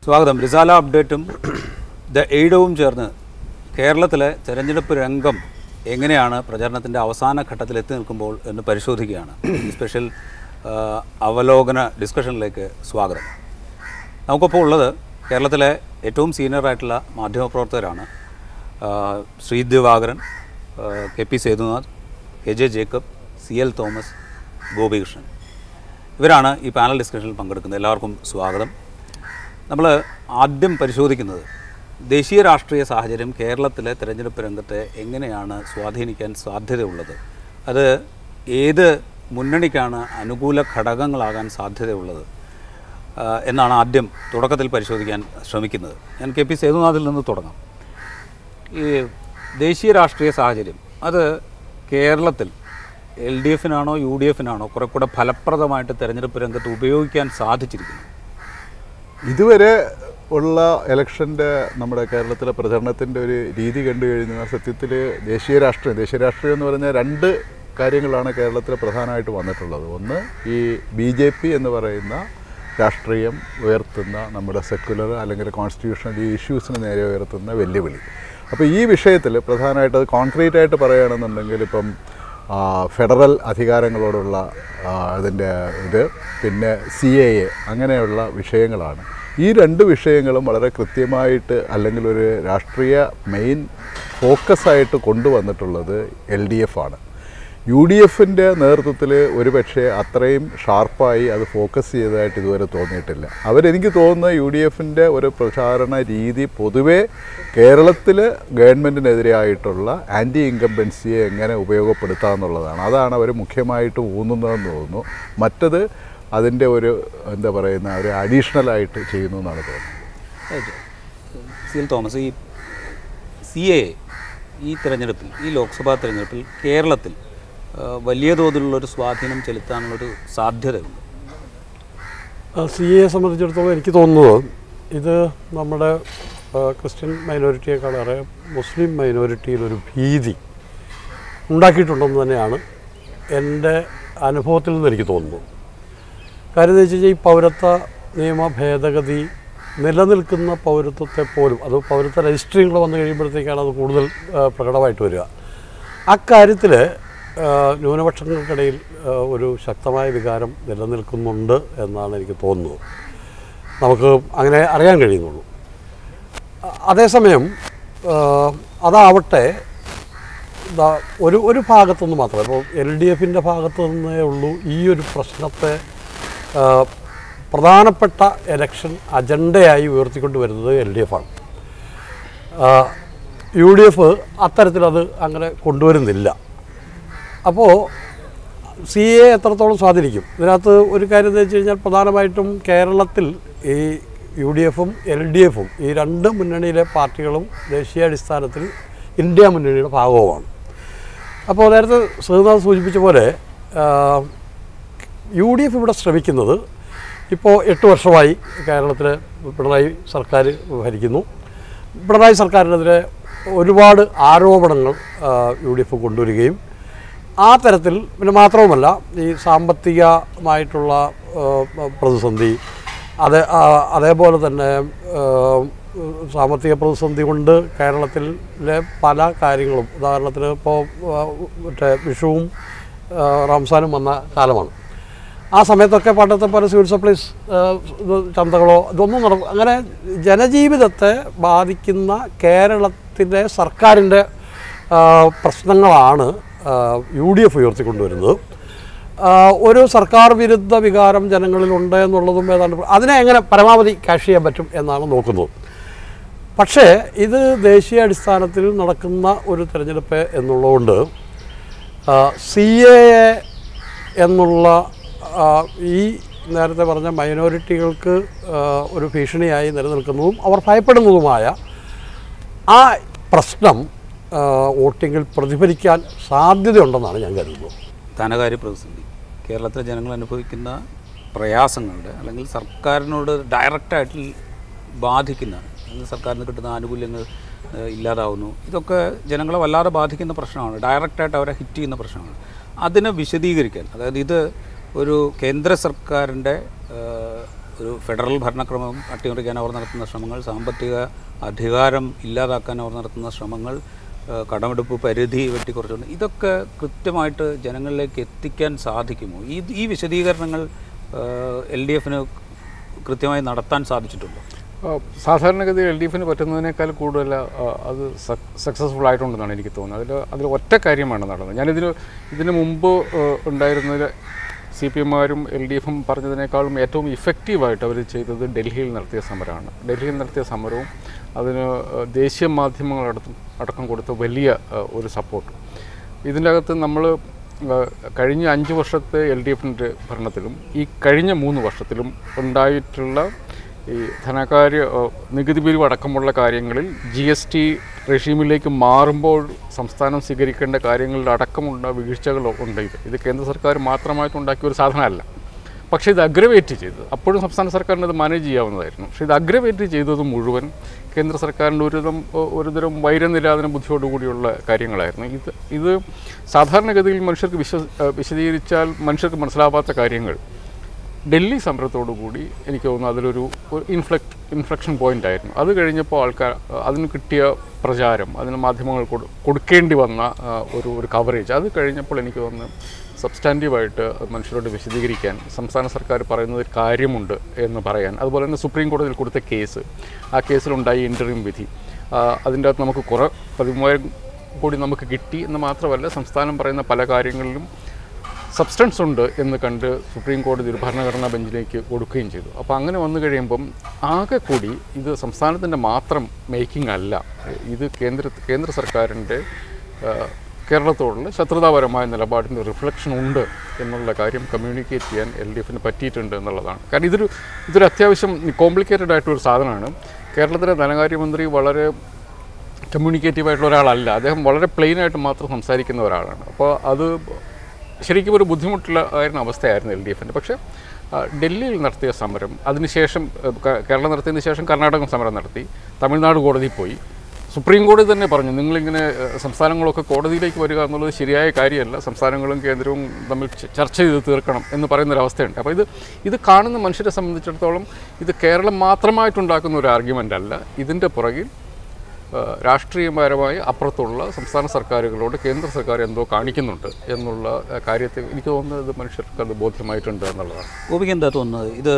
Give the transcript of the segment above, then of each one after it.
സ്വാഗതം റിസാല അപ്ഡേറ്റും ദ എയ്ഡവും ചേർന്ന് കേരളത്തിലെ തെരഞ്ഞെടുപ്പ് രംഗം എങ്ങനെയാണ് പ്രചരണത്തിൻ്റെ അവസാന ഘട്ടത്തിൽ എത്തി നിൽക്കുമ്പോൾ എന്ന് പരിശോധിക്കുകയാണ് ഈ സ്പെഷ്യൽ ആ, അവലോകന ഡിസ്കഷനിലേക്ക് സ്വാഗതം നമുക്കിപ്പോൾ ഉള്ളത് കേരളത്തിലെ ഏറ്റവും സീനിയർ ആയിട്ടുള്ള മാധ്യമപ്രവർത്തകരാണ് ആ, ശ്രീ ദിവാകരൻ ആ, K P Sethunath K J Jacob C L Thomas Gopikrishnan ഇവരാണ് ഈ പാനൽ ഡിസ്കഷനിൽ പങ്കെടുക്കുന്നത് എല്ലാവർക്കും സ്വാഗതം നമ്മൾ ആദ്യം പരിശോധിക്കുന്നത് ദേശീയ രാഷ്ട്രീയ സാഹചര്യം കേരളത്തിലെ തെരഞ്ഞെടുപ്പ് രംഗത്തെ എങ്ങനെയാണ് സ്വാധീനിക്കാൻ സാധ്യതയുള്ളത് അത് ഏത് മുന്നണിക്കാണ് അനുകൂല ഘടകങ്ങളാകാൻ സാധ്യതയുള്ളത് ആ, എന്നാണ് ആദ്യം തുടക്കത്തിൽ പരിശോധിക്കാൻ ശ്രമിക്കുന്നത് ഞാൻ കെ പി സേതുനാഥിൽ നിന്ന് തുടങ്ങാം ഈ ദേശീയ രാഷ്ട്രീയ സാഹചര്യം അത് കേരളത്തിൽ എൽ ഡി എഫിനാണോ യു ഡി എഫിനാണോ കുറെ കൂടെ ഫലപ്രദമായിട്ട് തെരഞ്ഞെടുപ്പ് രംഗത്ത് ഉപയോഗിക്കാൻ സാധിച്ചിരിക്കുന്നു ഇതുവരെ ഉള്ള ഇലക്ഷൻ്റെ നമ്മുടെ കേരളത്തിലെ പ്രചരണത്തിൻ്റെ ഒരു രീതി കണ്ടു കഴിഞ്ഞാൽ സത്യത്തിൽ ദേശീയ രാഷ്ട്രീയം ദേശീയ രാഷ്ട്രീയം എന്ന് പറഞ്ഞാൽ രണ്ട് കാര്യങ്ങളാണ് കേരളത്തിൽ പ്രധാനമായിട്ട് വന്നിട്ടുള്ളത് ഒന്ന് ഈ ബി ജെ പി എന്ന് പറയുന്ന രാഷ്ട്രീയം ഉയർത്തുന്ന നമ്മുടെ സെക്കുലർ അല്ലെങ്കിൽ കോൺസ്റ്റിറ്റ്യൂഷണൽ ഇഷ്യൂസിന് നേരെ ഉയർത്തുന്ന വെല്ലുവിളി അപ്പോൾ ഈ വിഷയത്തിൽ പ്രധാനമായിട്ട് അത് കോൺക്രീറ്റ് ആയിട്ട് പറയുകയാണെന്നുണ്ടെങ്കിൽ ഇപ്പം ആ, ഫെഡറൽ അധികാരങ്ങളോടുള്ള ആ, അതിൻ്റെ ഇത് പിന്നെ സി എ എ അങ്ങനെയുള്ള വിഷയങ്ങളാണ് ഈ രണ്ട് വിഷയങ്ങളും വളരെ കൃത്യമായിട്ട് അല്ലെങ്കിൽ ഒരു രാഷ്ട്രീയ മെയിൻ ഫോക്കസായിട്ട് കൊണ്ടുവന്നിട്ടുള്ളത് എൽ ഡി എഫ് ആണ് യു ഡി എഫിൻ്റെ നേതൃത്വത്തിൽ ഒരുപക്ഷെ അത്രയും ഷാർപ്പായി അത് ഫോക്കസ് ചെയ്തതായിട്ട് ഇതുവരെ തോന്നിയിട്ടില്ല അവരെനിക്ക് തോന്നുന്ന യു ഡി എഫിൻ്റെ ഒരു പ്രചാരണ രീതി പൊതുവേ കേരളത്തിൽ ഗവൺമെൻറ്റിനെതിരായിട്ടുള്ള ആൻറ്റി ഇൻകംബൻസിയെ എങ്ങനെ ഉപയോഗപ്പെടുത്താമെന്നുള്ളതാണ് അതാണ് അവർ മുഖ്യമായിട്ടും ഊന്നുന്നതെന്ന് തോന്നുന്നു മറ്റത് അതിൻ്റെ ഒരു എന്താ പറയുന്ന ഒരു അഡീഷണലായിട്ട് ചെയ്യുന്നു എന്നാണ് തോന്നുന്നത് സി എൽ തോമസ് ഈ സി എ ഈ തെരഞ്ഞെടുപ്പിൽ ഈ ലോക്സഭാ തെരഞ്ഞെടുപ്പിൽ കേരളത്തിൽ ആ, വലിയ തോതിലുള്ളൊരു സ്വാധീനം ചെലുത്താനുള്ളൊരു സാധ്യതയുണ്ട് സി എയെ സംബന്ധിച്ചിടത്തോളം എനിക്ക് തോന്നുന്നത് ഇത് നമ്മുടെ ആ, ക്രിസ്ത്യൻ മൈനോറിറ്റിയെക്കാളേറെ മുസ്ലിം മൈനോറിറ്റിയിലൊരു ഭീതി ഉണ്ടാക്കിയിട്ടുണ്ടെന്ന് തന്നെയാണ് എൻ്റെ അനുഭവത്തിൽ നിന്ന് എനിക്ക് തോന്നുന്നത് കാര്യം എന്ന് വെച്ച് കഴിഞ്ഞാൽ ഈ പൗരത്വ നിയമ ഭേദഗതി നിലനിൽക്കുന്ന പൗരത്വത്തെ പോലും അത് പൗരത്വ രജിസ്ട്രികൾ വന്നു കഴിയുമ്പോഴത്തേക്കാണ് അത് കൂടുതൽ ആ, പ്രകടമായിട്ട് വരിക അക്കാര്യത്തിൽ ആ, ന്യൂനപക്ഷങ്ങൾക്കിടയിൽ ആ, ഒരു ശക്തമായ വികാരം നിലനിൽക്കുന്നുണ്ട് എന്നാണ് എനിക്ക് തോന്നുന്നത് നമുക്ക് അങ്ങനെ അറിയാൻ കഴിയുന്നുള്ളൂ അ- അതേസമയം ആ, അതാവട്ടെ ദാ ഒരു ഒരു ഭാഗത്തുനിന്ന് മാത്രമേ ഇപ്പോൾ എൽ ഡി എഫിൻ്റെ ഭാഗത്തു നിന്നേ ഉള്ളൂ ഈ ഒരു പ്രശ്നത്തെ ആ, പ്രധാനപ്പെട്ട എലക്ഷൻ അജണ്ടയായി ഉയർത്തിക്കൊണ്ട് വരുന്നത് എൽ ഡി എഫാണ് യു ഡി എഫ് അത്തരത്തിലത് അങ്ങനെ കൊണ്ടുവരുന്നില്ല അപ്പോൾ സി എ എത്രത്തോളം സ്വാധീനിക്കും ഇതിനകത്ത് ഒരു കാര്യം എന്ന് വെച്ച് കഴിഞ്ഞാൽ പ്രധാനമായിട്ടും കേരളത്തിൽ ഈ യു ഡി എഫും എൽ ഡി എഫും ഈ രണ്ട് മുന്നണിയിലെ പാർട്ടികളും ദേശീയാടിസ്ഥാനത്തിൽ ഇന്ത്യ മുന്നണിയുടെ ഭാഗവുമാണ് അപ്പോൾ നേരത്തെ ശ്രീനാഥ് സൂചിപ്പിച്ച പോലെ യു ഡി എഫ് ഇവിടെ ശ്രമിക്കുന്നത് ഇപ്പോൾ എട്ട് വർഷമായി കേരളത്തിൽ പിണറായി സർക്കാർ ഭരിക്കുന്നു പിണറായി സർക്കാരിനെതിരെ ഒരുപാട് ആരോപണങ്ങൾ യു ഡി എഫ് കൊണ്ടുവരികയും ആ തരത്തിൽ പിന്നെ മാത്രവുമല്ല ഈ സാമ്പത്തികമായിട്ടുള്ള ആ, പ്രതിസന്ധി അതേ ആ, അതേപോലെ തന്നെ ആ, സാമ്പത്തിക പ്രതിസന്ധി കൊണ്ട് കേരളത്തിലെ പല കാര്യങ്ങളും ഉദാഹരണത്തിന് ഇപ്പോൾ ആ, മറ്റേ വിഷുവും ആ, റംസാനും വന്ന കാലമാണ് ആ സമയത്തൊക്കെ പണ്ടത്തെ പോലെ സിവിൽ സപ്ലൈസ് ആ, ഇത് ചന്തകളോ ഇതൊന്നും നടക്കും അങ്ങനെ ജനജീവിതത്തെ ബാധിക്കുന്ന കേരളത്തിലെ സർക്കാരിൻ്റെ ആ, പ്രശ്നങ്ങളാണ് യു ഡി എഫ് ഉയർത്തിക്കൊണ്ടുവരുന്നത് ആ, ഒരു സർക്കാർ വിരുദ്ധ വികാരം ജനങ്ങളിലുണ്ട് എന്നുള്ളതും ഏതാണ്ട് അതിനെ എങ്ങനെ പരമാവധി ക്യാഷ് ചെയ്യാൻ പറ്റും എന്നാണ് നോക്കുന്നത് പക്ഷേ ഇത് ദേശീയ അടിസ്ഥാനത്തിൽ നടക്കുന്ന ഒരു തിരഞ്ഞെടുപ്പ് എന്നുള്ളതുകൊണ്ട് സി എ എന്നുള്ള ആ, ഈ നേരത്തെ പറഞ്ഞ മൈനോറിറ്റികൾക്ക് ആ, ഒരു ഭീഷണിയായി നിലനിൽക്കുന്നതും അവർ ഭയപ്പെടുന്നതുമായ ആ പ്രശ്നം ആ, വോട്ടിങ്ങിൽ പ്രതിഫലിക്കാൻ സാധ്യതയുണ്ടെന്നാണ് ഞാൻ കരുതുന്നത് ധനകാര്യ പ്രതിസന്ധി കേരളത്തിലെ ജനങ്ങൾ അനുഭവിക്കുന്ന പ്രയാസങ്ങളുടെ അല്ലെങ്കിൽ സർക്കാരിനോട് ഡയറക്റ്റായിട്ട് ബാധിക്കുന്ന അല്ലെങ്കിൽ സർക്കാരിന് നിന്ന് കിട്ടുന്ന ആനുകൂല്യങ്ങൾ ഏഹ്, ഇല്ലാതാവുന്നു ഇതൊക്കെ ജനങ്ങളെ വല്ലാതെ ബാധിക്കുന്ന പ്രശ്നമാണ് ഡയറക്റ്റായിട്ട് അവരെ ഹിറ്റ് ചെയ്യുന്ന പ്രശ്നമാണ് അതിനെ വിശദീകരിക്കാൻ അതായത് ഇത് ഒരു കേന്ദ്ര സർക്കാരിൻ്റെ ഏഹ്, ഒരു ഫെഡറൽ ഭരണക്രമം അട്ടിമറിക്കാൻ അവർ നടത്തുന്ന ശ്രമങ്ങൾ സാമ്പത്തിക അധികാരം ഇല്ലാതാക്കാൻ അവർ നടത്തുന്ന ശ്രമങ്ങൾ ആ, കടമെടുപ്പ് പരിധി വെട്ടിക്കുറച്ചുകൊണ്ട് ഇതൊക്കെ കൃത്യമായിട്ട് ജനങ്ങളിലേക്ക് എത്തിക്കാൻ സാധിക്കുമോ ഈ ഈ വിശദീകരണങ്ങൾ എൽ ഡി എഫിന് കൃത്യമായി നടത്താൻ സാധിച്ചിട്ടുണ്ടോ ആ, സാധാരണഗതിയിൽ എൽ ഡി എഫിന് പറ്റുന്നതിനേക്കാൾ കൂടുതൽ ആ, അത് സക്സസ്ഫുൾ ആയിട്ടുണ്ടെന്നാണ് എനിക്ക് തോന്നുന്നത് അതിൽ അതിൽ ഒറ്റ കാര്യമാണ് നടന്നത് ഞാനിതിന് ഇതിന് മുമ്പ് ആ, ഉണ്ടായിരുന്നതിൽ സി പി എമ്മാരും എൽ ഡി എഫും പറഞ്ഞതിനേക്കാളും ഏറ്റവും ഇഫക്റ്റീവായിട്ട് അവർ ചെയ്തത് ഡൽഹിയിൽ നടത്തിയ സമരമാണ് ഡൽഹിയിൽ നടത്തിയ സമരവും അതിന് ആ, ദേശീയ മാധ്യമങ്ങളടക്കം അടക്കം കൊടുത്ത വലിയ ആ, ഒരു സപ്പോർട്ട് ഇതിൻ്റെ അകത്ത് നമ്മൾ കഴിഞ്ഞ അഞ്ച് വർഷത്തെ എൽ ഡി എഫിൻ്റെ ഭരണത്തിലും ഈ കഴിഞ്ഞ മൂന്ന് വർഷത്തിലും ഉണ്ടായിട്ടുള്ള ഈ ധനകാര്യ ഏഹ്, നികുതി പിരിവ് അടക്കമുള്ള കാര്യങ്ങളിൽ ജി എസ് ടി റെഷീമിലേക്ക് മാറുമ്പോൾ സംസ്ഥാനം സ്വീകരിക്കേണ്ട കാര്യങ്ങളിൽ അടക്കമുള്ള വീഴ്ചകൾ ഉണ്ട് ഇത് ഇത് കേന്ദ്ര സർക്കാർ മാത്രമായിട്ട് ഉണ്ടാക്കിയ ഒരു സാധനമല്ല പക്ഷേ ഇത് അഗ്രവേറ്റ് ചെയ്തത് അപ്പോഴും സംസ്ഥാന സർക്കാരിന് അത് മാനേജ് ചെയ്യാവുന്നതായിരുന്നു പക്ഷേ ഇത് അഗ്രവേറ്റ് ചെയ്തത് മുഴുവൻ കേന്ദ്ര സർക്കാരിൻ്റെ ഒരുതരം ഒരുതരം വൈരനിരാധന ബുദ്ധിയോടുകൂടിയുള്ള കാര്യങ്ങളായിരുന്നു ഇത് ഇത് സാധാരണഗതിയിൽ മനുഷ്യർക്ക് വിശ്വ ഏഹ് വിശദീകരിച്ചാൽ മനുഷ്യർക്ക് മനസ്സിലാവാത്ത കാര്യങ്ങൾ ഡൽഹി സമരത്തോടുകൂടി എനിക്ക് തോന്നുന്നു അതിലൊരു ഒരു ഇൻഫ്ലക്ട് ഇൻഫ്ലക്ഷൻ പോയിന്റ് ആയിരുന്നു അത് കഴിഞ്ഞപ്പോൾ ആൾക്കാർ അതിന് കിട്ടിയ പ്രചാരം അതിന് മാധ്യമങ്ങൾ കൊടു കൊടുക്കേണ്ടി വന്ന ആ, ഒരു ഒരു കവറേജ് അത് കഴിഞ്ഞപ്പോൾ എനിക്ക് തോന്നുന്നു സബ്സ്റ്റാൻറ്റീവായിട്ട് മനുഷ്യരോട് വിശദീകരിക്കാൻ സംസ്ഥാന സർക്കാർ പറയുന്നതിൽ കാര്യമുണ്ട് എന്ന് പറയാൻ അതുപോലെ തന്നെ സുപ്രീം കോടതിയിൽ കൊടുത്ത കേസ് ആ കേസിലുണ്ടായ ഇൻ്റർവ്യൂ വിധി ആ, അതിൻ്റെ അകത്ത് നമുക്ക് കുറേ പതിമൂവായിരം കോടി നമുക്ക് കിട്ടി എന്ന് മാത്രമല്ല സംസ്ഥാനം പറയുന്ന പല കാര്യങ്ങളിലും സബ്സ്റ്റൻസ് ഉണ്ട് എന്ന് കണ്ട് സുപ്രീം കോടതി ഒരു ഭരണഘടനാ ബെഞ്ചിലേക്ക് കൊടുക്കുകയും ചെയ്തു അപ്പോൾ അങ്ങനെ വന്നു കഴിയുമ്പം ആകെ കൂടി ഇത് സംസ്ഥാനത്തിൻ്റെ മാത്രം മേക്കിംഗ് അല്ല ഇത് കേന്ദ്ര കേന്ദ്ര സർക്കാരിൻ്റെ ആ, കേരളത്തോടുള്ള ശത്രുതാപരമായ നിലപാടിൻ്റെ റിഫ്ലക്ഷൻ ഉണ്ട് എന്നുള്ള കാര്യം കമ്മ്യൂണിക്കേറ്റ് ചെയ്യാൻ എൽ ഡി എഫിന് പറ്റിയിട്ടുണ്ട് എന്നുള്ളതാണ് കാരണം ഇതൊരു ഇതൊരു അത്യാവശ്യം കോംപ്ലിക്കേറ്റഡ് ആയിട്ടൊരു സാധനമാണ് കേരളത്തിലെ ധനകാര്യമന്ത്രി വളരെ കമ്മ്യൂണിക്കേറ്റീവ് ആയിട്ടുള്ള ഒരാളല്ല അദ്ദേഹം വളരെ പ്ലെയിൻ ആയിട്ട് മാത്രം സംസാരിക്കുന്ന ഒരാളാണ് അപ്പോൾ അത് ശരിക്കും ഒരു ബുദ്ധിമുട്ടുള്ള ആയിരുന്ന അവസ്ഥയായിരുന്നു എൽ ഡി എഫിൻ്റെ പക്ഷേ ആ, ഡൽഹിയിൽ നടത്തിയ സമരം അതിനുശേഷം ഏഹ്, ക- കേരളം നടത്തിയതിന് ശേഷം കർണാടകം സമരം നടത്തി തമിഴ്നാട് കോടതിയിൽ പോയി സുപ്രീം കോടതി തന്നെ പറഞ്ഞു നിങ്ങളിങ്ങനെ ഏഹ്, സംസ്ഥാനങ്ങളൊക്കെ കോടതിയിലേക്ക് വരിക എന്നുള്ളത് ശരിയായ കാര്യമല്ല സംസ്ഥാനങ്ങളും കേന്ദ്രവും തമ്മിൽ ച- ചർച്ച ചെയ്ത് തീർക്കണം എന്ന് പറയുന്നൊരവസ്ഥയുണ്ട് അപ്പോൾ ഇത് ഇത് കാണുന്ന മനുഷ്യരെ സംബന്ധിച്ചിടത്തോളം ഇത് കേരളം മാത്രമായിട്ടുണ്ടാക്കുന്ന ഒരു ആർഗ്യുമെൻ്റ് അല്ല ഇതിൻ്റെ പുറകിൽ ഏഹ് രാഷ്ട്രീയപരമായി അപ്പുറത്തുള്ള സംസ്ഥാന സർക്കാരുകളോട് കേന്ദ്ര സർക്കാർ എന്തോ കാണിക്കുന്നുണ്ട് എന്നുള്ള ഏഹ് കാര്യത്തിൽ എനിക്ക് തോന്നുന്നത് മനുഷ്യർക്ക് അത് ബോധ്യമായിട്ടുണ്ട് എന്നുള്ളതാണ് ഗോപിക്ക് എന്താ തോന്നുന്നത് ഇത്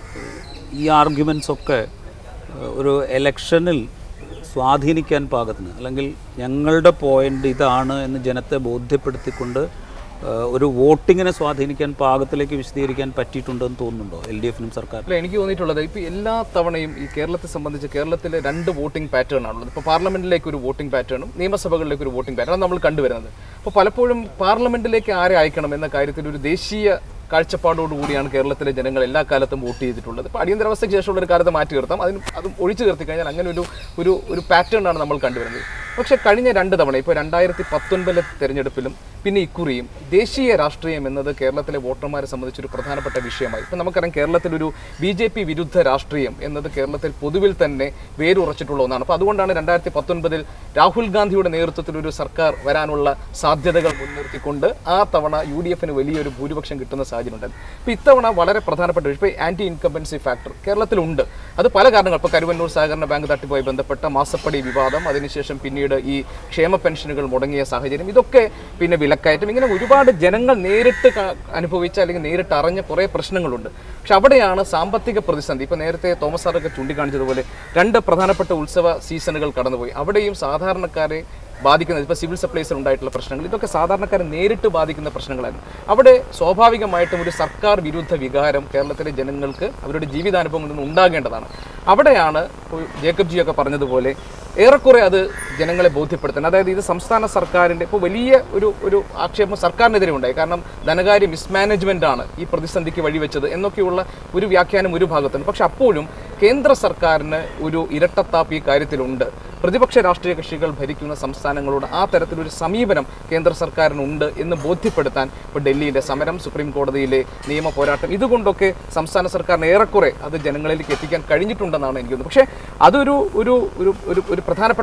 ഈ ആർഗ്യുമെൻസ് ഒക്കെ ഏഹ്, ഒരു എലക്ഷനിൽ സ്വാധീനിക്കാൻ പാകത്തിന് അല്ലെങ്കിൽ ഞങ്ങളുടെ പോയിന്റ് ഇതാണ് എന്ന് ജനത്തെ ബോധ്യപ്പെടുത്തിക്കൊണ്ട് ഏഹ്, ഒരു വോട്ടിങ്ങിനെ സ്വാധീനിക്കാൻ പാകത്തിലേക്ക് വിശദീകരിക്കാൻ പറ്റിയിട്ടുണ്ടെന്ന് തോന്നുന്നുണ്ടോ എൽ ഡി എഫിനും സർക്കാർ അല്ല എനിക്ക് തോന്നിയിട്ടുള്ളത് ഇപ്പോൾ എല്ലാ തവണയും ഈ കേരളത്തെ സംബന്ധിച്ച് കേരളത്തിലെ രണ്ട് വോട്ടിംഗ് പാറ്റേൺ ആണുള്ളത് ഇപ്പോൾ പാർലമെന്റിലേക്ക് ഒരു വോട്ടിംഗ് പാറ്റേണും നിയമസഭകളിലേക്ക് ഒരു വോട്ടിംഗ് പാറ്റേൺ നമ്മൾ കണ്ടുവരുന്നത് അപ്പോൾ പലപ്പോഴും പാർലമെന്റിലേക്ക് ആരെ അയക്കണം എന്ന കാര്യത്തിൽ ഒരു ദേശീയ കാഴ്ചപ്പാടോടുകൂടിയാണ് കേരളത്തിലെ ജനങ്ങൾ എല്ലാ കാലത്തും വോട്ട് ചെയ്തിട്ടുള്ളത് ഇപ്പോൾ അടിയന്തരാവസ്ഥയ്ക്ക് ശേഷമുള്ള ഒരു കാലത്ത് മാറ്റി നിർത്താം അതിന് അതും ഒഴിച്ചു നിർത്തി കഴിഞ്ഞാൽ അങ്ങനെ ഒരു ഒരു ഒരു പാറ്റേൺ ആണ് നമ്മൾ കണ്ടുവരുന്നത് പക്ഷേ കഴിഞ്ഞ രണ്ട് തവണ ഇപ്പോൾ രണ്ടായിരത്തി പത്തൊൻപതിലെ തെരഞ്ഞെടുപ്പിലും പിന്നെ ഇക്കുറിയും ദേശീയ രാഷ്ട്രീയം എന്നത് കേരളത്തിലെ വോട്ടർമാരെ സംബന്ധിച്ചൊരു പ്രധാനപ്പെട്ട വിഷയമായി ഇപ്പം നമുക്കറിയാം കേരളത്തിലൊരു ബി ജെ പി വിരുദ്ധ രാഷ്ട്രീയം എന്നത് കേരളത്തിൽ പൊതുവിൽ തന്നെ വേരുറച്ചിട്ടുള്ള ഒന്നാണ് അപ്പോൾ അതുകൊണ്ടാണ് രണ്ടായിരത്തി പത്തൊൻപതിൽ രാഹുൽ ഗാന്ധിയുടെ നേതൃത്വത്തിൽ ഒരു സർക്കാർ വരാനുള്ള സാധ്യതകൾ മുൻനിർത്തിക്കൊണ്ട് ആ തവണ യു ഡി എഫിന് വലിയൊരു ഭൂരിപക്ഷം കിട്ടുന്ന സാഹചര്യം ഉണ്ടായിരുന്നു അപ്പോൾ ഇത്തവണ വളരെ പ്രധാനപ്പെട്ട വിഷയം ഇപ്പോൾ ആന്റി ഇൻകംബൻസി ഫാക്ടർ കേരളത്തിലുണ്ട് അത് പല കാരണങ്ങൾ ഇപ്പോൾ കരുവന്നൂർ സഹകരണ ബാങ്ക് തട്ടിപ്പുമായി ബന്ധപ്പെട്ട മാസപ്പടി വിവാദം അതിനുശേഷം പിന്നീട് ഈ ക്ഷേമ പെൻഷനുകൾ മുടങ്ങിയ സാഹചര്യം ഇതൊക്കെ പിന്നെ വിലക്കയറ്റം ഇങ്ങനെ ഒരുപാട് ജനങ്ങൾ നേരിട്ട് ക- അനുഭവിച്ച അല്ലെങ്കിൽ നേരിട്ട് അറിഞ്ഞ കുറേ പ്രശ്നങ്ങളുണ്ട് പക്ഷെ അവിടെയാണ് സാമ്പത്തിക പ്രതിസന്ധി ഇപ്പോൾ നേരത്തെ തോമസ് സാറൊക്കെ ചൂണ്ടിക്കാണിച്ചതുപോലെ രണ്ട് പ്രധാനപ്പെട്ട ഉത്സവ സീസണുകൾ കടന്നുപോയി അവിടെയും സാധാരണക്കാരെ ബാധിക്കുന്നത് ഇപ്പോൾ സിവിൽ സപ്ലൈസിൽ ഉണ്ടായിട്ടുള്ള പ്രശ്നങ്ങൾ ഇതൊക്കെ സാധാരണക്കാരെ നേരിട്ട് ബാധിക്കുന്ന പ്രശ്നങ്ങളായിരുന്നു അവിടെ സ്വാഭാവികമായിട്ടും ഒരു സർക്കാർ വിരുദ്ധ വികാരം കേരളത്തിലെ ജനങ്ങൾക്ക് അവരുടെ ജീവിതാനുഭവങ്ങളിൽ നിന്ന് ഉണ്ടാകേണ്ടതാണ് അവിടെയാണ് ഇപ്പോൾ ജേക്കബ് ജിയൊക്കെ പറഞ്ഞതുപോലെ ഏറെക്കുറെ അത് ജനങ്ങളെ ബോധ്യപ്പെടുത്താൻ അതായത് ഇത് സംസ്ഥാന സർക്കാരിൻ്റെ ഇപ്പോൾ വലിയ ഒരു ഒരു ആക്ഷേപം സർക്കാരിനെതിരെ ഉണ്ടായി കാരണം ധനകാര്യ മിസ്മാനേജ്മെൻ്റ് ആണ് ഈ പ്രതിസന്ധിക്ക് വഴിവെച്ചത് എന്നൊക്കെയുള്ള ഒരു വ്യാഖ്യാനം ഒരു ഭാഗത്തുണ്ട് പക്ഷെ അപ്പോഴും കേന്ദ്ര സർക്കാരിന് ഒരു ഇരട്ടത്താപ്പ് ഈ കാര്യത്തിലുണ്ട് പ്രതിപക്ഷ രാഷ്ട്രീയ കക്ഷികൾ ഭരിക്കുന്ന സംസ്ഥാനങ്ങളോട് ആ തരത്തിലൊരു സമീപനം കേന്ദ്ര സർക്കാരിനുണ്ട് എന്ന് ബോധ്യപ്പെടുത്താൻ ഇപ്പോൾ ഡൽഹിയിലെ സമരം സുപ്രീം കോടതിയിലെ നിയമ പോരാട്ടം ഇതുകൊണ്ടൊക്കെ സംസ്ഥാന സർക്കാരിന് ഏറെക്കുറെ അത് ജനങ്ങളിലേക്ക് എത്തിക്കാൻ കഴിഞ്ഞിട്ടുണ്ടെന്നാണ് എനിക്ക് തോന്നുന്നത് പക്ഷേ അതൊരു ഒരു ഒരു ഒരു ഒരു പ്രധാനപ്പെട്ട ഫാക്ടർ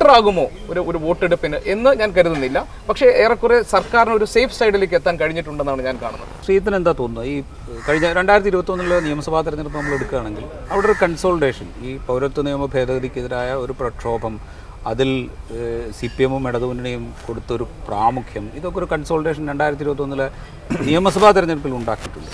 ബെറ്റർ ആകുമോ ഒരു ഒരു വോട്ടെടുപ്പിന് എന്ന് ഞാൻ കരുതുന്നില്ല പക്ഷേ ഏറെക്കുറെ സർക്കാരിന് ഒരു സേഫ് സൈഡിലേക്ക് എത്താൻ കഴിഞ്ഞിട്ടുണ്ടെന്നാണ് ഞാൻ കാണുന്നത് ശ്രീത്തിന് എന്താ തോന്നുന്നത് ഈ കഴിഞ്ഞ രണ്ടായിരത്തി ഇരുപത്തൊന്നിലെ നിയമസഭാ തെരഞ്ഞെടുപ്പ് നമ്മൾ എടുക്കുകയാണെങ്കിൽ അവിടെ ഒരു കൺസോൾട്ടേഷൻ ഈ പൗരത്വ നിയമ ഭേദഗതിക്കെതിരായ ഒരു പ്രക്ഷോഭം അതിൽ സി പി എമ്മും ഇടതുമുന്നണിയും കൊടുത്തൊരു പ്രാമുഖ്യം ഇതൊക്കെ ഒരു കൺസോൾട്ടേഷൻ രണ്ടായിരത്തി ഇരുപത്തൊന്നിലെ നിയമസഭാ തെരഞ്ഞെടുപ്പിൽ ഉണ്ടാക്കിയിട്ടുണ്ട്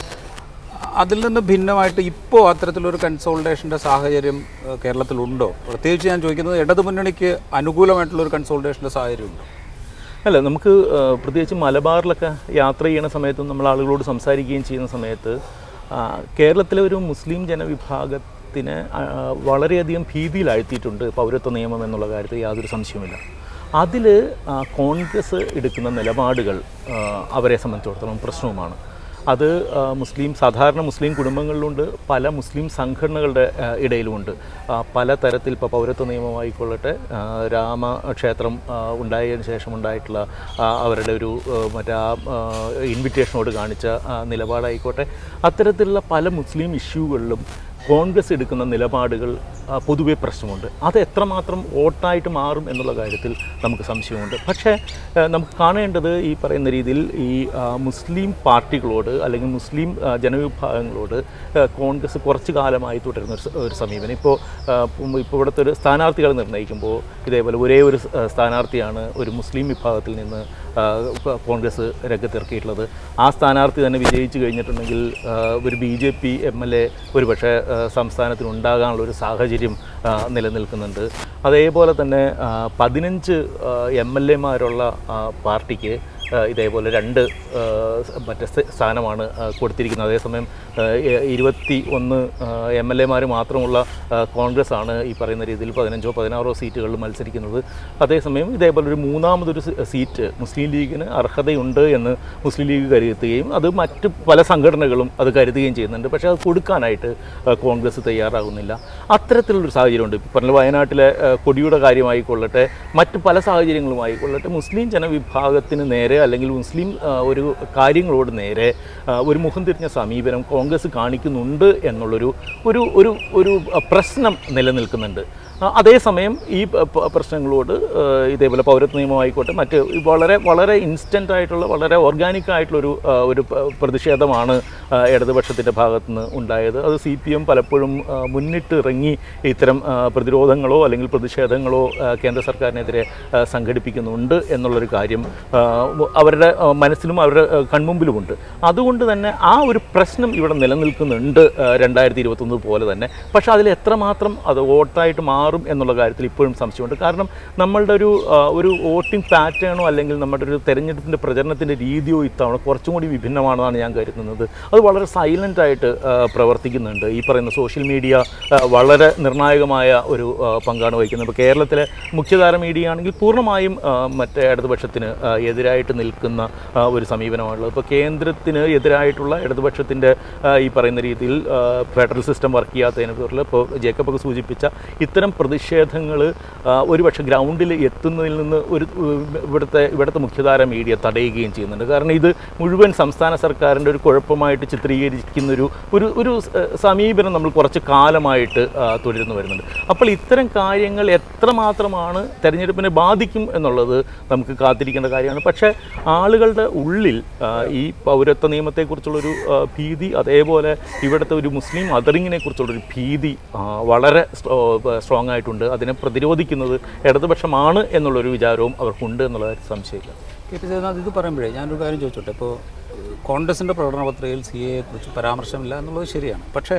അതിൽ നിന്ന് ഭിന്നമായിട്ട് ഇപ്പോൾ അത്തരത്തിലൊരു കൺസോൾട്ടേഷൻ്റെ സാഹചര്യം ഏഹ്, കേരളത്തിലുണ്ടോ പ്രത്യേകിച്ച് ഞാൻ ചോദിക്കുന്നത് ഇടതുമുന്നണിക്ക് അനുകൂലമായിട്ടുള്ള ഒരു കൺസോൾട്ടേഷൻ്റെ സാഹചര്യമുണ്ടോ അല്ല നമുക്ക് ആ, പ്രത്യേകിച്ച് മലബാറിലൊക്കെ യാത്ര ചെയ്യുന്ന സമയത്തും നമ്മൾ ആളുകളോട് സംസാരിക്കുകയും ചെയ്യുന്ന സമയത്ത് ആ, കേരളത്തിലെ ഒരു മുസ്ലിം ജനവിഭാഗത്തിന് ആ, വളരെയധികം ഭീതിയിലാഴ്ത്തിയിട്ടുണ്ട് പൗരത്വ നിയമം എന്നുള്ള കാര്യത്തിൽ യാതൊരു സംശയവുമില്ല അതിൽ കോൺഗ്രസ് എടുക്കുന്ന നിലപാടുകൾ ആ, അവരെ സംബന്ധിച്ചിടത്തോളം പ്രശ്നവുമാണ് അത് ആ, മുസ്ലിം സാധാരണ മുസ്ലിം കുടുംബങ്ങളിലുണ്ട് പല മുസ്ലിം സംഘടനകളുടെ ആ, ഇടയിലുമുണ്ട് ആ, പല തരത്തിൽ ഇപ്പോൾ പൗരത്വ നിയമമായിക്കൊള്ളട്ടെ ആ, രാമക്ഷേത്രം ആ, ഉണ്ടായതിനു ശേഷം ഉണ്ടായിട്ടുള്ള ആ, അവരുടെ ഒരു ആ, മറ്റേ ആ, ആ, ഇൻവിറ്റേഷനോട് കാണിച്ച ആ, നിലപാടായിക്കോട്ടെ അത്തരത്തിലുള്ള പല മുസ്ലിം ഇഷ്യൂകളിലും കോൺഗ്രസ് എടുക്കുന്ന നിലപാടുകൾ ആ, പൊതുവെ പ്രശ്നമുണ്ട് അത് എത്രമാത്രം വോട്ടായിട്ട് മാറും എന്നുള്ള കാര്യത്തിൽ നമുക്ക് സംശയമുണ്ട് പക്ഷേ ആ, നമുക്ക് കാണേണ്ടത് ഈ പറയുന്ന രീതിയിൽ ഈ ആ, മുസ്ലിം പാർട്ടികളോട് അല്ലെങ്കിൽ മുസ്ലിം ആ, ജനവിഭാഗങ്ങളോട് ആ, കോൺഗ്രസ് കുറച്ച് കാലമായി തുടരുന്ന ഒരു സ- ഒരു സമീപനം ഇപ്പോൾ ഇപ്പോൾ ഇവിടുത്തെ ഒരു സ്ഥാനാർത്ഥികളെ നിർണ്ണയിക്കുമ്പോൾ ഇതേപോലെ ഒരേ ഒരു സ്- ആ, സ്ഥാനാർത്ഥിയാണ് ഒരു മുസ്ലിം വിഭാഗത്തിൽ നിന്ന് ആ, കോ- കോൺഗ്രസ് രംഗത്തിറക്കിയിട്ടുള്ളത് ആ സ്ഥാനാർത്ഥി തന്നെ വിജയിച്ചു കഴിഞ്ഞിട്ടുണ്ടെങ്കിൽ ആ, ഒരു B J P M L A ഒരു പക്ഷേ സംസ്ഥാനത്തിന് ഉണ്ടാകാനുള്ള ഒരു സാഹചര്യം ആ, നിലനിൽക്കുന്നുണ്ട് അതേപോലെ തന്നെ ആ, പതിനഞ്ച് എം എൽ എമാരുള്ള പാർട്ടിക്ക് ആ, ഇതേപോലെ രണ്ട് ആ, സ് മറ്റേ സ് സ്ഥാനമാണ് ആ, കൊടുത്തിരിക്കുന്നത് അതേസമയം ആ, എ- ഇരുപത്തി ഒന്ന് എം എൽ എമാർ മാത്രമുള്ള ആ, കോൺഗ്രസ് ആണ് ഈ പറയുന്ന രീതിയിൽ പതിനഞ്ചോ പതിനാറോ സീറ്റുകളിൽ മത്സരിക്കുന്നത് അതേസമയം ഇതേപോലെ ഒരു മൂന്നാമതൊരു സീ- സീറ്റ് മുസ്ലിം ലീഗിന് അർഹതയുണ്ട് എന്ന് മുസ്ലിം ലീഗ് കരുതുകയും അത് മറ്റ് പല സംഘടനകളും അത് കരുതുകയും ചെയ്യുന്നുണ്ട് പക്ഷേ അത് കൊടുക്കാനായിട്ട് ആ, കോൺഗ്രസ് തയ്യാറാകുന്നില്ല അത്തരത്തിലുള്ളൊരു സാഹചര്യമുണ്ട് ഇപ്പോൾ പറഞ്ഞ വയനാട്ടിലെ ആ, കൊടിയുടെ കാര്യമായിക്കൊള്ളട്ടെ മറ്റ് പല സാഹചര്യങ്ങളുമായിക്കൊള്ളട്ടെ മുസ്ലിം ജനവിഭാഗത്തിന് നേരെ അല്ലെങ്കിൽ മുസ്ലിം ആ, ഒരു കാര്യങ്ങളോട് നേരെ ആ, ഒരു മുഖം തിരിഞ്ഞ സമീപനം കോൺഗ്രസ് കാണിക്കുന്നുണ്ട് എന്നുള്ളൊരു ഒരു ഒരു ഒരു ആ, പ്രശ്നം നിലനിൽക്കുന്നുണ്ട് ആ, അതേസമയം ഈ പ- പ- പ്രശ്നങ്ങളോട് ആ, ഇതേപോലെ പൗരത്വ നിയമമായിക്കോട്ടെ മറ്റ് വളരെ വളരെ ഇൻസ്റ്റൻ്റ് ആയിട്ടുള്ള വളരെ ഓർഗാനിക് ആയിട്ടുള്ളൊരു ആ, ഒരു പ- പ്രതിഷേധമാണ് ആ, ഇടതുപക്ഷത്തിൻ്റെ ഭാഗത്തു നിന്ന് ഉണ്ടായത് അത് സി പി എം പലപ്പോഴും ആ, മുന്നിട്ട് ഇറങ്ങി ഇത്തരം ആ, പ്രതിരോധങ്ങളോ അല്ലെങ്കിൽ പ്രതിഷേധങ്ങളോ ആ, കേന്ദ്ര സർക്കാരിനെതിരെ ആ, സംഘടിപ്പിക്കുന്നുണ്ട് എന്നുള്ളൊരു കാര്യം ആ, അവരുടെ ആ, മനസ്സിലും അവരുടെ ആ, കൺമുമ്പിലുമുണ്ട് അതുകൊണ്ട് തന്നെ ആ ഒരു പ്രശ്നം ഇവിടെ നിലനിൽക്കുന്നുണ്ട് രണ്ടായിരത്തി ഇരുപത്തൊന്ന് പോലെ തന്നെ പക്ഷേ അതിൽ എത്രമാത്രം അത് വോട്ടായിട്ട് മാറും എന്നുള്ള കാര്യത്തിൽ ഇപ്പോഴും സംശയമുണ്ട് കാരണം നമ്മളുടെ ഒരു ആ, ഒരു വോട്ടിംഗ് പാറ്റേണോ അല്ലെങ്കിൽ നമ്മുടെ ഒരു തെരഞ്ഞെടുപ്പിൻ്റെ പ്രചരണത്തിൻ്റെ രീതിയോ ഇത്തവണ കുറച്ചും കൂടി വിഭിന്നമാണെന്നാണ് ഞാൻ കരുതുന്നത് അത് വളരെ സൈലൻ്റ് ആയിട്ട് ആ, പ്രവർത്തിക്കുന്നുണ്ട് ഈ പറയുന്ന സോഷ്യൽ മീഡിയ ആ, വളരെ നിർണായകമായ ഒരു ആ, പങ്കാണ് വഹിക്കുന്നത് ഇപ്പോൾ കേരളത്തിലെ മുഖ്യധാര മീഡിയ ആണെങ്കിൽ പൂർണ്ണമായും ആ, മറ്റേ ഇടതുപക്ഷത്തിന് ആ, എതിരായിട്ട് നിൽക്കുന്ന ആ, ഒരു സമീപനമാണുള്ളത് ഇപ്പോൾ കേന്ദ്രത്തിന് എതിരായിട്ടുള്ള ഇടതുപക്ഷത്തിൻ്റെ ആ, ഈ പറയുന്ന രീതിയിൽ ആ, ഫെഡറൽ സിസ്റ്റം വർക്ക് ചെയ്യാത്തതിനെ പേരിൽ ഇപ്പോൾ ജേക്കബ് ഒക്കെ സൂചിപ്പിച്ച ഇത്തരം പ്രതിഷേധങ്ങൾ ഒരുപക്ഷെ ഗ്രൗണ്ടിൽ എത്തുന്നതിൽ നിന്ന് ഒരു ഉം, ഇവിടുത്തെ ഇവിടുത്തെ മുഖ്യധാര മീഡിയ തടയുകയും ചെയ്യുന്നുണ്ട് കാരണം ഇത് മുഴുവൻ സംസ്ഥാന സർക്കാരിൻ്റെ ഒരു കുഴപ്പമായിട്ട് ചിത്രീകരിക്കുന്നൊരു ഒരു ഒരു സ- സമീപനം നമ്മൾ കുറച്ച് കാലമായിട്ട് ആ, തുടരുന്നു വരുന്നുണ്ട് അപ്പോൾ ഇത്തരം കാര്യങ്ങൾ എത്രമാത്രമാണ് തെരഞ്ഞെടുപ്പിനെ ബാധിക്കും എന്നുള്ളത് നമുക്ക് കാത്തിരിക്കേണ്ട കാര്യമാണ് പക്ഷേ ആളുകളുടെ ഉള്ളിൽ ആ, ഈ പൗരത്വ നിയമത്തെക്കുറിച്ചുള്ളൊരു ആ, ഭീതി അതേപോലെ ഇവിടുത്തെ ഒരു മുസ്ലിം അതറിങ്ങിനെ കുറിച്ചുള്ളൊരു ഭീതി ആ, വളരെ സ്ട്രോങ് ആയിട്ടുണ്ട് അതിനെ പ്രതിരോധിക്കുന്നത് ഇടതുപക്ഷമാണ് എന്നുള്ളൊരു വിചാരവും അവർക്കുണ്ട് എന്നുള്ള കാര്യത്തിൽ സംശയമില്ല കെ പി സേനാഥ് ഇത് പറയുമ്പോഴേ ഞാനൊരു കാര്യം ചോദിച്ചോട്ടെ ഇപ്പോൾ കോൺഗ്രസിൻ്റെ പ്രകടന പത്രികയിൽ സി എയെ കുറിച്ച് പരാമർശമില്ല എന്നുള്ളത് ശരിയാണ് പക്ഷേ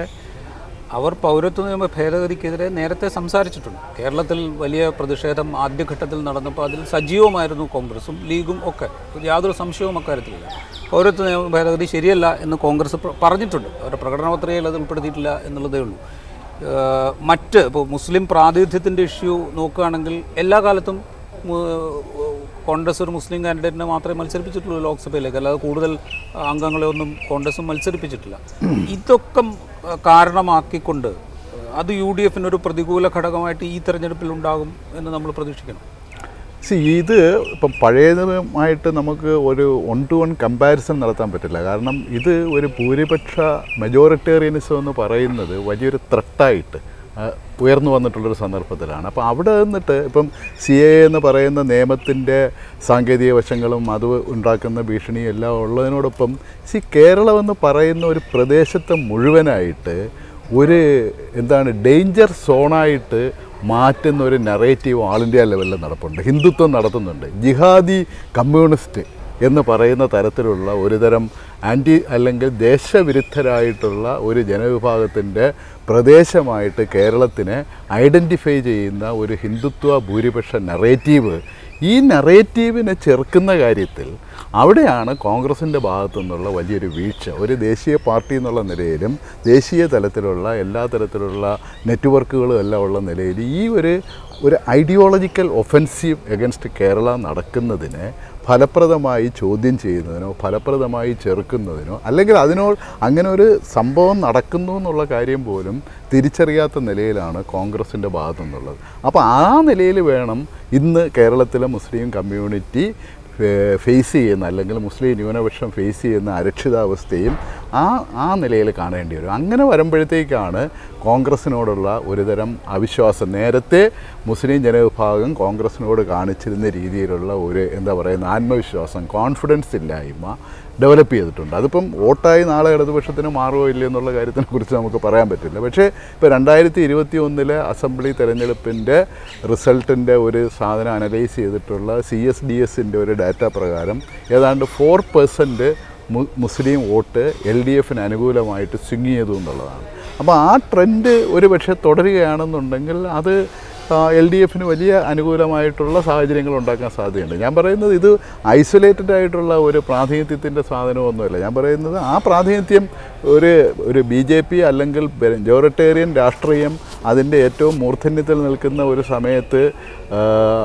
അവർ പൗരത്വ നിയമ ഭേദഗതിക്കെതിരെ നേരത്തെ സംസാരിച്ചിട്ടുണ്ട് കേരളത്തിൽ വലിയ പ്രതിഷേധം ആദ്യഘട്ടത്തിൽ നടന്നപ്പോൾ അതിൽ സജീവമായിരുന്നു കോൺഗ്രസും ലീഗും ഒക്കെ യാതൊരു സംശയവും അക്കാര്യത്തിലില്ല പൗരത്വ നിയമ ഭേദഗതി ശരിയല്ല എന്ന് കോൺഗ്രസ് പ്ര- പറഞ്ഞിട്ടുണ്ട് അവരുടെ പ്രകടന പത്രികയിൽ അത് ഉൾപ്പെടുത്തിയിട്ടില്ല എന്നുള്ളതേ ഉള്ളൂ ഏഹ് മറ്റ് ഇപ്പോൾ മുസ്ലിം പ്രാതിനിധ്യത്തിൻ്റെ ഇഷ്യൂ നോക്കുകയാണെങ്കിൽ എല്ലാ കാലത്തും മു- കോൺഗ്രസ് ഒരു മുസ്ലിം കാൻഡിഡേറ്റിനെ മാത്രമേ മത്സരിപ്പിച്ചിട്ടുള്ളൂ ലോക്സഭയിലേക്ക് അല്ലാതെ കൂടുതൽ അംഗങ്ങളെ ഒന്നും കോൺഗ്രസ് മത്സരിപ്പിച്ചിട്ടില്ല ഇതൊക്കെ ആ, കാരണമാക്കിക്കൊണ്ട് അത് യു ഡി എഫിന് ഒരു പ്രതികൂല ഘടകമായിട്ട് ഈ തെരഞ്ഞെടുപ്പിൽ ഉണ്ടാകും എന്ന് നമ്മൾ പ്രതീക്ഷിക്കണം സി ഇത് ഇപ്പം പഴയതുമായിട്ട് നമുക്ക് ഒരു വൺ ടു വൺ കമ്പാരിസൺ നടത്താൻ പറ്റില്ല കാരണം ഇത് ഒരു ഭൂരിപക്ഷ മെജോറിറ്റേറിയനിസം എന്ന് പറയുന്നത് വലിയൊരു ത്രട്ടായിട്ട് ഉയർന്നു വന്നിട്ടുള്ളൊരു സന്ദർഭത്തിലാണ് അപ്പോൾ അവിടെ നിന്നിട്ട് ഇപ്പം സി എ എന്ന് പറയുന്ന നിയമത്തിൻ്റെ സാങ്കേതിക വശങ്ങളും അത് ഉണ്ടാക്കുന്ന ഭീഷണിയും എല്ലാം ഉള്ളതിനോടൊപ്പം സി കേരളം എന്ന് പറയുന്ന ഒരു പ്രദേശത്തെ മുഴുവനായിട്ട് ഒരു എന്താണ് ഡേഞ്ചർ സോണായിട്ട് മാറ്റുന്ന ഒരു നറേറ്റീവ് ആൾ ഇന്ത്യ ലെവലിൽ നടപ്പുണ്ട് ഹിന്ദുത്വം നടത്തുന്നുണ്ട് ജിഹാദി കമ്മ്യൂണിസ്റ്റ് എന്ന് പറയുന്ന തരത്തിലുള്ള ഒരുതരം ആൻറ്റി അല്ലെങ്കിൽ ദേശവിരുദ്ധരായിട്ടുള്ള ഒരു ജനവിഭാഗത്തിൻ്റെ പ്രദേശമായിട്ട് കേരളത്തിനെ ഐഡൻറ്റിഫൈ ചെയ്യുന്ന ഒരു ഹിന്ദുത്വ ഭൂരിപക്ഷ നറേറ്റീവ് ഈ നറേറ്റീവിനെ ചെറുക്കുന്ന കാര്യത്തിൽ അവിടെയാണ് കോൺഗ്രസിൻ്റെ ഭാഗത്തു നിന്നുള്ള വലിയൊരു വീഴ്ച ഒരു ദേശീയ പാർട്ടി എന്നുള്ള നിലയിലും ദേശീയ തലത്തിലുള്ള എല്ലാ തരത്തിലുള്ള നെറ്റ്വർക്കുകളും എല്ലാം ഉള്ള നിലയിൽ ഈ ഒരു ഒരു ഐഡിയോളജിക്കൽ ഒഫൻസീവ് എഗൻസ്റ്റ് കേരള നടക്കുന്നതിനെ ഫലപ്രദമായി ചോദ്യം ചെയ്യുന്നതിനോ ഫലപ്രദമായി ചെറുക്കുന്നതിനോ അല്ലെങ്കിൽ അതിനോട് അങ്ങനെ ഒരു സംഭവം നടക്കുന്നു എന്നുള്ള കാര്യം പോലും തിരിച്ചറിയാത്ത നിലയിലാണ് കോൺഗ്രസിൻ്റെ ഭാഗത്തു നിന്നുള്ളത് അപ്പോൾ ആ നിലയിൽ വേണം ഇന്ന് കേരളത്തിലെ മുസ്ലിം കമ്മ്യൂണിറ്റി ഫേ- ഫേസ് ചെയ്യുന്ന അല്ലെങ്കിൽ മുസ്ലിം ന്യൂനപക്ഷം ഫേസ് ചെയ്യുന്ന അരക്ഷിതാവസ്ഥയും ആ ആ നിലയിൽ കാണേണ്ടി വരും അങ്ങനെ വരുമ്പോഴത്തേക്കാണ് കോൺഗ്രസിനോടുള്ള ഒരുതരം അവിശ്വാസം നേരത്തെ മുസ്ലിം ജനവിഭാഗം കോൺഗ്രസിനോട് കാണിച്ചിരുന്ന രീതിയിലുള്ള ഒരു എന്താ പറയുന്ന ആത്മവിശ്വാസം കോൺഫിഡൻസ് ഇല്ലായ്മ ഡെവലപ്പ് ചെയ്തിട്ടുണ്ട് അതിപ്പം വോട്ടായി നാളെ ഇടതുപക്ഷത്തിന് മാറുമോ ഇല്ലയോ എന്നുള്ള കാര്യത്തിനെ കുറിച്ച് നമുക്ക് പറയാൻ പറ്റില്ല പക്ഷേ ഇപ്പോൾ രണ്ടായിരത്തി ഇരുപത്തി ഒന്നിലെ അസംബ്ലി തെരഞ്ഞെടുപ്പിൻ്റെ റിസൾട്ടിൻ്റെ ഒരു സാധനം അനലൈസ് ചെയ്തിട്ടുള്ള സി എസ് ഡി എസിൻ്റെ ഒരു ഡാറ്റ പ്രകാരം ഏതാണ്ട് four percent Muslim vote L D എഫിന് അനുകൂലമായിട്ട് സ്വിങ് ചെയ്തു എന്നുള്ളതാണ് അപ്പോൾ ആ ട്രെൻഡ് ഒരു പക്ഷേ തുടരുകയാണെന്നുണ്ടെങ്കിൽ അത് എൽ ഡി എഫിന് വലിയ അനുകൂലമായിട്ടുള്ള സാഹചര്യങ്ങൾ ഉണ്ടാക്കാൻ സാധ്യതയുണ്ട് ഞാൻ പറയുന്നത് ഇത് ഐസൊലേറ്റഡ് ആയിട്ടുള്ള ഒരു പ്രാതിനിധ്യത്തിൻ്റെ സാധനമൊന്നുമല്ല ഞാൻ പറയുന്നത് ആ പ്രാതിനിധ്യം ഒരു ഒരു ബി ജെ പി അല്ലെങ്കിൽ ജോറിറ്റേറിയൻ രാഷ്ട്രീയം അതിൻ്റെ ഏറ്റവും മൂർധന്യത്തിൽ നിൽക്കുന്ന ഒരു സമയത്ത് ആ,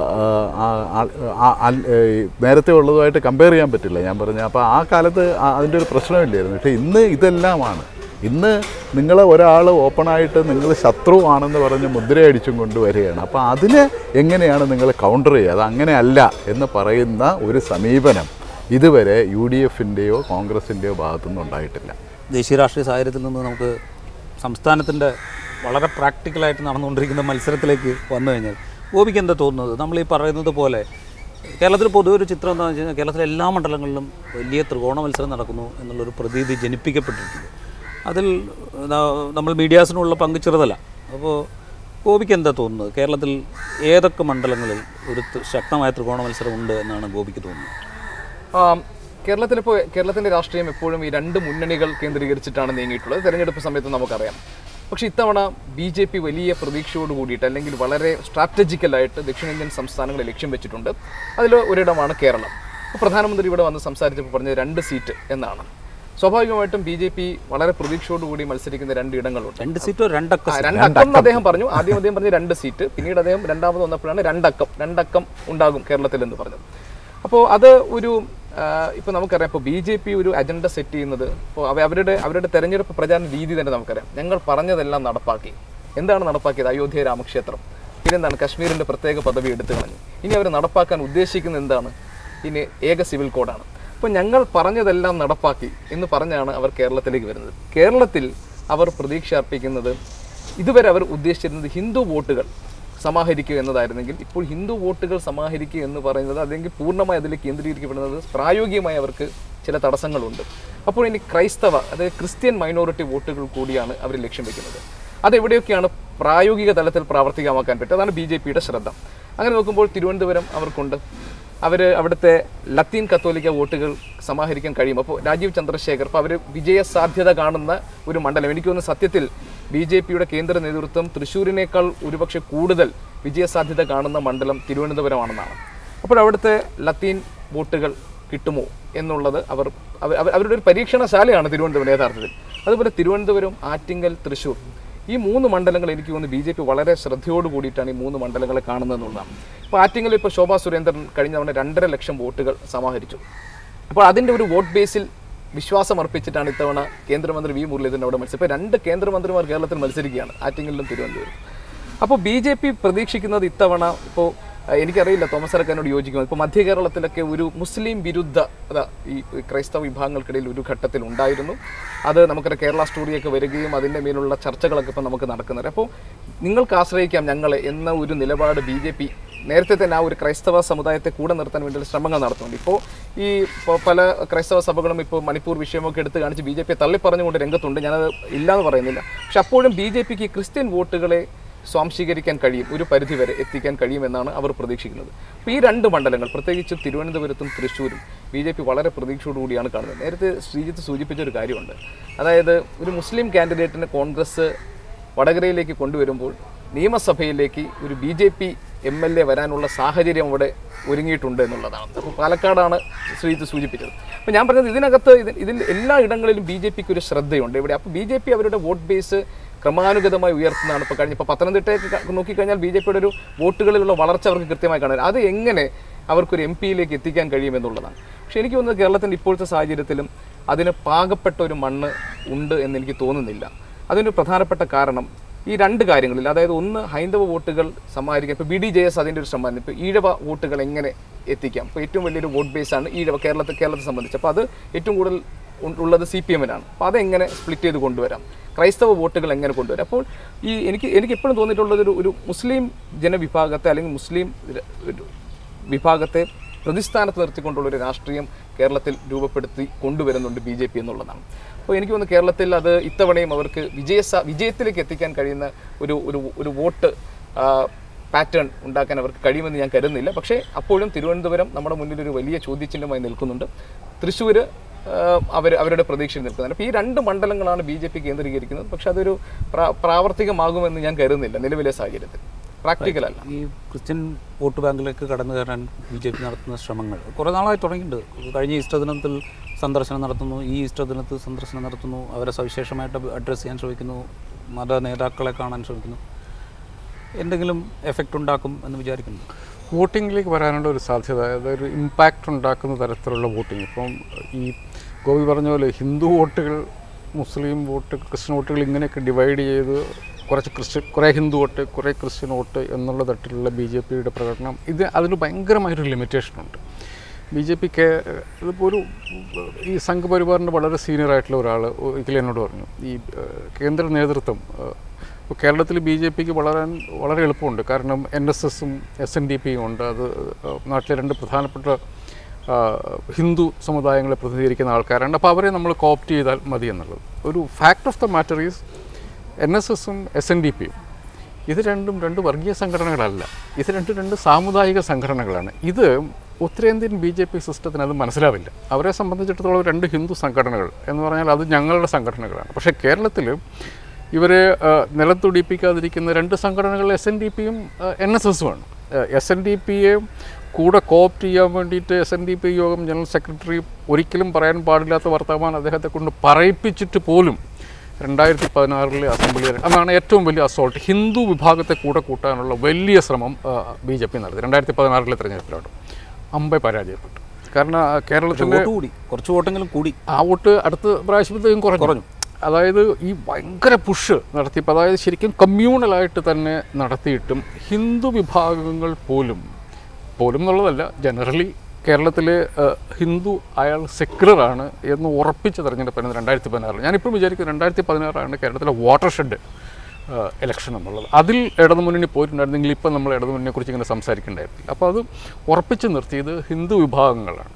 ആ, ആ, ആ, ആ, ഈ നേരത്തെ ഉള്ളതുമായിട്ട് കമ്പയർ ചെയ്യാൻ പറ്റില്ല ഞാൻ പറഞ്ഞ അപ്പോൾ ആ കാലത്ത് ആ- അതിൻ്റെ ഒരു പ്രശ്നമില്ലായിരുന്നു പക്ഷേ ഇന്ന് ഇതെല്ലാമാണ് ഇന്ന് നിങ്ങളെ ഒരാൾ ഓപ്പണായിട്ട് നിങ്ങൾ ശത്രുവാണെന്ന് പറഞ്ഞ് മുദ്രയടിച്ചും കൊണ്ടുവരികയാണ് അപ്പോൾ അതിനെ എങ്ങനെയാണ് നിങ്ങൾ കൗണ്ടർ ചെയ്യുക അത് അങ്ങനെയല്ല എന്ന് പറയുന്ന ഒരു സമീപനം ഇതുവരെ യു ഡി എഫിൻ്റെയോ കോൺഗ്രസിൻ്റെയോ ഭാഗത്തുനിന്നും ഉണ്ടായിട്ടില്ല ദേശീയ രാഷ്ട്രീയ സാഹചര്യത്തിൽ നിന്ന് നമുക്ക് സംസ്ഥാനത്തിൻ്റെ വളരെ പ്രാക്ടിക്കലായിട്ട് നടന്നുകൊണ്ടിരിക്കുന്ന മത്സരത്തിലേക്ക് വന്നു കഴിഞ്ഞാൽ ഗോപിക്ക് എന്താ തോന്നുന്നത് നമ്മൾ ഈ പറയുന്നത് പോലെ കേരളത്തിൽ പൊതുവെ ഒരു ചിത്രം എന്താണെന്ന് വെച്ച് കഴിഞ്ഞാൽ കേരളത്തിലെ എല്ലാ മണ്ഡലങ്ങളിലും വലിയ ത്രികോണ മത്സരം നടക്കുന്നു എന്നുള്ളൊരു പ്രതീതി ജനിപ്പിക്കപ്പെട്ടിട്ടുണ്ട് അതിൽ ന- നമ്മൾ മീഡിയാസിനുള്ള പങ്ക് ചെറുതല്ല അപ്പോൾ ഗോപിക്ക് എന്താ തോന്നുന്നത് കേരളത്തിൽ ഏതൊക്കെ മണ്ഡലങ്ങളിൽ ഒരു ത- ശക്തമായ ത്രികോണ മത്സരം ഉണ്ട് എന്നാണ് ഗോപിക്ക് തോന്നുന്നത് ആം, കേരളത്തിലിപ്പോൾ കേരളത്തിന്റെ രാഷ്ട്രീയം എപ്പോഴും ഈ രണ്ട് മുന്നണികൾ കേന്ദ്രീകരിച്ചിട്ടാണ് നീങ്ങിയിട്ടുള്ളത് തെരഞ്ഞെടുപ്പ് സമയത്ത് നമുക്കറിയാം പക്ഷേ ഇത്തവണ ബി ജെ പി വലിയ പ്രതീക്ഷയോട് കൂടിയിട്ട് അല്ലെങ്കിൽ വളരെ സ്ട്രാറ്റജിക്കലായിട്ട് ദക്ഷിണേന്ത്യൻ സംസ്ഥാനങ്ങളെ ലക്ഷ്യം വെച്ചിട്ടുണ്ട് അതിൽ ഒരിടമാണ് കേരളം അപ്പോൾ പ്രധാനമന്ത്രി ഇവിടെ വന്ന് സംസാരിച്ചപ്പോൾ പറഞ്ഞത് രണ്ട് സീറ്റ് എന്നാണ് സ്വാഭാവികമായിട്ടും ബി ജെ പി വളരെ പ്രതീക്ഷയോടുകൂടി മത്സരിക്കുന്ന രണ്ട് ഇടങ്ങളുണ്ട് രണ്ട് സീറ്റോ രണ്ടക്ക ആ, രണ്ടക്കം എന്ന് അദ്ദേഹം പറഞ്ഞു ആദ്യം അദ്ദേഹം പറഞ്ഞ രണ്ട് സീറ്റ് പിന്നീട് അദ്ദേഹം രണ്ടാമത് വന്നപ്പോഴാണ് രണ്ടക്കം രണ്ടക്കം ഉണ്ടാകും കേരളത്തിൽ എന്ന് പറഞ്ഞത് അപ്പോൾ അത് ഒരു ഇപ്പോൾ നമുക്കറിയാം ഇപ്പോൾ ബി ജെ പി ഒരു അജണ്ട സെറ്റ് ചെയ്യുന്നത് ഇപ്പോൾ അവ അവരുടെ അവരുടെ തെരഞ്ഞെടുപ്പ് പ്രചാരണ രീതി തന്നെ നമുക്കറിയാം ഞങ്ങൾ പറഞ്ഞതെല്ലാം നടപ്പാക്കി എന്താണ് നടപ്പാക്കിയത് അയോധ്യ രാമക്ഷേത്രം പിന്നെന്താണ് കശ്മീരിൻ്റെ പ്രത്യേക പദവി എടുത്തു കളഞ്ഞു ഇനി അവർ നടപ്പാക്കാൻ ഉദ്ദേശിക്കുന്നത് എന്താണ് ഇനി ഏക സിവിൽ കോഡാണ് അപ്പോൾ ഞങ്ങൾ പറഞ്ഞതെല്ലാം നടപ്പാക്കി എന്ന് പറഞ്ഞാണ് അവർ കേരളത്തിലേക്ക് വരുന്നത് കേരളത്തിൽ അവർ പ്രതീക്ഷ അർപ്പിക്കുന്നത് ഇതുവരെ അവർ ഉദ്ദേശിച്ചിരുന്നത് ഹിന്ദു വോട്ടുകൾ സമാഹരിക്കുക എന്നതായിരുന്നെങ്കിൽ ഇപ്പോൾ ഹിന്ദു വോട്ടുകൾ സമാഹരിക്കുക എന്ന് പറയുന്നത് അല്ലെങ്കിൽ പൂർണ്ണമായി അതിൽ കേന്ദ്രീകരിക്കപ്പെടുന്നത് പ്രായോഗികമായി അവർക്ക് ചില തടസ്സങ്ങളുണ്ട് അപ്പോൾ ഇനി ക്രൈസ്തവ അതായത് ക്രിസ്ത്യൻ മൈനോറിറ്റി വോട്ടുകൾ കൂടിയാണ് അവർ ലക്ഷ്യം വെക്കുന്നത് അതെവിടെയൊക്കെയാണ് പ്രായോഗിക തലത്തിൽ പ്രാവർത്തികമാക്കാൻ പറ്റുക അതാണ് ബി ജെ പിയുടെ ശ്രദ്ധ അങ്ങനെ നോക്കുമ്പോൾ തിരുവനന്തപുരം അവർക്കുണ്ട് അവർ അവിടുത്തെ ലത്തീൻ കത്തോലിക്ക വോട്ടുകൾ സമാഹരിക്കാൻ കഴിയും അപ്പോൾ രാജീവ് ചന്ദ്രശേഖർ അപ്പോൾ അവർ വിജയ സാധ്യത കാണുന്ന ഒരു മണ്ഡലം എനിക്ക് തോന്നുന്നു സത്യത്തിൽ ബി ജെ പിയുടെ കേന്ദ്ര നേതൃത്വം തൃശ്ശൂരിനേക്കാൾ ഒരുപക്ഷെ കൂടുതൽ വിജയസാധ്യത കാണുന്ന മണ്ഡലം തിരുവനന്തപുരമാണെന്നാണ് അപ്പോൾ അവിടുത്തെ ലത്തീൻ വോട്ടുകൾ കിട്ടുമോ എന്നുള്ളത് അവർ അവ- അവ- അവരുടെ ഒരു പരീക്ഷണശാലയാണ് തിരുവനന്തപുരം യഥാർത്ഥത്തിൽ അതുപോലെ തിരുവനന്തപുരം ആറ്റിങ്ങൽ തൃശ്ശൂർ ഈ മൂന്ന് മണ്ഡലങ്ങൾ എനിക്ക് തോന്നുന്നു ബി ജെ പി വളരെ ശ്രദ്ധയോട് കൂടിയിട്ടാണ് ഈ മൂന്ന് മണ്ഡലങ്ങളെ കാണുന്നതെന്നുള്ളതാണ് ഇപ്പോൾ ആറ്റിങ്ങൽ ഇപ്പോൾ ശോഭാ സുരേന്ദ്രൻ കഴിഞ്ഞ തവണ രണ്ടര ലക്ഷം വോട്ടുകൾ സമാഹരിച്ചു അപ്പോൾ അതിൻ്റെ ഒരു വോട്ട് ബേസിൽ വിശ്വാസം അർപ്പിച്ചിട്ടാണ് ഇത്തവണ കേന്ദ്രമന്ത്രി വി മുരളീധരൻ അവിടെ മത്സരം ഇപ്പോൾ രണ്ട് കേന്ദ്രമന്ത്രിമാർ കേരളത്തിൽ മത്സരിക്കുകയാണ് ആറ്റിങ്ങലിലും തിരുവനന്തപുരം അപ്പോൾ ബി ജെ പി പ്രതീക്ഷിക്കുന്നത് ഇത്തവണ ഇപ്പോൾ ആ, എനിക്കറിയില്ല തോമസ് അരക്കാനോട് യോജിക്കും ഇപ്പോൾ മധ്യ കേരളത്തിലൊക്കെ ഒരു മുസ്ലിം വിരുദ്ധ അതാ ഈ ക്രൈസ്തവ വിഭാഗങ്ങൾക്കിടയിൽ ഒരു ഘട്ടത്തിൽ ഉണ്ടായിരുന്നു അത് നമുക്കൊരു കേരള സ്റ്റോറിയൊക്കെ വരികയും അതിൻ്റെ മേലുള്ള ചർച്ചകളൊക്കെ ഇപ്പം നമുക്ക് നടക്കുന്നുണ്ട് അപ്പോൾ നിങ്ങൾക്ക് ആശ്രയിക്കാം ഞങ്ങളെ എന്ന ഒരു നിലപാട് ബി ജെ പി നേരത്തെ തന്നെ ആ ഒരു ക്രൈസ്തവ സമുദായത്തെ കൂടെ നിർത്താൻ വേണ്ടിയുള്ള ശ്രമങ്ങൾ നടത്തുന്നുണ്ട് ഇപ്പോൾ ഈ ഇപ്പോൾ പല ക്രൈസ്തവ സഭകളും ഇപ്പോൾ മണിപ്പൂർ വിഷയമൊക്കെ എടുത്ത് കാണിച്ച് ബി ജെ പി തള്ളിപ്പറഞ്ഞുകൊണ്ട് രംഗത്തുണ്ട് ഞാനത് ഇല്ലാന്ന് പറയുന്നില്ല പക്ഷെ അപ്പോഴും ബി ജെ പിക്ക് ക്രിസ്ത്യൻ വോട്ടുകളെ സ്വാംശീകരിക്കാൻ കഴിയും ഒരു പരിധി വരെ എത്തിക്കാൻ കഴിയുമെന്നാണ് അവർ പ്രതീക്ഷിക്കുന്നത് അപ്പോൾ ഈ രണ്ട് മണ്ഡലങ്ങൾ പ്രത്യേകിച്ച് തിരുവനന്തപുരത്തും തൃശ്ശൂരും ബി ജെ പി വളരെ പ്രതീക്ഷയോടുകൂടിയാണ് കാണുന്നത് നേരത്തെ ശ്രീജിത്ത് സൂചിപ്പിച്ച ഒരു കാര്യമുണ്ട് അതായത് ഒരു മുസ്ലിം കാൻഡിഡേറ്റിനെ കോൺഗ്രസ് വടകരയിലേക്ക് കൊണ്ടുവരുമ്പോൾ നിയമസഭയിലേക്ക് ഒരു B J P M L A വരാനുള്ള സാഹചര്യം അവിടെ ഒരുങ്ങിയിട്ടുണ്ട് എന്നുള്ളതാണ് അപ്പോൾ പാലക്കാടാണ് ശ്രീജിത്ത് സൂചിപ്പിച്ചത് അപ്പോൾ ഞാൻ പറഞ്ഞത് ഇതിനകത്ത് ഇത് ഇതിൽ എല്ലാ ഇടങ്ങളിലും ബി ജെ പിക്ക് ഒരു ശ്രദ്ധയുണ്ട് ഇവിടെ അപ്പോൾ ബി ജെ പി അവരുടെ വോട്ട് ബേസ് ക്രമാനുഗതമായി ഉയർത്തുന്നതാണ് ഇപ്പോൾ കഴിഞ്ഞ ഇപ്പോൾ പത്തനംതിട്ടയൊക്കെ ക- നോക്കിക്കഴിഞ്ഞാൽ ബി ജെ പിയുടെ ഒരു വോട്ടുകളിലുള്ള വളർച്ച അവർക്ക് കൃത്യമായി കാണാൻ അത് എങ്ങനെ അവർക്കൊരു എം പിയിലേക്ക് എത്തിക്കാൻ കഴിയുമെന്നുള്ളതാണ് പക്ഷേ എനിക്ക് തോന്നുന്നത് കേരളത്തിൻ്റെ ഇപ്പോഴത്തെ സാഹചര്യത്തിലും അതിന് പാകപ്പെട്ട ഒരു മണ്ണ് ഉണ്ട് എന്ന് എനിക്ക് തോന്നുന്നില്ല അതിന് പ്രധാനപ്പെട്ട കാരണം ഈ രണ്ട് കാര്യങ്ങളിൽ അതായത് ഒന്ന് ഹൈന്ദവ വോട്ടുകൾ സമാഹരിക്കാൻ ഇപ്പോൾ ബി ഡി ജെ എസ് അതിൻ്റെ ഒരു ശ്രമമാണ് ഇപ്പോൾ ഈഴവ വോട്ടുകൾ എങ്ങനെ എത്തിക്കാം ഇപ്പോൾ ഏറ്റവും വലിയൊരു വോട്ട് ബേസാണ് ഈഴവ കേരളത്തെ കേരളത്തെ സംബന്ധിച്ച് അപ്പോൾ അത് ഏറ്റവും കൂടുതൽ ഉ- ഉള്ളത് സി പി എമ്മിനാണ് അപ്പോൾ അതെങ്ങനെ സ്പ്ലിറ്റ് ചെയ്ത് കൊണ്ടുവരാം ക്രൈസ്തവ വോട്ടുകൾ എങ്ങനെ കൊണ്ടുവരാം അപ്പോൾ ഈ എനിക്ക് എനിക്ക് എപ്പോഴും തോന്നിയിട്ടുള്ളത് ഒരു ഒരു മുസ്ലിം ജനവിഭാഗത്തെ അല്ലെങ്കിൽ മുസ്ലിം ര- ഒരു വിഭാഗത്തെ പ്രതിസ്ഥാനത്ത് നിർത്തിക്കൊണ്ടുള്ള ഒരു രാഷ്ട്രീയം കേരളത്തിൽ രൂപപ്പെടുത്തി കൊണ്ടുവരുന്നുണ്ട് ബി ജെ പി എന്നുള്ളതാണ് അപ്പോൾ എനിക്ക് തോന്നുന്നു കേരളത്തിൽ അത് ഇത്തവണയും അവർക്ക് വിജയ സ- വിജയത്തിലേക്ക് എത്തിക്കാൻ കഴിയുന്ന ഒരു ഒരു ഒരു വോട്ട് പാറ്റേൺ ഉണ്ടാക്കാൻ അവർക്ക് കഴിയുമെന്ന് ഞാൻ കരുതുന്നില്ല പക്ഷേ അപ്പോഴും തിരുവനന്തപുരം നമ്മുടെ മുന്നിൽ ഒരു വലിയ ചോദ്യചിഹ്നമായി നിൽക്കുന്നുണ്ട് തൃശ്ശൂർ അവർ അവരുടെ പ്രതീക്ഷയിൽ നിൽക്കുന്നുണ്ട് അപ്പോൾ ഈ രണ്ട് മണ്ഡലങ്ങളാണ് ബി ജെ പി കേന്ദ്രീകരിക്കുന്നത് പക്ഷേ അതൊരു പ്രാ- പ്രാവർത്തികമാകുമെന്ന് ഞാൻ കരുതുന്നില്ല നിലവിലെ സാഹചര്യത്തിൽ പ്രാക്ടിക്കൽ അല്ല ഈ ക്രിസ്ത്യൻ വോട്ട് ബാങ്കിലേക്ക് കടന്നു കയറാൻ ബി ജെ പി നടത്തുന്ന ശ്രമങ്ങൾ കുറേ നാളായി തുടങ്ങിയിട്ടുണ്ട് കഴിഞ്ഞ ഈസ്റ്റർ ദിനത്തിൽ സന്ദർശനം നടത്തുന്നു ഈ ഈസ്റ്റർ ദിനത്തിൽ സന്ദർശനം നടത്തുന്നു അവരെ സവിശേഷമായിട്ട് അഡ്രസ്സ് ചെയ്യാൻ ശ്രമിക്കുന്നു മത നേതാക്കളെ കാണാൻ ശ്രമിക്കുന്നു എന്തെങ്കിലും എഫക്റ്റ് ഉണ്ടാക്കും എന്ന് വിചാരിക്കുന്നു വോട്ടിങ്ങിലേക്ക് വരാനുള്ള ഒരു സാധ്യത അതൊരു ഇമ്പാക്റ്റ് ഉണ്ടാക്കുന്ന തരത്തിലുള്ള വോട്ടിംഗ് ഇപ്പം ഈ ഗോപി പറഞ്ഞ പോലെ ഹിന്ദു വോട്ടുകൾ മുസ്ലിം വോട്ട് ക്രിസ്ത്യൻ വോട്ടുകൾ ഇങ്ങനെയൊക്കെ ഡിവൈഡ് ചെയ്ത് കുറച്ച് ക്രിസ്ത്യൻ കുറേ ഹിന്ദു വോട്ട് കുറേ ക്രിസ്ത്യൻ വോട്ട് എന്നുള്ള തരത്തിലുള്ള ബി ജെ പിയുടെ പ്രകടനം ഇത് അതിന് ഭയങ്കരമായൊരു ലിമിറ്റേഷനുണ്ട് ബി ജെ പിക്ക് ഇതിപ്പോൾ ഒരു ഈ സംഘപരിവാറിൻ്റെ വളരെ സീനിയർ ആയിട്ടുള്ള ഒരാൾ ഒരിക്കലും എന്നോട് പറഞ്ഞു ഈ ഏഹ്, കേന്ദ്ര നേതൃത്വം ഏഹ്, ഇപ്പോൾ കേരളത്തിൽ ബി ജെ പിക്ക് വളരാൻ വളരെ എളുപ്പമുണ്ട് കാരണം എൻ എസ് എസും എസ് എൻ ഡി പിയും ഉണ്ട് അത് ഏഹ്, നാട്ടിലെ രണ്ട് പ്രധാനപ്പെട്ട ആ, ഹിന്ദു സമുദായങ്ങളെ പ്രതിനിധീകരിക്കുന്ന ആൾക്കാരാണ് അപ്പോൾ അവരെ നമ്മൾ കോപ്റ്റ് ചെയ്താൽ മതി എന്നുള്ളത് ഒരു fact of the matter is N S എസും എസ് എൻ ഡി പിയും ഇത് രണ്ടും രണ്ട് വർഗീയ സംഘടനകളല്ല ഇത് രണ്ട് രണ്ട് സാമുദായിക സംഘടനകളാണ് ഇത് ഉത്തരേന്ത്യൻ ബി ജെ പി സിസ്റ്റത്തിന് അത് മനസ്സിലാവില്ല അവരെ സംബന്ധിച്ചിടത്തോളം രണ്ട് ഹിന്ദു സംഘടനകൾ എന്ന് പറഞ്ഞാൽ അത് ഞങ്ങളുടെ സംഘടനകളാണ് പക്ഷേ കേരളത്തിൽ ഇവരെ ആ, നിലത്തുടിപ്പിക്കാതിരിക്കുന്ന രണ്ട് സംഘടനകൾ എസ് എൻ ഡി പിയും എൻ എസ് എസുമാണ് എസ് എൻ ഡി പിയെ കൂടെ കോപ്റ്റ് ചെയ്യാൻ വേണ്ടിയിട്ട് എസ് എൻ ഡി പി യോഗം ജനറൽ സെക്രട്ടറി ഒരിക്കലും പറയാൻ പാടില്ലാത്ത വർത്തമാനം അദ്ദേഹത്തെ കൊണ്ട് പറയിപ്പിച്ചിട്ട് പോലും രണ്ടായിരത്തി പതിനാറിലെ അസംബ്ലിയിൽ അതാണ് ഏറ്റവും വലിയ അസോൾട്ട് ഹിന്ദു വിഭാഗത്തെ കൂടെ കൂട്ടാനുള്ള വലിയ ശ്രമം ബി ജെ പി നടത്തി രണ്ടായിരത്തി പതിനാറിലെ തെരഞ്ഞെടുപ്പിലാണ് അമ്പെ പരാജയപ്പെട്ടു കാരണം ആ, കേരളത്തിലെ വോട്ട് കൂടി കുറച്ച് വോട്ടെങ്കിലും കൂടി ആ വോട്ട് അടുത്ത പ്രാവശ്യത്തേക്കും കുറഞ്ഞു കുറഞ്ഞു. അതായത് ഈ ഭയങ്കര പുഷ് നടത്തിയപ്പോൾ അതായത് ശരിക്കും കമ്മ്യൂണലായിട്ട് തന്നെ നടത്തിയിട്ടും ഹിന്ദു വിഭാഗങ്ങൾ പോലും പോലും എന്നുള്ളതല്ല ജനറലി കേരളത്തിലെ ഏഹ്, ഹിന്ദു അയാൾ സെക്യുലറാണ് എന്ന് ഉറപ്പിച്ച തെരഞ്ഞെടുപ്പായിരുന്നു രണ്ടായിരത്തി പതിനാറിൽ ഞാനിപ്പോൾ വിചാരിക്കുന്നു രണ്ടായിരത്തി പതിനാറാണ് കേരളത്തിലെ വാട്ടർ ഷെഡ് ഇലക്ഷൻ എന്നുള്ളത് അതിൽ ഇടതുമുന്നണി പോയിട്ടുണ്ടായിരുന്നെങ്കിൽ ഇപ്പം നമ്മൾ ഇടതുമുന്നണിയെ കുറിച്ച് ഇങ്ങനെ സംസാരിക്കേണ്ടായിരുന്നില്ല അപ്പോൾ അത് ഉറപ്പിച്ച് നിർത്തിയത് ഹിന്ദു വിഭാഗങ്ങളാണ്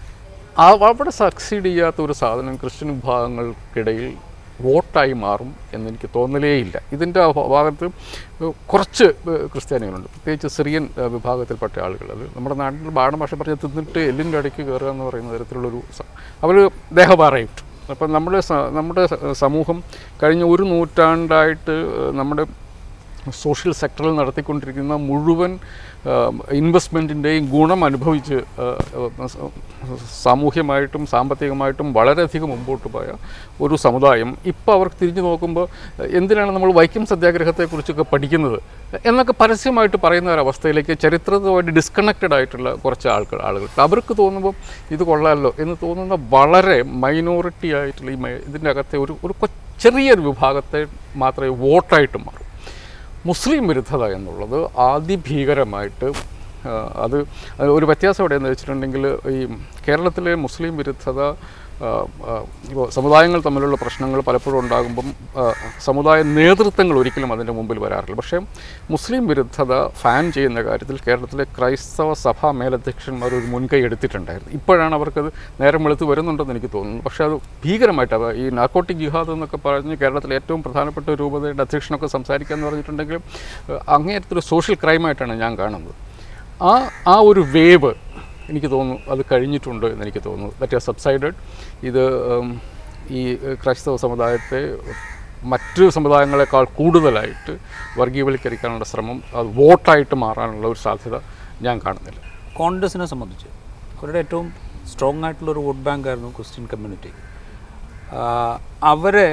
ആ അവിടെ സക്സീഡ് ചെയ്യാത്ത ഒരു സാധനം ക്രിസ്ത്യൻ വിഭാഗങ്ങൾക്കിടയിൽ വോട്ടായി മാറും എന്നെനിക്ക് തോന്നലേയില്ല ഇതിൻ്റെ ആ ഭാഗത്ത് കുറച്ച് ക്രിസ്ത്യാനികളുണ്ട് പ്രത്യേകിച്ച് സിറിയൻ ഏഹ്, വിഭാഗത്തിൽപ്പെട്ട ആളുകൾ അത് നമ്മുടെ നാട്ടിൽ ഭാഷ പറഞ്ഞ് തിന്നിട്ട് എല്ലിൻ്റെ അടിക്ക് കയറുക എന്ന് പറയുന്ന തരത്തിലുള്ളൊരു അവർ ദേഹഭാറയിട്ട് അപ്പം നമ്മുടെ സ- നമ്മുടെ സ- സമൂഹം കഴിഞ്ഞ ഒരു നൂറ്റാണ്ടായിട്ട് ഏഹ്, നമ്മുടെ സോഷ്യൽ സെക്ടറിൽ നടത്തിക്കൊണ്ടിരിക്കുന്ന മുഴുവൻ ഇൻവെസ്റ്റ്മെൻറ്റിൻ്റെയും ഗുണം അനുഭവിച്ച് ആ, ആ, സ- സാമൂഹ്യമായിട്ടും സാമ്പത്തികമായിട്ടും വളരെയധികം മുമ്പോട്ട് പോയ ഒരു സമുദായം ഇപ്പോൾ അവർക്ക് തിരിഞ്ഞു നോക്കുമ്പോൾ എന്തിനാണ് നമ്മൾ വൈക്കം സത്യാഗ്രഹത്തെക്കുറിച്ചൊക്കെ പഠിക്കുന്നത് എന്നൊക്കെ പരസ്യമായിട്ട് പറയുന്ന ഒരവസ്ഥയിലേക്ക് ചരിത്രവുമായിട്ട് ഡിസ്കണക്റ്റഡ് ആയിട്ടുള്ള കുറച്ച് ആൾക്കാർ ആളുകൾ അവർക്ക് തോന്നുമ്പോൾ ഇത് കൊള്ളാമല്ലോ എന്ന് തോന്നുന്ന വളരെ മൈനോറിറ്റി ആയിട്ടുള്ള ഈ മൈ- ഇതിൻ്റെ അകത്തെ ഒരു ഒരു കൊ- ചെറിയൊരു വിഭാഗത്തെ മാത്രമേ വോട്ടായിട്ട് മാറൂ മുസ്ലിം വിരുദ്ധത എന്നുള്ളത് അതിഭീകരമായിട്ട് ആ, അത് അത് ഒരു വ്യത്യാസം എവിടെയെന്ന് വെച്ചിട്ടുണ്ടെങ്കിൽ ഈ കേരളത്തിലെ മുസ്ലിം വിരുദ്ധത ആ, ആ, ഇപ്പോൾ സമുദായങ്ങൾ തമ്മിലുള്ള പ്രശ്നങ്ങൾ പലപ്പോഴും ഉണ്ടാകുമ്പം ആ, സമുദായ നേതൃത്വങ്ങൾ ഒരിക്കലും അതിൻ്റെ മുമ്പിൽ വരാറില്ല പക്ഷേ മുസ്ലിം വിരുദ്ധത ഫാൻ ചെയ്യുന്ന കാര്യത്തിൽ കേരളത്തിലെ ക്രൈസ്തവ സഭാ മേലധ്യക്ഷന്മാർ ഒരു മുൻകൈ എടുത്തിട്ടുണ്ടായിരുന്നു ഇപ്പോഴാണ് അവർക്കത് നേരം വെളുത്ത് വരുന്നുണ്ടെന്ന് എനിക്ക് തോന്നുന്നു പക്ഷേ അത് ഭീകരമായിട്ട് അവ- ഈ നാർക്കോട്ടിക് ജിഹാദ് എന്നൊക്കെ പറഞ്ഞ് കേരളത്തിലെ ഏറ്റവും പ്രധാനപ്പെട്ട രൂപതയുടെ അധ്യക്ഷനൊക്കെ സംസാരിക്കുക എന്ന് പറഞ്ഞിട്ടുണ്ടെങ്കിൽ ഏഹ്, അങ്ങേയറ്റത്തൊരു സോഷ്യൽ ക്രൈമായിട്ടാണ് ഞാൻ കാണുന്നത് ആ ആ ഒരു വേവ് എനിക്ക് തോന്നുന്നു അത് കഴിഞ്ഞിട്ടുണ്ട് എന്ന് എനിക്ക് തോന്നുന്നു ദറ്റ് ആർ സബ്സൈഡഡ് ഇത് ഉം, ഈ ഏഹ്, ക്രൈസ്തവ സമുദായത്തെ മറ്റ് സമുദായങ്ങളെക്കാൾ കൂടുതലായിട്ട് വർഗീയവൽക്കരിക്കാനുള്ള ശ്രമം അത് വോട്ടായിട്ട് മാറാനുള്ള ഒരു സാധ്യത ഞാൻ കാണുന്നില്ല കോൺഗ്രസിനെ സംബന്ധിച്ച് അവരുടെ ഏറ്റവും സ്ട്രോങ് ആയിട്ടുള്ള ഒരു വോട്ട് ബാങ്ക് ആയിരുന്നു ക്രിസ്ത്യൻ കമ്മ്യൂണിറ്റി അവരെ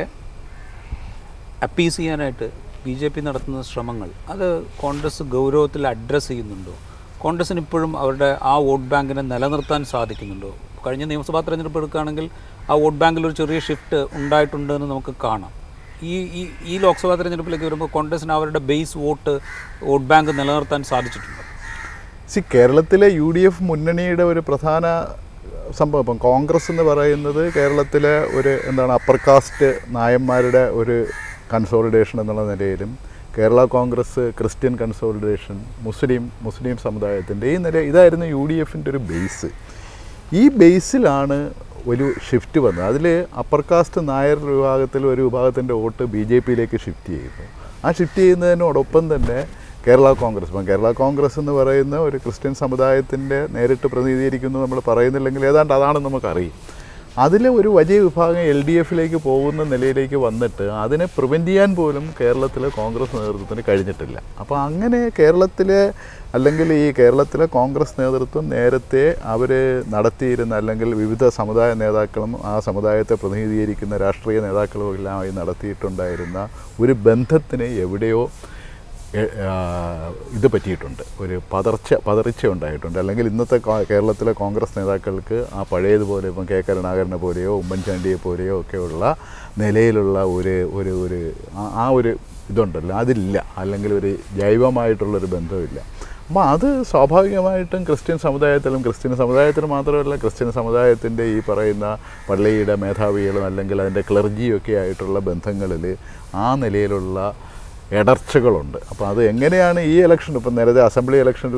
അപ്പീസ് ചെയ്യാനായിട്ട് ബി ജെ പി നടത്തുന്ന ശ്രമങ്ങൾ അത് കോൺഗ്രസ് ഗൗരവത്തിൽ അഡ്രസ്സ് ചെയ്യുന്നുണ്ടോ കോൺഗ്രസിന് ഇപ്പോഴും അവരുടെ ആ വോട്ട് ബാങ്കിനെ നിലനിർത്താൻ സാധിക്കുന്നുണ്ടോ കഴിഞ്ഞ നിയമസഭാ തെരഞ്ഞെടുപ്പ് എടുക്കുകയാണെങ്കിൽ ആ വോട്ട് ബാങ്കിൽ ഒരു ചെറിയ ഷിഫ്റ്റ് ഉണ്ടായിട്ടുണ്ടെന്ന് നമുക്ക് കാണാം ഈ ഈ ഈ ലോക്സഭാ തെരഞ്ഞെടുപ്പിലേക്ക് വരുമ്പോൾ കോൺഗ്രസിന് അവരുടെ ബേസ് വോട്ട് വോട്ട് ബാങ്ക് നിലനിർത്താൻ സാധിച്ചിട്ടുണ്ടോ സി കേരളത്തിലെ യു ഡി എഫ് മുന്നണിയുടെ ഒരു പ്രധാന സംഭവം ഇപ്പം കോൺഗ്രസ് എന്ന് പറയുന്നത് കേരളത്തിലെ ഒരു എന്താണ് അപ്പർ കാസ്റ്റ് നായന്മാരുടെ ഒരു കൺസോളിഡേഷൻ എന്നുള്ള നിലയിലും Kerala Congress Christian consolidation Muslim Muslim സമുദായത്തിൻ്റെ ഈ നില ഇതായിരുന്നു യു ഡി എഫിൻ്റെ ഒരു ബേസ് ഈ ബേസിലാണ് ഒരു ഷിഫ്റ്റ് വന്നത് അതിൽ അപ്പർ കാസ്റ്റ് നായർ വിഭാഗത്തിൽ ഒരു വിഭാഗത്തിൻ്റെ വോട്ട് ബി ജെ പിയിലേക്ക് ഷിഫ്റ്റ് ചെയ്യുന്നു ആ ഷിഫ്റ്റ് ചെയ്യുന്നതിനോടൊപ്പം തന്നെ കേരള കോൺഗ്രസ് ഇപ്പം കേരള കോൺഗ്രസ് എന്ന് പറയുന്ന ഒരു ക്രിസ്ത്യൻ സമുദായത്തിൻ്റെ നേരിട്ട് പ്രതിനിധീകരിക്കുന്നു നമ്മൾ പറയുന്നില്ലെങ്കിൽ ഏതാണ്ട് അതാണെന്ന് നമുക്കറിയും അതിലെ ഒരു വലിയ വിഭാഗം എൽ ഡി എഫിലേക്ക് പോകുന്ന നിലയിലേക്ക് വന്നിട്ട് അതിനെ പ്രിവെൻറ്റ് ചെയ്യാൻ പോലും കേരളത്തിലെ കോൺഗ്രസ് നേതൃത്വത്തിന് കഴിഞ്ഞിട്ടില്ല അപ്പോൾ അങ്ങനെ കേരളത്തിലെ അല്ലെങ്കിൽ ഈ കേരളത്തിലെ കോൺഗ്രസ് നേതൃത്വം നേരത്തെ അവർ നടത്തിയിരുന്ന അല്ലെങ്കിൽ വിവിധ സമുദായ നേതാക്കളും ആ സമുദായത്തെ പ്രതിനിധീകരിക്കുന്ന രാഷ്ട്രീയ നേതാക്കളും എല്ലാമായി നടത്തിയിട്ടുണ്ടായിരുന്ന ഒരു ബന്ധത്തിന് എവിടെയോ എ- ആ, ഇത് പറ്റിയിട്ടുണ്ട് ഒരു പതർച്ച പതറിച്ച ഉണ്ടായിട്ടുണ്ട് അല്ലെങ്കിൽ ഇന്നത്തെ കോ- കേരളത്തിലെ കോൺഗ്രസ് നേതാക്കൾക്ക് ആ പഴയതുപോലെ ഇപ്പം കെ കരുണാകരനെ പോലെയോ ഉമ്മൻചാണ്ടിയെ പോലെയോ ഒക്കെയുള്ള നിലയിലുള്ള ഒരു ഒരു ഒരു ആ- ആ ഒരു ഇതുണ്ടല്ലോ അതില്ല അല്ലെങ്കിൽ ഒരു ജൈവമായിട്ടുള്ളൊരു ബന്ധമില്ല അപ്പോൾ അത് സ്വാഭാവികമായിട്ടും ക്രിസ്ത്യൻ സമുദായത്തിലും ക്രിസ്ത്യൻ സമുദായത്തിൽ മാത്രമല്ല ക്രിസ്ത്യൻ സമുദായത്തിൻ്റെ ഈ പറയുന്ന പള്ളിയുടെ മേധാവികളും അല്ലെങ്കിൽ അതിൻ്റെ ക്ലർജിയും ഒക്കെ ആയിട്ടുള്ള ബന്ധങ്ങളിൽ ആ നിലയിലുള്ള ഇടർച്ചകളുണ്ട് അപ്പോൾ അത് എങ്ങനെയാണ് ഈ ഇലക്ഷൻ ഇപ്പം നേരത്തെ അസംബ്ലി ഇലക്ഷനിൽ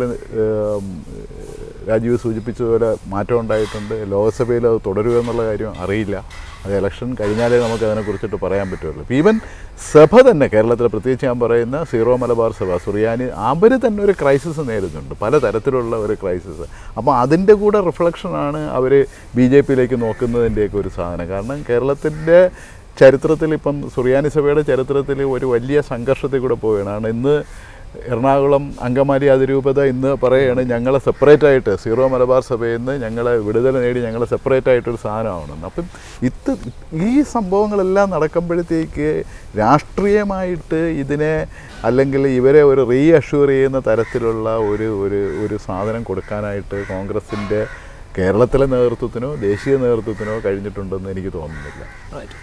രാജീവ് സൂചിപ്പിച്ചതുപോലെ മാറ്റം ഉണ്ടായിട്ടുണ്ട് ലോക്സഭയിൽ അത് തുടരുക എന്നുള്ള കാര്യം അറിയില്ല അത് ഇലക്ഷൻ കഴിഞ്ഞാലേ നമുക്ക് അതിനെക്കുറിച്ചിട്ട് പറയാൻ പറ്റുള്ളൂ ഇപ്പം ഈവൻ സഭ തന്നെ കേരളത്തിൽ പ്രത്യേകിച്ച് ഞാൻ പറയുന്ന സീറോ മലബാർ സഭ സുറിയാനി അവർ തന്നെ ഒരു ക്രൈസിസ് നേരിടുന്നുണ്ട് പല തരത്തിലുള്ള ഒരു ക്രൈസിസ് അപ്പോൾ അതിൻ്റെ കൂടെ റിഫ്ലക്ഷനാണ് അവർ ബി ജെ പിയിലേക്ക് നോക്കുന്നതിൻ്റെയൊക്കെ ഒരു സാധനം കാരണം കേരളത്തിൻ്റെ ചരിത്രത്തിൽ ഇപ്പം സുറിയാനി സഭയുടെ ചരിത്രത്തിൽ ഒരു വലിയ സംഘർഷത്തിൽ കൂടെ പോവുകയാണ് ഇന്ന് എറണാകുളം അങ്കമാലി അതിരൂപത ഇന്ന് പറയുകയാണ് ഞങ്ങളെ സെപ്പറേറ്റ് ആയിട്ട് സീറോ മലബാർ സഭയിൽ നിന്ന് ഞങ്ങളെ വിടുതൽ നേടി ഞങ്ങളെ സെപ്പറേറ്റ് ആയിട്ടൊരു സാധനമാണെന്ന് അപ്പം ഇത് ഈ സംഭവങ്ങളെല്ലാം നടക്കുമ്പോഴത്തേക്ക് രാഷ്ട്രീയമായിട്ട് ഇതിനെ അല്ലെങ്കിൽ ഇവരെ ഒരു റീ അഷ്യൂർ ചെയ്യുന്ന തരത്തിലുള്ള ഒരു ഒരു ഒരു സാധനം കൊടുക്കാനായിട്ട് കോൺഗ്രസിൻ്റെ കേരളത്തിലെ നേതൃത്വത്തിനോ ദേശീയ നേതൃത്വത്തിനോ കഴിഞ്ഞിട്ടുണ്ടെന്ന് എനിക്ക് തോന്നുന്നില്ല റൈറ്റ്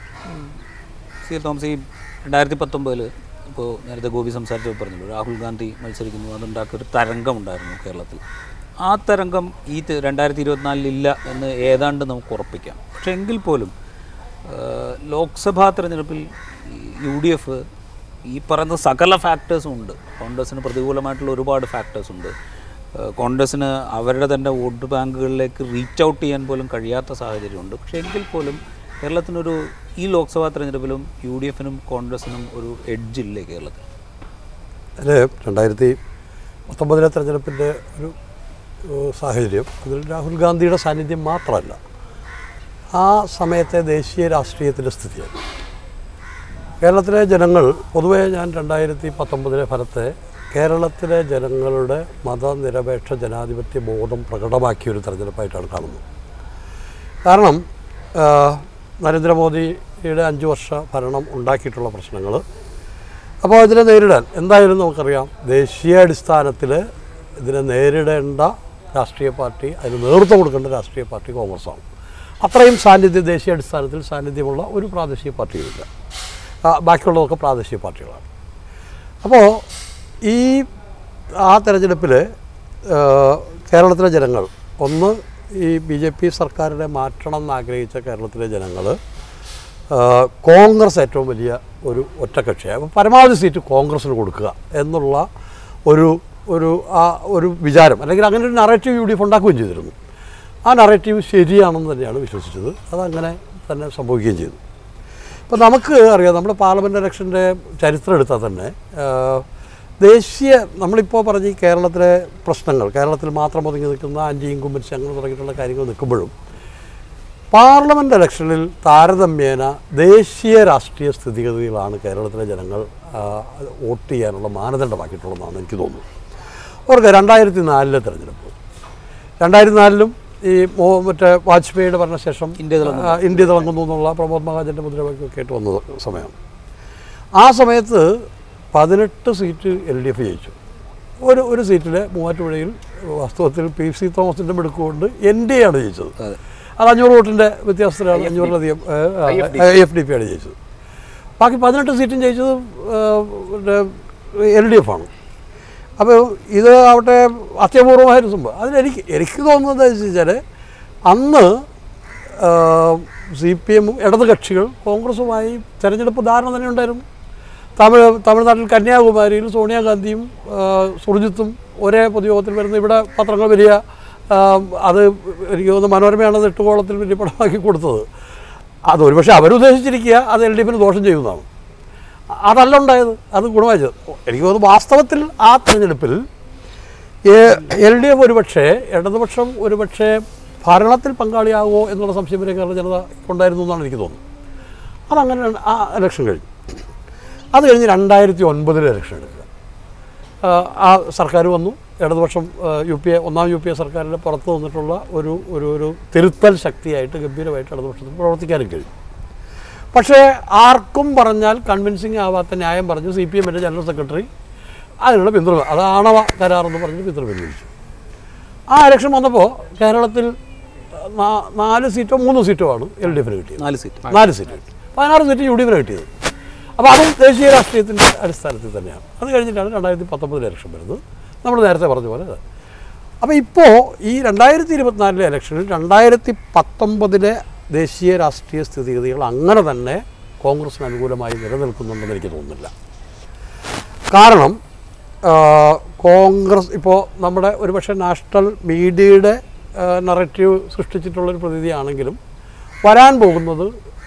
സി തോമസ് ഈ രണ്ടായിരത്തി പത്തൊമ്പതിൽ ഇപ്പോൾ നേരത്തെ ഗോപി സംസാരിച്ചപ്പോൾ പറഞ്ഞല്ലോ രാഹുൽ ഗാന്ധി മത്സരിക്കുന്നു അതുണ്ടാക്കിയ ഒരു തരംഗം ഉണ്ടായിരുന്നു കേരളത്തിൽ ആ തരംഗം ഈ ത- രണ്ടായിരത്തി ഇരുപത്തിനാലിൽ ഇല്ല എന്ന് ഏതാണ്ട് നമുക്ക് ഉറപ്പിക്കാം പക്ഷേ എങ്കിൽ പോലും ഏഹ്, ലോക്സഭാ തെരഞ്ഞെടുപ്പിൽ യു ഡി എഫ് ഈ പറയുന്ന സകല ഫാക്ടേഴ്സും ഉണ്ട് കോൺഗ്രസ്സിന് പ്രതികൂലമായിട്ടുള്ള ഒരുപാട് ഫാക്ടേഴ്സ് ഉണ്ട് ഏഹ്, കോൺഗ്രസ്സിന് അവരുടെ തന്നെ വോട്ട് ബാങ്കുകളിലേക്ക് റീച്ച് ഔട്ട് ചെയ്യാൻ പോലും കഴിയാത്ത സാഹചര്യമുണ്ട് പക്ഷേ എങ്കിൽ പോലും കേരളത്തിനൊരു ഈ ലോക്സഭാ തെരഞ്ഞെടുപ്പിലും യു ഡി എഫിനും കോൺഗ്രസിനും ഒരു എഡ്ജില്ലേ കേരളത്തിൽ അതിൽ രണ്ടായിരത്തി പത്തൊമ്പതിലെ തെരഞ്ഞെടുപ്പിൻ്റെ ഒരു ഏഹ്, സാഹചര്യം അതിൽ രാഹുൽ ഗാന്ധിയുടെ സാന്നിധ്യം മാത്രമല്ല ആ സമയത്തെ ദേശീയ രാഷ്ട്രീയത്തിൻ്റെ സ്ഥിതിയാണ് കേരളത്തിലെ ജനങ്ങൾ പൊതുവേ ഞാൻ രണ്ടായിരത്തി പത്തൊമ്പതിലെ ഫലത്തെ കേരളത്തിലെ ജനങ്ങളുടെ മതനിരപേക്ഷ ജനാധിപത്യ ബോധം പ്രകടമാക്കിയ ഒരു തെരഞ്ഞെടുപ്പായിട്ടാണ് കാണുന്നത് കാരണം ആ, നരേന്ദ്രമോദിയുടെ അഞ്ച് വർഷ ഭരണം ഉണ്ടാക്കിയിട്ടുള്ള പ്രശ്നങ്ങൾ അപ്പോൾ ഇതിനെ നേരിടാൻ എന്തായാലും നമുക്കറിയാം ദേശീയാടിസ്ഥാനത്തിൽ ഇതിനെ നേരിടേണ്ട രാഷ്ട്രീയ പാർട്ടി അതിന് നേതൃത്വം കൊടുക്കേണ്ട രാഷ്ട്രീയ പാർട്ടി കോൺഗ്രസ്സാണ് അത്രയും സാന്നിധ്യം ദേശീയാടിസ്ഥാനത്തിൽ സാന്നിധ്യമുള്ള ഒരു പ്രാദേശിക പാർട്ടിയുമില്ല ആ, ബാക്കിയുള്ളതൊക്കെ പ്രാദേശിക പാർട്ടികളാണ് അപ്പോൾ ഈ ആ തെരഞ്ഞെടുപ്പിൽ ഏഹ്, കേരളത്തിലെ ജനങ്ങൾ ഒന്ന് ഈ ബി ജെ പി സർക്കാരിനെ മാറ്റണം എന്ന് ആഗ്രഹിച്ച കേരളത്തിലെ ജനങ്ങൾ കോൺഗ്രസ് ഏറ്റവും വലിയ ഒരു ഒറ്റക്കക്ഷിയാണ് അപ്പോൾ പരമാവധി സീറ്റ് കോൺഗ്രസ്സിന് കൊടുക്കുക എന്നുള്ള ഒരു ഒരു ആ ഒരു വിചാരം അല്ലെങ്കിൽ അങ്ങനെ ഒരു നറേറ്റീവ് യു ഡി എഫ് ഉണ്ടാക്കുകയും ചെയ്തിരുന്നു ആ നറേറ്റീവ് ശരിയാണെന്ന് തന്നെയാണ് വിശ്വസിച്ചത് അതങ്ങനെ തന്നെ സംഭവിക്കുകയും ചെയ്തു ഇപ്പോൾ നമുക്ക് അറിയാം നമ്മുടെ പാർലമെൻറ്റ് ഇലക്ഷൻ്റെ ചരിത്രം എടുത്താൽ തന്നെ ആ, ദേശീയ നമ്മളിപ്പോൾ പറഞ്ഞ ഈ കേരളത്തിലെ പ്രശ്നങ്ങൾ കേരളത്തിൽ മാത്രം ഒതുങ്ങി നിൽക്കുന്ന ആൻറ്റി ഇൻകുമ്പൻസി അങ്ങനെ തുടങ്ങിയിട്ടുള്ള കാര്യങ്ങൾ നിൽക്കുമ്പോഴും പാർലമെൻറ്റ് ഇലക്ഷനിൽ താരതമ്യേന ദേശീയ രാഷ്ട്രീയ സ്ഥിതിഗതികളാണ് കേരളത്തിലെ ജനങ്ങൾ ആ, വോട്ട് ചെയ്യാനുള്ള മാനദണ്ഡമാക്കിയിട്ടുള്ളതെന്നാണ് എനിക്ക് തോന്നുന്നത് അവർക്ക് രണ്ടായിരത്തി നാലിലെ തെരഞ്ഞെടുപ്പ് രണ്ടായിരത്തി നാലിലും ഈ മോ മറ്റേ വാജ്പേയിയുടെ ഭരണശേഷം ഇന്ത്യ തിളങ്ങുന്നു. ആ, ഇന്ത്യ തിളങ്ങുന്നു എന്നുള്ള പ്രമോദ് മഹാജൻ്റെ മുദ്രാവാക്യമൊക്കെ ആയിട്ട് വന്നത് സമയമാണ് ആ സമയത്ത് പതിനെട്ട് സീറ്റ് എൽ ഡി എഫ് ജയിച്ചു ഒരു ഒരു സീറ്റിൽ മൂവാറ്റുപുഴയിൽ വാസ്തവത്തിൽ പി സി തോമസിൻ്റെ മിടുക്കുകൊണ്ട് എൻ ഡി എ ആണ് ജയിച്ചത് അതെ. അത് അഞ്ഞൂറ് വോട്ടിൻ്റെ വ്യത്യാസത്തിലാണ് അഞ്ഞൂറിലധികം ഐ എഫ് ഡി പി ആണ് ജയിച്ചത് ബാക്കി പതിനെട്ട് സീറ്റും ജയിച്ചത് എൽ ഡി എഫ് ആണ് അപ്പോൾ ഇത് ആവട്ടെ അത്യപൂർവമായൊരു സംഭവം അതിലെനിക്ക് എനിക്ക് തോന്നുന്നത് എന്ന് വെച്ചാൽ അന്ന് സി പി എമ്മും ഇടത് കക്ഷികൾ കോൺഗ്രസുമായി തെരഞ്ഞെടുപ്പ് ധാരണ തന്നെ ഉണ്ടായിരുന്നു തമിഴ് തമിഴ്നാട്ടിൽ കന്യാകുമാരിയിൽ സോണിയാഗാന്ധിയും ആ, സുർജിത്തും ഒരേ പൊതുയോഗത്തിൽ വരുന്ന ഇവിടെ പത്രങ്ങൾ വരിക ആ, അത് എനിക്ക് തോന്നുന്നു മനോരമയാണ് അത് എട്ടുകോളത്തിൽ വലിയ പടമാക്കി കൊടുത്തത് അത് ഒരുപക്ഷെ അവരുദ്ദേശിച്ചിരിക്കുക അത് എൽ ഡി എഫിന് ദോഷം ചെയ്യുന്നതാണ് അതല്ല ഉണ്ടായത് അത് ഗുണമായി എനിക്ക് തോന്നുന്നു വാസ്തവത്തിൽ ആ തെരഞ്ഞെടുപ്പിൽ എൽ ഡി എഫ് ഒരുപക്ഷെ ഇടതുപക്ഷം ഒരുപക്ഷെ ഭരണത്തിൽ പങ്കാളിയാകുമോ എന്നുള്ള സംശയം വരെ കേരള ജനത ഉണ്ടായിരുന്നു എന്നാണ് എനിക്ക് തോന്നുന്നത് അതങ്ങനെ ആ ഇലക്ഷൻ കഴിഞ്ഞു അത് കഴിഞ്ഞ് രണ്ടായിരത്തി ഒൻപതിൽ ഇലക്ഷൻ എടുക്കുക ആ, ആ സർക്കാർ വന്നു ഇടതുപക്ഷം ആ, യു പി എ ഒന്നാം യു പി എ സർക്കാരിൻ്റെ പുറത്ത് വന്നിട്ടുള്ള ഒരു ഒരു ഒരു തിരുത്തൽ ശക്തിയായിട്ട് ഗംഭീരമായിട്ട് ഇടതുപക്ഷത്തിന് പ്രവർത്തിക്കാനും കഴിഞ്ഞു പക്ഷേ ആർക്കും പറഞ്ഞാൽ കൺവിൻസിങ് ആവാത്ത ന്യായം പറഞ്ഞു സി പി എമ്മിൻ്റെ ജനറൽ സെക്രട്ടറി അതിനുള്ള പിന്തുണ അത് ആണവ കരാറെന്ന് പറഞ്ഞ് പിന്തുണ പിൻവലിച്ചു ആ ഇലക്ഷൻ വന്നപ്പോൾ കേരളത്തിൽ നാ- നാല് സീറ്റോ മൂന്ന് സീറ്റോ ആണ് എൽ ഡി എഫിന് കിട്ടിയത് നാല് സീറ്റ് നാല് സീറ്റ് കിട്ടി പതിനാറ് സീറ്റ് യു ഡി എഫിന് കിട്ടിയത് അപ്പോൾ അതും ദേശീയ രാഷ്ട്രീയത്തിൻ്റെ അടിസ്ഥാനത്തിൽ തന്നെയാണ് അത് കഴിഞ്ഞിട്ടാണ് രണ്ടായിരത്തി പത്തൊമ്പതിൽ ഇലക്ഷൻ വരുന്നത് നമ്മൾ നേരത്തെ പറഞ്ഞ പോലെ അത്. അപ്പോൾ ഇപ്പോൾ ഈ രണ്ടായിരത്തി ഇരുപത്തിനാലിലെ ഇലക്ഷനിൽ രണ്ടായിരത്തി പത്തൊമ്പതിലെ ദേശീയ രാഷ്ട്രീയ സ്ഥിതിഗതികൾ അങ്ങനെ തന്നെ കോൺഗ്രസിന് അനുകൂലമായി നിലനിൽക്കുന്നുണ്ടെന്ന് എനിക്ക് തോന്നുന്നില്ല കാരണം ആ, കോൺഗ്രസ് ഇപ്പോൾ നമ്മുടെ ഒരുപക്ഷെ നാഷണൽ മീഡിയയുടെ നറേറ്റീവ് സൃഷ്ടിച്ചിട്ടുള്ളൊരു പ്രതീതിയാണെങ്കിലും വരാൻ പോകുന്നത്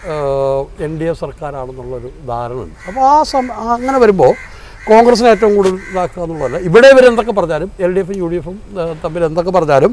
എൻ ഡി എ സർക്കാരാണെന്നുള്ളൊരു ധാരണ ഉണ്ട് അപ്പോൾ ആ സം അങ്ങനെ വരുമ്പോൾ കോൺഗ്രസിനെ ഏറ്റവും കൂടുതൽ ഇതാക്കുക എന്നുള്ളതല്ല ഇവിടെ ഇവർ എന്തൊക്കെ പറഞ്ഞാലും എൽ ഡി എഫും യു ഡി എഫും തമ്മിൽ എന്തൊക്കെ പറഞ്ഞാലും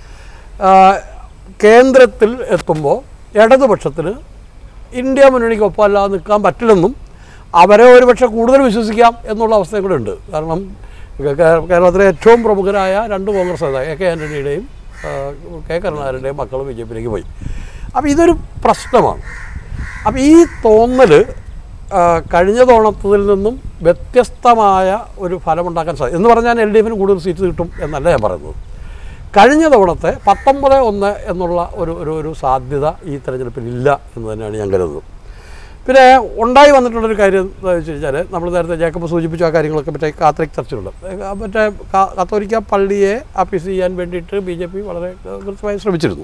ആ, കേന്ദ്രത്തിൽ എത്തുമ്പോൾ ഇടതുപക്ഷത്തിന് ഇന്ത്യ മുന്നണിക്ക് ഒപ്പമല്ലാതെ നിൽക്കാൻ പറ്റില്ലെന്നും അവരെ ഒരുപക്ഷെ കൂടുതൽ വിശ്വസിക്കാം എന്നുള്ള അവസ്ഥയും കൂടെ ഉണ്ട് കാരണം കേ- കേ- കേരളത്തിലെ ഏറ്റവും പ്രമുഖരായ രണ്ട് കോൺഗ്രസ് നേതാവ് എ കെ ആൻ്റണിയുടെയും ആ, കെ കരുണാകരൻ്റെയും മക്കൾ ബി ജെ പിയിലേക്ക് പോയി അപ്പോൾ ഇതൊരു പ്രശ്നമാണ് അപ്പോൾ ഈ തോന്നൽ ആ, കഴിഞ്ഞ തോണത്തിൽ നിന്നും വ്യത്യസ്തമായ ഒരു ഫലമുണ്ടാക്കാൻ സാധിക്കും എന്ന് പറഞ്ഞാൽ എൽ ഡി എഫിന് കൂടുതൽ സീറ്റ് കിട്ടും എന്നല്ല ഞാൻ പറയുന്നത് കഴിഞ്ഞ തവണത്തെ പത്തൊമ്പത് ഒന്ന് എന്നുള്ള ഒരു ഒരു ഒരു സാധ്യത ഈ തെരഞ്ഞെടുപ്പിൽ ഇല്ല എന്ന് തന്നെയാണ് ഞാൻ കരുതുന്നത് പിന്നെ ഉണ്ടായി വന്നിട്ടുള്ളൊരു കാര്യം എന്താ വെച്ച് കഴിഞ്ഞാൽ നമ്മൾ നേരത്തെ ജേക്കബ് സൂചിപ്പിച്ച ആ കാര്യങ്ങളൊക്കെ മറ്റേ കാത്തലിക് ചർച്ചിലുണ്ട് ഏഹ് മറ്റേ കാ- കത്തോലിക്ക പള്ളിയെ അപ്പീസ് ചെയ്യാൻ വേണ്ടിയിട്ട് ബി ജെ പി വളരെ ഏഹ് കൃത്യമായി ശ്രമിച്ചിരുന്നു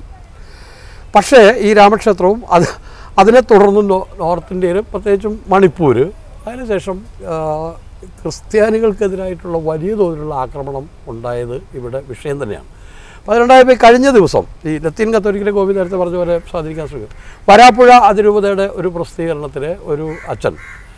പക്ഷേ ഈ രാമക്ഷേത്രവും അത് അതിനെ തുടർന്ന് നോ- നോർത്ത് ഇന്ത്യയിൽ പ്രത്യേകിച്ചും മണിപ്പൂർ അതിനുശേഷം ആ, ക്രിസ്ത്യാനികൾക്കെതിരായിട്ടുള്ള വലിയ തോതിലുള്ള ആക്രമണം ഉണ്ടായത് ഇവിടെ വിഷയം തന്നെയാണ് അപ്പോൾ അതുണ്ടായപ്പോൾ ഈ കഴിഞ്ഞ ദിവസം ഈ ലത്തീൻ കത്തോലിക്കലെ ഗോപി നേരത്തെ പറഞ്ഞ പോലെ സ്വാധീനിക്കാൻ ശ്രമിക്കും വരാപ്പുഴ അതിരൂപതയുടെ ഒരു പ്രസിദ്ധീകരണത്തിലെ ഒരു അച്ഛൻ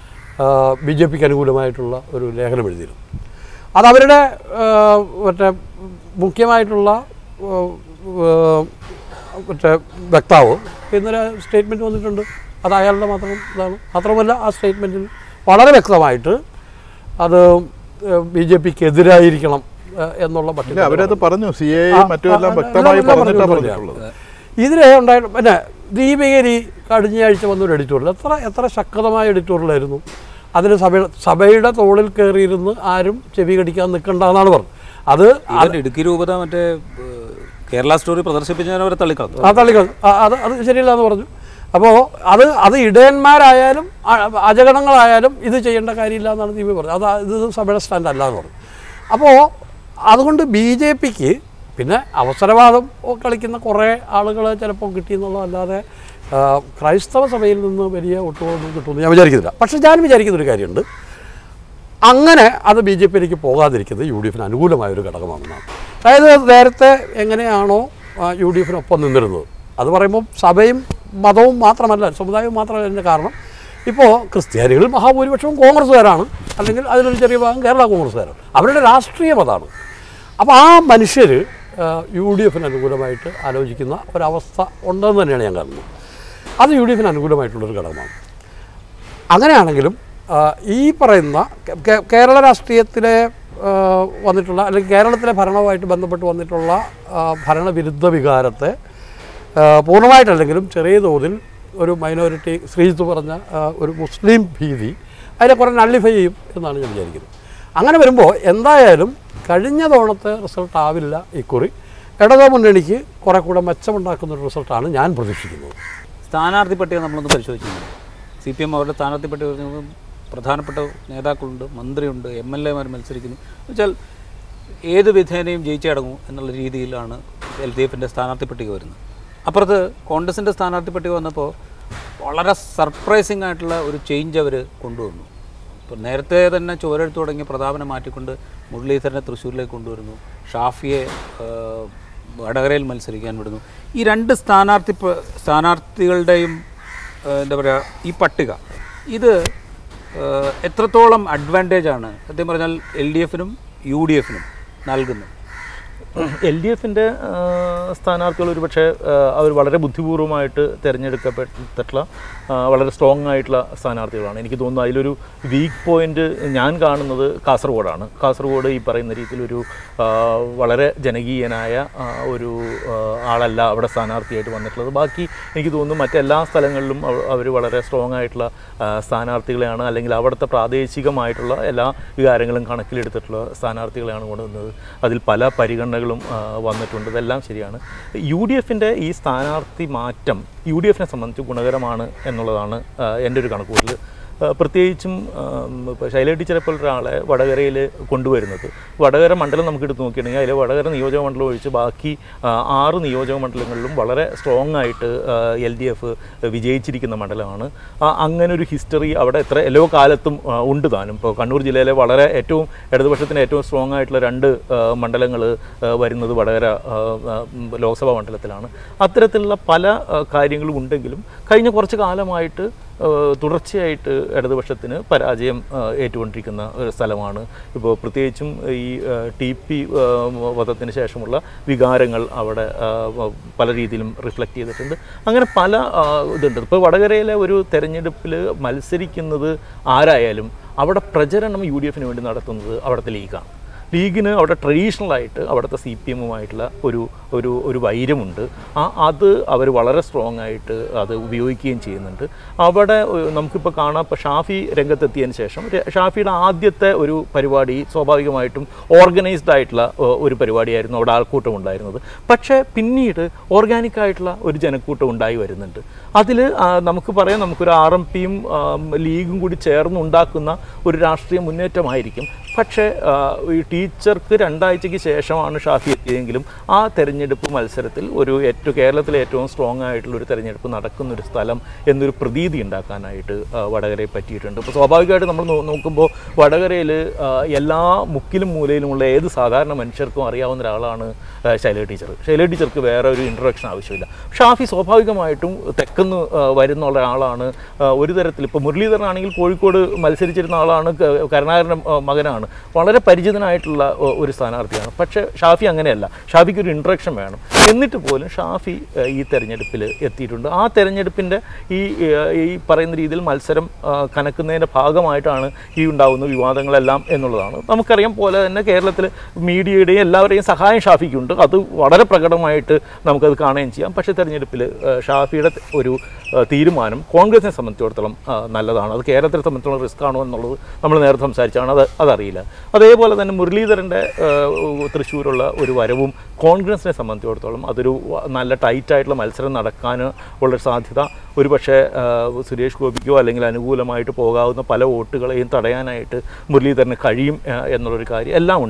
ബി ജെ പിക്ക് അനുകൂലമായിട്ടുള്ള ഒരു ലേഖനം എഴുതിയിരുന്നു അത് അവരുടെ ആ, മറ്റേ മുഖ്യമായിട്ടുള്ള ആ, ആ, മറ്റേ വക്താവ് ഇന്നലെ സ്റ്റേറ്റ്മെൻറ്റ് വന്നിട്ടുണ്ട് അത് അയാളുടെ മാത്രം ഇതാണ് മാത്രമല്ല ആ സ്റ്റേറ്റ്മെൻറ്റിൽ വളരെ വ്യക്തമായിട്ട് അത് ബി ജെ പിക്ക് എതിരായിരിക്കണം ഏഹ്, എന്നുള്ള ഇല്ല പട്ടിക അവരത് പറഞ്ഞു സി എ ആ, മറ്റും എല്ലാം ആ, വ്യക്തമായി എല്ലാം പറഞ്ഞിട്ടാണ് പറഞ്ഞിട്ടുണ്ട്. പറഞ്ഞിട്ടുള്ളത് ഇതിലെ ഉണ്ടായിട്ട് പിന്നെ ദീപികരി കഴിഞ്ഞ ആഴ്ച വന്നൊരു എഡിറ്റോറിയൽ എത്ര എത്ര ശക്തമായ എഡിറ്റോറിയലായിരുന്നു അതിന് സഭ സഭയുടെ തോളിൽ കയറിയിരുന്ന് ആരും ചെവി കടിക്കാൻ നിൽക്കണ്ടെന്നാണ് പറഞ്ഞത് അത് ഈവൻ ഇടുക്കി രൂപത മറ്റേ ഏഹ്, കേരള സ്റ്റോറി പ്രദർശിപ്പിച്ചതിനെ അവരെ തള്ളിക്കളഞ്ഞു ആ തള്ളിക്കളഞ്ഞു ആ, അത് അത് ശരിയല്ല എന്ന് പറഞ്ഞു അപ്പോൾ അത് അത് ഇടയന്മാരായാലും അ- അജഗണങ്ങളായാലും ഇത് ചെയ്യേണ്ട കാര്യമില്ല എന്നാണ് ദീപി പറഞ്ഞത് അത് ഇത് സഭയുടെ സ്റ്റാൻഡ് അല്ല എന്ന് പറഞ്ഞു അപ്പോൾ അതുകൊണ്ട് ബി ജെ പിക്ക് പിന്നെ അവസരവാദം കളിക്കുന്ന കുറേ ആളുകൾ ചിലപ്പോൾ കിട്ടിയെന്നുള്ളതല്ലാതെ ആ, ക്രൈസ്തവ സഭയിൽ നിന്ന് വലിയ ഒട്ടുകളൊന്നും കിട്ടുമെന്ന് ഞാൻ വിചാരിക്കുന്നില്ല പക്ഷേ ഞാൻ വിചാരിക്കുന്ന ഒരു കാര്യമുണ്ട് അങ്ങനെ അത് ബി ജെ പിയിലേക്ക് പോകാതിരിക്കുന്നത് യു ഡി എഫിന് അനുകൂലമായ ഒരു ഘടകമാണെന്നാണ് അതായത് നേരത്തെ എങ്ങനെയാണോ ആ, യു ഡി എഫിനൊപ്പം നിന്നിരുന്നത് അത് പറയുമ്പോൾ സഭയും മതവും മാത്രമല്ല സമുദായവും മാത്രമല്ല അതിൻ്റെ കാരണം ഇപ്പോൾ ക്രിസ്ത്യാനികൾ മഹാഭൂരിപക്ഷവും കോൺഗ്രസ്സുകാരാണ് അല്ലെങ്കിൽ അതിലൊരു ചെറിയ ഭാഗം കേരള കോൺഗ്രസ്സുകാരാണ് അവരുടെ രാഷ്ട്രീയം അതാണ് അപ്പോൾ ആ മനുഷ്യർ യു ഡി എഫിന് അനുകൂലമായിട്ട് ആലോചിക്കുന്ന ഒരവസ്ഥ ഉണ്ടെന്ന് തന്നെയാണ് ഞാൻ കാണുന്നത് അത് യു ഡി എഫിന് അനുകൂലമായിട്ടുള്ളൊരു ഘടകമാണ് അങ്ങനെയാണെങ്കിലും ആ, ഈ പറയുന്ന കേ- കേ- കേരള രാഷ്ട്രീയത്തിലെ ആ, വന്നിട്ടുള്ള അല്ലെങ്കിൽ കേരളത്തിലെ ഭരണവുമായിട്ട് ബന്ധപ്പെട്ട് വന്നിട്ടുള്ള ആ, ഭരണവിരുദ്ധ വികാരത്തെ ആ, പൂർണ്ണമായിട്ടല്ലെങ്കിലും ചെറിയ തോതിൽ ഒരു മൈനോറിറ്റി ശ്രീജിത്ത് പറഞ്ഞ ആ, ഒരു മുസ്ലിം ഭീതി അതിനെ കുറേ നള്ളിഫൈ ചെയ്യും എന്നാണ് ഞാൻ വിചാരിക്കുന്നത് അങ്ങനെ വരുമ്പോൾ എന്തായാലും കഴിഞ്ഞ തവണത്തെ റിസൾട്ട് ആവില്ല ഇക്കുറി ഇടതു മുന്നണിക്ക് കുറെ കൂടെ മെച്ചമുണ്ടാക്കുന്ന ഒരു റിസൾട്ടാണ് ഞാൻ പ്രതീക്ഷിക്കുന്നത് സ്ഥാനാർത്ഥി പട്ടിക നമ്മളൊന്ന് പരിശോധിച്ചിരുന്നു സി പി എം അവരുടെ സ്ഥാനാർത്ഥി പട്ടിക വരുന്നത് പ്രധാനപ്പെട്ട നേതാക്കളുണ്ട് മന്ത്രിയുണ്ട് എം എൽ എമാർ മത്സരിക്കുന്നു വെച്ചാൽ ഏത് വിധേനയും ജയിച്ചടങ്ങും എന്നുള്ള രീതിയിലാണ് എൽ ഡി എഫിൻ്റെ സ്ഥാനാർത്ഥി പട്ടിക വരുന്നത് അപ്പുറത്ത് കോൺഗ്രസിൻ്റെ സ്ഥാനാർത്ഥി പട്ടിക വന്നപ്പോൾ വളരെ സർപ്രൈസിങ് ആയിട്ടുള്ള ഒരു ചേഞ്ച് അവർ കൊണ്ടുവന്നു ഇപ്പോൾ നേരത്തെ തന്നെ ചോരെടുത്ത് തുടങ്ങിയ പ്രതാപനെ മാറ്റിക്കൊണ്ട് മുരളീധരനെ തൃശ്ശൂരിലേക്ക് കൊണ്ടുവരുന്നു ഷാഫിയെ ആ, വടകരയിൽ മത്സരിക്കാൻ വിടുന്നു ഈ രണ്ട് സ്ഥാനാർത്ഥി പ- സ്ഥാനാർത്ഥികളുടെയും ആ, എന്താ പറയുക ഈ പട്ടിക ഇത് ആ, എത്രത്തോളം അഡ്വാൻറ്റേജ് ആണ് സത്യം പറഞ്ഞാൽ എൽ ഡി എഫിനും യു ഡി എഫിനും നൽകുന്നത് എൽ ഡി എഫിൻ്റെ സ്ഥാനാർത്ഥികൾ ഒരുപക്ഷെ അവർ വളരെ ബുദ്ധിപൂർവമായിട്ട് തിരഞ്ഞെടുക്കപ്പെട്ടിട്ടുള്ള ആ, വളരെ സ്ട്രോങ് ആയിട്ടുള്ള സ്ഥാനാർത്ഥികളാണ് എനിക്ക് തോന്നുന്നു അതിലൊരു വീക്ക് പോയിന്റ് ഞാൻ കാണുന്നത് കാസർഗോഡാണ് കാസർഗോഡ് ഈ പറയുന്ന രീതിയിലൊരു ആ, വളരെ ജനകീയനായ ആ, ഒരു ആ, ആളല്ല അവിടെ സ്ഥാനാർത്ഥിയായിട്ട് വന്നിട്ടുള്ളത് ബാക്കി എനിക്ക് തോന്നുന്നു മറ്റെല്ലാ സ്ഥലങ്ങളിലും അവർ വളരെ സ്ട്രോങ് ആയിട്ടുള്ള ആ, സ്ഥാനാർത്ഥികളെയാണ് അല്ലെങ്കിൽ അവിടുത്തെ പ്രാദേശികമായിട്ടുള്ള എല്ലാ വികാരങ്ങളും കണക്കിലെടുത്തിട്ടുള്ള സ്ഥാനാർത്ഥികളെയാണ് കൊണ്ടുവന്നത് അതിൽ പല പരിഗണനകളും ആ, വന്നിട്ടുണ്ട് ഇതെല്ലാം ശരിയാണ് യു ഡി എഫിൻ്റെ ഈ സ്ഥാനാർത്ഥി മാറ്റം യു ഡി എഫിനെ സംബന്ധിച്ച് ഗുണകരമാണ് എന്നുള്ളതാണ് ആ, എൻ്റെ ഒരു കണക്കുകൂട്ടൽ ആ, പ്രത്യേകിച്ചും ഇപ്പോൾ ശൈല ടീച്ചറെ പോലെ ഒരാളെ വടകരയിൽ കൊണ്ടുവരുന്നത് വടകര മണ്ഡലം നമുക്ക് എടുത്ത് നോക്കിയിട്ടുണ്ടെങ്കിൽ അതിൽ വടകര നിയോജക മണ്ഡലം ഒഴിച്ച് ബാക്കി ആ, ആറ് നിയോജക മണ്ഡലങ്ങളിലും വളരെ സ്ട്രോങ് ആയിട്ട് എൽ ഡി എഫ് വിജയിച്ചിരിക്കുന്ന മണ്ഡലമാണ് ആ, അങ്ങനെ ഒരു ഹിസ്റ്ററി അവിടെ എത്ര എല്ലാ കാലത്തും ആ, ഉണ്ട് താനും ഇപ്പോൾ കണ്ണൂർ ജില്ലയിലെ വളരെ ഏറ്റവും ഇടതുപക്ഷത്തിന് ഏറ്റവും സ്ട്രോങ് ആയിട്ടുള്ള രണ്ട് മണ്ഡലങ്ങൾ വരുന്നത് വടകര ആ, ആ, ഉം, ലോക്സഭാ മണ്ഡലത്തിലാണ് അത്തരത്തിലുള്ള പല ആ, കാര്യങ്ങളും ഉണ്ടെങ്കിലും കഴിഞ്ഞ കുറച്ച് കാലമായിട്ട് ഏഹ് തുടർച്ചയായിട്ട് ഇടതുപക്ഷത്തിന് പരാജയം ഏഹ് ഏറ്റുകൊണ്ടിരിക്കുന്ന ഒരു സ്ഥലമാണ് ഇപ്പോൾ പ്രത്യേകിച്ചും ഈ ഏഹ് ടി പി ഏഹ് വധത്തിന് ശേഷമുള്ള വികാരങ്ങൾ അവിടെ ഏഹ് പല രീതിയിലും റിഫ്ലക്റ്റ് ചെയ്തിട്ടുണ്ട് അങ്ങനെ പല ആഹ് ഇതുണ്ട് ഇപ്പോൾ വടകരയിലെ ഒരു തെരഞ്ഞെടുപ്പിൽ മത്സരിക്കുന്നത് ആരായാലും അവിടെ പ്രചരണം യു ഡി എഫിന് വേണ്ടി നടത്തുന്നത് അവിടുത്തെ ലീഗാണ് ലീഗിന് അവിടെ ട്രഡീഷണൽ ആയിട്ട് അവിടുത്തെ സി പി എമ്മുമായിട്ടുള്ള ഒരു ഒരു ഒരു വൈരമുണ്ട് ആ അത് അവർ വളരെ സ്ട്രോങ് ആയിട്ട് അത് ഉപയോഗിക്കുകയും ചെയ്യുന്നുണ്ട് അവിടെ ഏഹ്, നമുക്കിപ്പോൾ കാണാം ഇപ്പോൾ ഷാഫി രംഗത്തെത്തിയതിന് ശേഷം ര- ഷാഫിയുടെ ആദ്യത്തെ ഒരു പരിപാടി സ്വാഭാവികമായിട്ടും ഓർഗനൈസ്ഡ് ആയിട്ടുള്ള ഏഹ്, ഒരു പരിപാടിയായിരുന്നു അവിടെ ആൾക്കൂട്ടം ഉണ്ടായിരുന്നത് പക്ഷേ പിന്നീട് ഓർഗാനിക് ആയിട്ടുള്ള ഒരു ജനക്കൂട്ടം ഉണ്ടായി വരുന്നുണ്ട് അതിൽ നമുക്ക് പറയാം നമുക്കൊരു ആർ എം പിയും ലീഗും കൂടി ചേർന്ന് ഉണ്ടാക്കുന്ന ഒരു രാഷ്ട്രീയ മുന്നേറ്റമായിരിക്കും പക്ഷേ ആ, ഈ ടീച്ചർക്ക് രണ്ടാഴ്ചയ്ക്ക് ശേഷമാണ് ഷാഫി എത്തിയതെങ്കിലും ആ തെരഞ്ഞെടുപ്പ് മത്സരത്തിൽ ഒരു ഏറ്റവും കേരളത്തിലെ ഏറ്റവും സ്ട്രോങ് ആയിട്ടുള്ള ഒരു തെരഞ്ഞെടുപ്പ് നടക്കുന്ന ഒരു സ്ഥലം എന്നൊരു പ്രതീതി ഉണ്ടാക്കാനായിട്ട് ആ, വടകരയെ പറ്റിയിട്ടുണ്ട് ഇപ്പോൾ സ്വാഭാവികമായിട്ട് നമ്മൾ നോ- നോക്കുമ്പോൾ വടകരയിൽ ആ, എല്ലാ മുക്കിലും മൂലയിലുമുള്ള ഏത് സാധാരണ മനുഷ്യർക്കും അറിയാവുന്ന ഒരാളാണ് ആ, ശൈല ടീച്ചർ ശൈല ടീച്ചർക്ക് വേറെ ഒരു ഇൻട്രൊഡക്ഷൻ ആവശ്യമില്ല ഷാഫി സ്വാഭാവികമായിട്ടും തെക്കുന്ന് ആ, വരുന്ന ഒരാളാണ് ആ, ഒരു തരത്തിൽ ഇപ്പോൾ മുരളീധരനാണെങ്കിൽ കോഴിക്കോട് മത്സരിച്ചിരുന്ന ആളാണ് ക- കരുണാകരൻ്റെ ആ, മകനാണ് വളരെ പരിചിതനായിട്ടുള്ള ഒ- ഒരു സ്ഥാനാർത്ഥിയാണ് പക്ഷേ ഷാഫി അങ്ങനെയല്ല ഷാഫിക്ക് ഒരു ഇൻട്രക്ഷൻ വേണം എന്നിട്ട് പോലും ഷാഫി ആ, ഈ തെരഞ്ഞെടുപ്പിൽ എത്തിയിട്ടുണ്ട് ആ തെരഞ്ഞെടുപ്പിൻ്റെ ഈ ആ, ഈ പറയുന്ന രീതിയിൽ മത്സരം ആ, കനക്കുന്നതിൻ്റെ ഭാഗമായിട്ടാണ് ഈ ഉണ്ടാകുന്ന വിവാദങ്ങളെല്ലാം എന്നുള്ളതാണ് നമുക്കറിയാം പോലെ തന്നെ കേരളത്തിൽ മീഡിയയുടെയും എല്ലാവരുടെയും സഹായം ഷാഫിക്കുണ്ട് അത് വളരെ പ്രകടമായിട്ട് നമുക്കത് കാണുകയും ചെയ്യാം പക്ഷേ തെരഞ്ഞെടുപ്പിൽ ആ, ഷാഫിയുടെ ത- ഒരു ആ, തീരുമാനം കോൺഗ്രസിനെ സംബന്ധിച്ചിടത്തോളം ആ, നല്ലതാണ് അത് കേരളത്തെ സംബന്ധിച്ചിടത്തോളം റിസ്ക് ആണോ എന്നുള്ളത് നമ്മൾ നേരത്തെ സംസാരിച്ചാണ് അത് അതറിയില്ല അതേപോലെ തന്നെ മുരളീധരൻ്റെ ആ, തൃശ്ശൂരുള്ള ഒരു വരവും കോൺഗ്രസിനെ സംബന്ധിച്ചിടത്തോളം അതൊരു വ- നല്ല ടൈറ്റായിട്ടുള്ള മത്സരം നടക്കാൻ ഉള്ള സാധ്യത ഒരുപക്ഷെ ആ, സുരേഷ് ഗോപിക്കോ അല്ലെങ്കിൽ അനുകൂലമായിട്ട് പോകാവുന്ന പല വോട്ടുകളെയും തടയാനായിട്ട് മുരളീധരന് കഴിയും ആ, എന്നുള്ളൊരു കാര്യം എല്ലാം ഉണ്ട്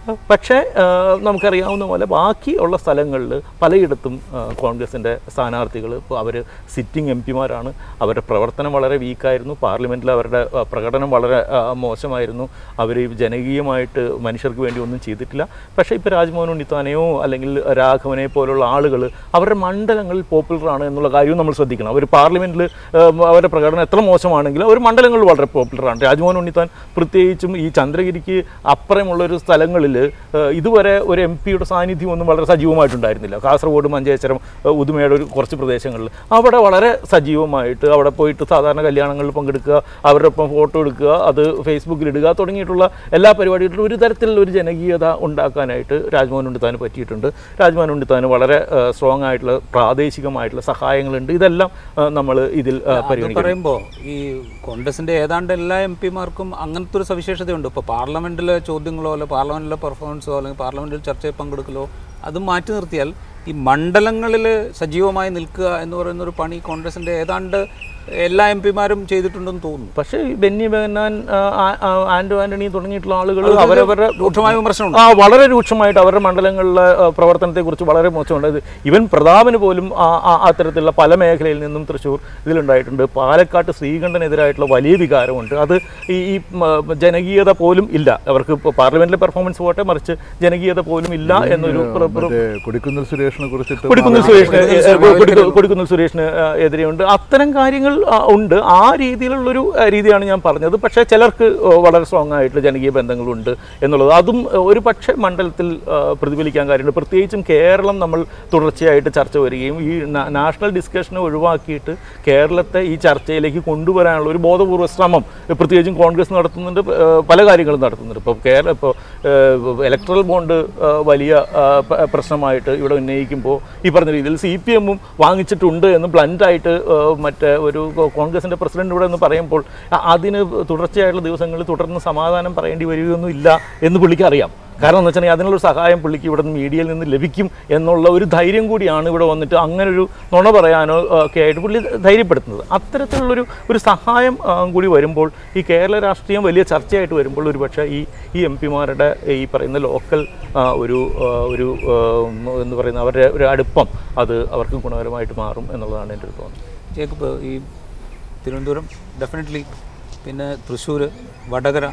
പക്ഷേ ആ, നമുക്കറിയാവുന്ന പോലെ ബാക്കിയുള്ള സ്ഥലങ്ങളിൽ പലയിടത്തും ആ, കോൺഗ്രസിൻ്റെ സ്ഥാനാർത്ഥികൾ ഇപ്പോൾ അവർ സിറ്റിംഗ് എം പിമാരാണ് അവരുടെ പ്രവർത്തനം വളരെ വീക്കായിരുന്നു പാർലമെൻറ്റിൽ അവരുടെ ആ, പ്രകടനം വളരെ ആ, മോശമായിരുന്നു അവർ ജനകീയമായിട്ട് മനുഷ്യർക്ക് വേണ്ടി ഒന്നും ചെയ്തിട്ടില്ല പക്ഷേ ഇപ്പോൾ രാജ്മോഹൻ ഉണ്ണിത്താനെയോ അല്ലെങ്കിൽ രാഘവനെ പോലുള്ള ആളുകൾ അവരുടെ മണ്ഡലങ്ങളിൽ പോപ്പുലറാണ് എന്നുള്ള കാര്യവും നമ്മൾ ശ്രദ്ധിക്കണം അവർ പാർലമെൻറ്റിൽ അവരുടെ പ്രകടനം എത്ര മോശമാണെങ്കിലും അവർ മണ്ഡലങ്ങളിൽ വളരെ പോപ്പുലറാണ് രാജ്മോഹൻ ഉണ്ണിത്താൻ പ്രത്യേകിച്ചും ഈ ചന്ദ്രഗിരിക്ക് അപ്പുറമുള്ള ഒരു സ്ഥലങ്ങളിൽ ഇതുവരെ ഒരു എം പിയുടെ സാന്നിധ്യം ഒന്നും വളരെ സജീവമായിട്ടുണ്ടായിരുന്നില്ല കാസർഗോഡ് മഞ്ചേശ്വരം ഏഹ്, ഉദുമയുടെ ഒരു കുറച്ച് പ്രദേശങ്ങളിൽ അവിടെ വളരെ സജീവമായിട്ട് അവിടെ പോയിട്ട് സാധാരണ കല്യാണങ്ങളിൽ പങ്കെടുക്കുക അവരുടെ ഒപ്പം ഫോട്ടോ എടുക്കുക അത് ഫേസ്ബുക്കിൽ ഇടുക തുടങ്ങിയിട്ടുള്ള എല്ലാ പരിപാടികളിലും ഒരു തരത്തിലുള്ള ഒരു ജനകീയത ഉണ്ടാക്കാനായിട്ട് രാജ്മോഹൻ ഉണ്ണിത്താന് പറ്റിയിട്ടുണ്ട് രാജ്മോഹൻ ഉണ്ണിത്താന് വളരെ സ്ട്രോങ് ആയിട്ടുള്ള പ്രാദേശികമായിട്ടുള്ള സഹായങ്ങളുണ്ട് ഇതെല്ലാം നമ്മൾ ഇതിൽ ഏഹ്, അത് പരിഗണിക്കണം പറയുമ്പോൾ ഈ കോൺഗ്രസിന്റെ ഏതാണ്ട് എല്ലാ എം പിമാർക്കും അങ്ങനത്തെ ഒരു സവിശേഷതയുണ്ട് ഇപ്പോൾ പാർലമെന്റിലെ ചോദ്യങ്ങളോ അല്ലെങ്കിൽ പാർലമെന്റിലെ പെർഫോമൻസോ അല്ലെങ്കിൽ പാർലമെന്റിൽ ചർച്ചയിൽ പങ്കെടുക്കലോ അത് മാറ്റി നിർത്തിയാൽ ഈ മണ്ഡലങ്ങളിൽ സജീവമായി നിൽക്കുക എന്ന് പറയുന്ന ഒരു പണി കോൺഗ്രസിന്റെ ഏതാണ്ട് എല്ലാ എം പിമാരും ചെയ്തിട്ടുണ്ടെന്ന് തോന്നുന്നു പക്ഷേ ഈ ബെന്നി ബെഹനാൻ ആ, ആ, ആ, ആന്റോ ആന്റണി തുടങ്ങിയിട്ടുള്ള ആളുകൾ അതൊക്കെ അവരവരുടെ രൂക്ഷമായ വിമർശനമുണ്ട്. ആ വളരെ രൂക്ഷമായിട്ട് അവരുടെ മണ്ഡലങ്ങളിലെ ആ, പ്രവർത്തനത്തെക്കുറിച്ച് വളരെ മോശമുണ്ട് ഇത് ഇവൻ പ്രതാപന് പോലും ആ, ആ, അത്തരത്തിലുള്ള പല മേഖലയിൽ നിന്നും തൃശ്ശൂർ ഇതിലുണ്ടായിട്ടുണ്ട് പാലക്കാട്ട് ശ്രീകണ്ഠനെതിരായിട്ടുള്ള വലിയ വികാരമുണ്ട് അത് ഈ ഈ മ, ജനകീയത പോലും ഇല്ല അവർക്ക് ഇപ്പോൾ പാർലമെന്റിലെ പെർഫോമൻസ് പോട്ടെ മറിച്ച് ജനകീയത പോലും ഇല്ല എന്നൊരു പ്ര- പ്ര- മറ്റേ കൊടിക്കുന്നിൽ സുരേഷിനെ കുറിച്ചിട്ട് കൊടിക്കുന്നിൽ സുരേഷിന് ഏ, കൊടിക്കു- കൊടിക്കുന്നിൽ സുരേഷിന് ആ, എതിരെയുണ്ട് അത്തരം കാര്യങ്ങൾ ആ, ഉണ്ട് ആ രീതിയിലുള്ളൊരു ആ, രീതിയാണ് ഞാൻ പറഞ്ഞത് പക്ഷേ ചിലർക്ക് ആ, വളരെ സ്ട്രോങ് ആയിട്ടുള്ള ജനകീയ ബന്ധങ്ങളുണ്ട് എന്നുള്ളത് അതും ആ, ഒരു പക്ഷേ മണ്ഡലത്തിൽ ആ, പ്രതിഫലിക്കാൻ കാര്യമുണ്ട് പ്രത്യേകിച്ചും കേരളം നമ്മൾ തുടർച്ചയായിട്ട് ചർച്ച വരികയും ഈ നാ- നാഷണൽ ഡിസ്കഷനെ ഒഴിവാക്കിയിട്ട് കേരളത്തെ ഈ ചർച്ചയിലേക്ക് കൊണ്ടുവരാനുള്ള ഒരു ബോധപൂർവ്വ ശ്രമം പ്രത്യേകിച്ചും കോൺഗ്രസ് നടത്തുന്നുണ്ട് ആ, പല കാര്യങ്ങളും നടത്തുന്നുണ്ട് ഇപ്പോൾ കേരള ഇപ്പോൾ ഇലക്ട്രൽ ബോണ്ട് ആ, വലിയ ആ, പ- പ്രശ്നമായിട്ട് ഇവിടെ ഉന്നയിക്കുമ്പോൾ ഈ പറഞ്ഞ രീതിയിൽ സി പി എമ്മും വാങ്ങിച്ചിട്ടുണ്ട് എന്ന് ബ്ലൻഡായിട്ട് മറ്റേ ഒരു കോ- കോൺഗ്രസിൻ്റെ പ്രസിഡന്റ് ഇവിടെ എന്ന് പറയുമ്പോൾ അ- അതിന് തുടർച്ചയായിട്ടുള്ള ദിവസങ്ങളിൽ തുടർന്ന് സമാധാനം പറയേണ്ടി വരികയൊന്നും ഇല്ല എന്ന് പുള്ളിക്ക് അറിയാം കാരണം എന്ന് വെച്ചിട്ടുണ്ടെങ്കിൽ അതിനുള്ളൊരു സഹായം പുള്ളിക്ക് ഇവിടെ നിന്ന് മീഡിയയിൽ നിന്ന് ലഭിക്കും എന്നുള്ള ഒരു ധൈര്യം കൂടിയാണ് ഇവിടെ വന്നിട്ട് അങ്ങനൊരു നുണ പറയാനോ ആ, ഒക്കെ ആയിട്ട് പുള്ളി ധൈര്യപ്പെടുത്തുന്നത് അത്തരത്തിലുള്ളൊരു ഒരു സഹായം ആ, കൂടി വരുമ്പോൾ ഈ കേരള രാഷ്ട്രീയം വലിയ ചർച്ചയായിട്ട് വരുമ്പോൾ ഒരു പക്ഷേ ഈ ഈ എം പിമാരുടെ ഈ പറയുന്ന ലോക്കൽ ആ, ഒരു ആ, ഒരു ആ, എന്ന് പറയുന്ന അവരുടെ ഒരു അടുപ്പം അത് അവർക്ക് ഗുണകരമായിട്ട് മാറും എന്നുള്ളതാണ് എൻ്റെ ഒരു തോന്നൽ ജേക്കബ് ഈ തിരുവനന്തപുരം ഡെഫിനറ്റ്ലി പിന്നെ തൃശ്ശൂർ വടകര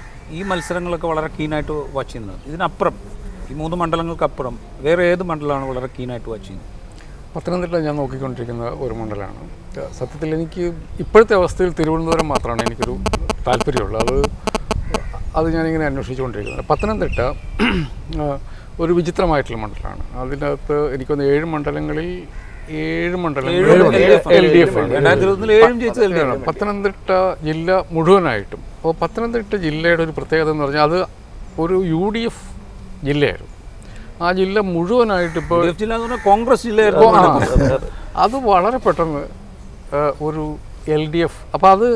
ഈ മത്സരങ്ങളൊക്കെ വളരെ കീനായിട്ട് വാച്ച് ചെയ്യുന്നത് ഇതിനപ്പുറം ഈ മൂന്ന് മണ്ഡലങ്ങൾക്കപ്പുറം വേറെ ഏത് മണ്ഡലമാണ് വളരെ കീനായിട്ട് വാച്ച് ചെയ്യുന്നത് പത്തനംതിട്ട ഞാൻ നോക്കിക്കൊണ്ടിരിക്കുന്ന ഒരു മണ്ഡലമാണ് സത്യത്തിൽ എനിക്ക് ഇപ്പോഴത്തെ അവസ്ഥയിൽ തിരുവനന്തപുരം മാത്രമാണ് എനിക്കൊരു താല്പര്യമുള്ളത് അത് അത് ഞാനിങ്ങനെ അന്വേഷിച്ചുകൊണ്ടിരിക്കുന്നത് പത്തനംതിട്ട ആ, ഒരു വിചിത്രമായിട്ടുള്ള മണ്ഡലമാണ് അതിനകത്ത് എനിക്കൊന്ന് ഏഴ് മണ്ഡലങ്ങളിൽ ഏഴ് മണ്ഡലങ്ങളിൽ എൽ ഡി എഫ് ആണ് രണ്ടായിരത്തി ഇരുപത്തിനാലിൽ ഏഴും ജയിച്ചത് എൽ ഡി എഫ് ആണ്. പത്തനംതിട്ട ജില്ല മുഴുവനായിട്ടും അപ്പോൾ പത്തനംതിട്ട ജില്ലയുടെ ഒരു പ്രത്യേകത എന്ന് പറഞ്ഞാൽ അത് ഒരു യു ഡി എഫ് ജില്ലയായിരുന്നു ആ ജില്ല മുഴുവനായിട്ട് ഇപ്പോൾ എൽ ഡി എഫ് ജില്ല എന്ന് പറഞ്ഞാൽ കോൺഗ്രസ് ഓ, ജില്ലയായിരുന്നു ആ. അത് വളരെ പെട്ടെന്ന് ആ, ഒരു എൽ ഡി എഫ് അപ്പോൾ അത്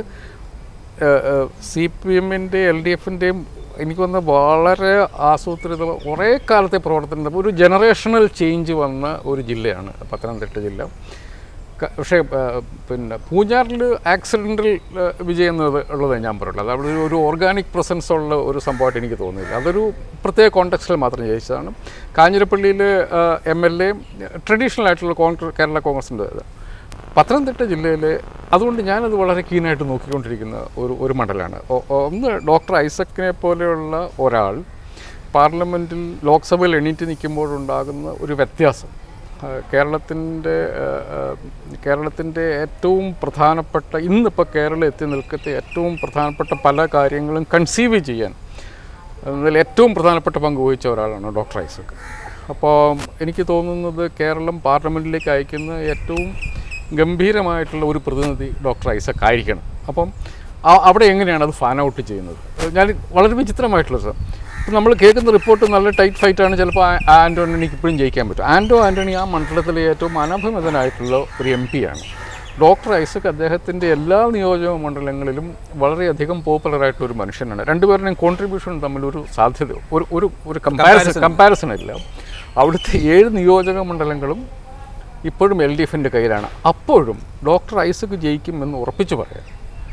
സി പി എമ്മിൻ്റെ എൽ ഡി എഫിൻ്റെയും എനിക്ക് വന്ന വളരെ ആസൂത്രിത കുറേ കാലത്തെ പ്രവർത്തനം ഒരു ജനറേഷണൽ ചേഞ്ച് വന്ന ഒരു ജില്ലയാണ് പത്തനംതിട്ട ജില്ല ക- പക്ഷേ ആ, പിന്നെ പൂഞ്ഞാറിൽ ആക്സിഡൻ്റൽ വിജയം എന്നത് ഉള്ളത് ഞാൻ പറയുള്ളൂ അത് അവിടെ ഒരു- ഒരു ഓർഗാനിക് പ്രസൻസ് ഉള്ള ഒരു സംഭവമായിട്ട് എനിക്ക് തോന്നുന്നില്ല അതൊരു പ്രത്യേക കോണ്ടെക്സ്റ്റിൽ മാത്രം ജയിച്ചതാണ് കാഞ്ഞിരപ്പള്ളിയിൽ എം എൽ എ ട്രഡീഷണൽ ആയിട്ടുള്ള കോൺഗ്രസ് കേരള കോൺഗ്രസിൻ്റെ ഇത് പത്തനംതിട്ട ജില്ലയിൽ അതുകൊണ്ട് ഞാനത് വളരെ കീനായിട്ട് നോക്കിക്കൊണ്ടിരിക്കുന്ന ഒരു ഒരു മണ്ഡലമാണ് ഒ- ഒന്ന് ഡോക്ടർ ഐസക്കിനെ പോലെയുള്ള ഒരാൾ പാർലമെൻറ്റിൽ ലോക്സഭയിൽ എണീറ്റ് നിൽക്കുമ്പോഴുണ്ടാകുന്ന ഒരു വ്യത്യാസം കേരളത്തിൻ്റെ കേരളത്തിൻ്റെ ഏറ്റവും പ്രധാനപ്പെട്ട ഇന്നിപ്പോൾ കേരളം എത്തി നിൽക്കത്തെ ഏറ്റവും പ്രധാനപ്പെട്ട പല കാര്യങ്ങളും കൺസീവ് ചെയ്യാൻ അതിൽ ഏറ്റവും പ്രധാനപ്പെട്ട പങ്ക് വഹിച്ച ഒരാളാണ് ഡോക്ടർ ഐസക് അപ്പോൾ എനിക്ക് തോന്നുന്നത് കേരളം പാർലമെൻറ്റിലേക്ക് അയക്കുന്ന ഏറ്റവും ഗംഭീരമായിട്ടുള്ള ഒരു പ്രതിനിധി ഡോക്ടർ ഐസക് ആയിരിക്കണം അപ്പം ആ- അവിടെ എങ്ങനെയാണ് അത് ഫാൻ ഔട്ട് ചെയ്യുന്നത് ഞാൻ വളരെ വിചിത്രമായിട്ടുള്ള സാർ ഇപ്പം നമ്മൾ കേൾക്കുന്ന റിപ്പോർട്ട് നല്ല ടൈറ്റ് ഫൈറ്റാണ് ചിലപ്പോൾ ആ- ആൻറ്റോ ആൻ്റണിക്ക് ഇപ്പോഴും ജയിക്കാൻ പറ്റും ആൻറ്റോ ആൻ്റണി ആ മണ്ഡലത്തിലെ ഏറ്റവും അനഭിമതനായിട്ടുള്ള ഒരു എം പിയാണ് ഡോക്ടർ ഐസക് അദ്ദേഹത്തിൻ്റെ എല്ലാ നിയോജക മണ്ഡലങ്ങളിലും വളരെയധികം പോപ്പുലറായിട്ടുള്ള ഒരു മനുഷ്യനാണ് രണ്ടുപേരുടെയും കോൺട്രിബ്യൂഷൻ തമ്മിലൊരു സാധ്യത ഒരു ഒരു ഒരു കമ്പാരിസൺ കമ്പാരിസൺ ഇല്ല അവിടുത്തെ ഏഴ് നിയോജക മണ്ഡലങ്ങളും ഇപ്പോഴും എൽ ഡി എഫിൻ്റെ കയ്യിലാണ് അപ്പോഴും ഡോക്ടർ ഐസക് ജയിക്കുമെന്ന് ഉറപ്പിച്ചു പറയാം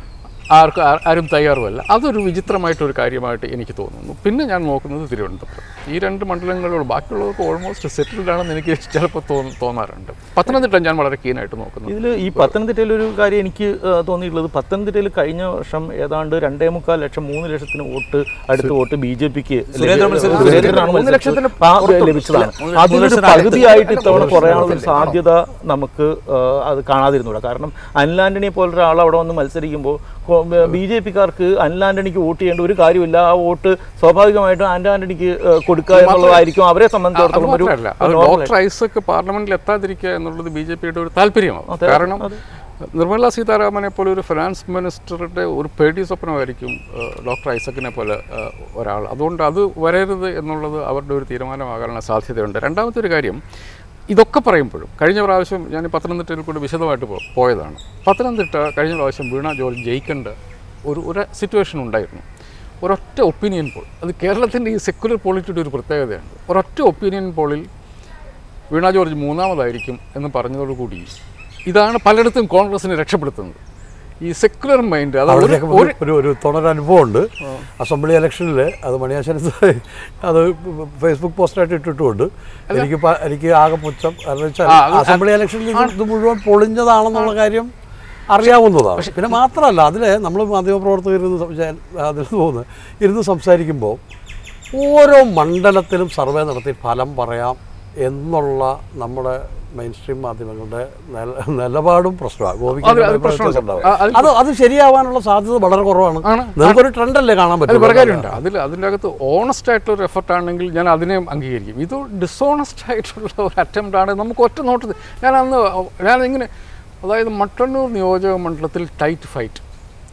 ആർക്കും ആ- ആരും തയ്യാറുമല്ല അതൊരു വിചിത്രമായിട്ടൊരു കാര്യമായിട്ട് എനിക്ക് തോന്നുന്നു പിന്നെ ഞാൻ നോക്കുന്നത് തിരുവനന്തപുരം ഈ രണ്ട് മണ്ഡലങ്ങളിലുള്ള ബാക്കിയുള്ളവർക്ക് ഓൾമോസ്റ്റ് സെറ്റിൽഡ് ആണെന്ന് എനിക്ക് ചിലപ്പോൾ തോന്നു തോന്നാറുണ്ട് പത്തനംതിട്ട ഞാൻ വളരെ കീനായിട്ട് നോക്കുന്നു ഇതിൽ ഈ പത്തനംതിട്ടയിൽ ഒരു കാര്യം എനിക്ക് ആ, തോന്നിയിട്ടുള്ളത് പത്തനംതിട്ടയിൽ കഴിഞ്ഞ വർഷം ഏതാണ്ട് രണ്ടേ മുക്കാൽ ലക്ഷം മൂന്ന് ലക്ഷത്തിന് വോട്ട് അടുത്ത വോട്ട് ബി ജെ പിക്ക് സുരേന്ദ്രൻ മത്സരിച്ചത് സുരേന്ദ്രനാണ് മൂന്ന് ലക്ഷത്തിന് മത്സരിച്ചത്. ആ, ലഭിച്ചതാണ് അതിലൊരു പകുതിയായിട്ട് ഇത്തവണ കുറയാനുള്ള ഒരു സാധ്യത നമുക്ക് ആ, അത് കാണാതിരുന്നൂടാ കാരണം അനിൽ ആന്റണിയെ പോലൊരു ആൾ അവിടെ വന്ന് മത്സരിക്കുമ്പോൾ ബി ജെ പിക്കാർക്ക് അനിൽ ആന്റണിക്ക് വോട്ട് ചെയ്യേണ്ട ഒരു കാര്യമില്ല ആ വോട്ട് സ്വാഭാവികമായിട്ടും ആന്റോ ആന്റണിക്ക് ആ, കൊടുക്കുക എന്നുള്ളതായിരിക്കും അവരെ അത് സംബന്ധിച്ചിടത്തോളം ഒരു മാത്രമല്ല അത് normal ഡോക്ടർ ഐസക്ക് പാർലമെന്റിൽ എത്താതിരിക്കുക എന്നുള്ളത് ബി ജെ പിയുടെ ഒരു താല്പര്യമാണ് കാരണം നിർമ്മല സീതാരാമനെ പോലെ ഒരു ഫിനാൻസ് മിനിസ്റ്ററുടെ ഒരു പേടി സ്വപ്നമായിരിക്കും ഏഹ്, ഡോക്ടർ ഐസക്കിനെ പോലെ ഏഹ്, ഒരാൾ അതുകൊണ്ട് അത് വരരുത് എന്നുള്ളത് അവരുടെ ഒരു തീരുമാനമാകാനുള്ള സാധ്യതയുണ്ട് രണ്ടാമത്തെ ഒരു കാര്യം ഇതൊക്കെ പറയുമ്പോഴും കഴിഞ്ഞ പ്രാവശ്യം ഞാൻ ഈ പത്തനംതിട്ടയിൽ കൂടി വിശദമായിട്ട് പോ- പോയതാണ് പത്തനംതിട്ട കഴിഞ്ഞ പ്രാവശ്യം വീണ ജോർജ് ജയിക്കേണ്ട ഒരു ഒരു സിറ്റുവേഷൻ ഉണ്ടായിരുന്നു ഒരൊറ്റ ഒപ്പീനിയൻ പോൾ അത് കേരളത്തിൻ്റെ ഈ സെക്കുലർ പോളിറ്റിയുടെ ഒരു പ്രത്യേകതയാണ് ഒരൊറ്റ ഒപ്പീനിയൻ പോളിൽ വീണ ജോർജ് മൂന്നാമതായിരിക്കും എന്ന് പറഞ്ഞതോടുകൂടി ഇതാണ് പലയിടത്തും കോൺഗ്രസിനെ രക്ഷപ്പെടുത്തുന്നത് ഈ സെക്കുലർ മൈൻഡ് അത് ഒരു- അവിടെയൊക്കെ ഒരു ഒരു ഒരു തുടരനുഭവമുണ്ട് അസംബ്ലി ഇലക്ഷനിൽ അത് മണിയാശാരി സാർ അത് ഫേസ്ബുക്ക് പോസ്റ്റായിട്ട് ഇട്ടിട്ടുമുണ്ട് എനിക്ക് പ- എനിക്ക് ആകെ പുച്ഛം കാരണം വെച്ചാൽ ആ, അത് അസംബ്ലി ഇലക്ഷനിൽ ഇത് ഇത് മുഴുവൻ പൊളിഞ്ഞതാണെന്നുള്ള കാര്യം അറിയാവുന്നതാണ് പിന്നെ മാത്രമല്ല അതിൽ നമ്മൾ മാധ്യമപ്രവർത്തകരിരുന്ന് സംസാ- അതിൽ പോകുന്നത് ഇരുന്ന് സംസാരിക്കുമ്പോൾ ഓരോ മണ്ഡലത്തിലും സർവേ നടത്തി ഫലം പറയാം എന്നുള്ള നമ്മുടെ മെയിൻ സ്ട്രീം മാധ്യമങ്ങളുടെ നില- നിലപാടും പ്രശ്നമാണ് ഗോപിക്ക് അത് അത് അതിനോട് പ്രശ്നമുണ്ട്. ഉണ്ടാവും. ആ, അത് അത് അത് ശരിയാവാനുള്ള സാധ്യത വളരെ കുറവാണ് ആണ്. നിങ്ങൾക്കൊരു ട്രെൻഡല്ലേ കാണാൻ അത് പറ്റും വേറെ കാര്യമുണ്ട് അതിൽ അതിൻ്റെ അകത്ത് ഓണസ്റ്റ് ആയിട്ടുള്ള ഒരു എഫർട്ട് ആണെങ്കിൽ ഞാൻ അതിനെ അംഗീകരിക്കും ഇത് ഡിസോണസ്റ്റ് ആയിട്ടുള്ള ഒരു അറ്റംപ്റ്റ് ആണ് നമുക്ക് ഒറ്റ നോട്ടത്തിൽ ഞാൻ അന്ന് ഞാൻ ഇങ്ങനെ അതായത് മട്ടന്നൂർ നിയോജക മണ്ഡലത്തിൽ ടൈറ്റ് ഫൈറ്റ്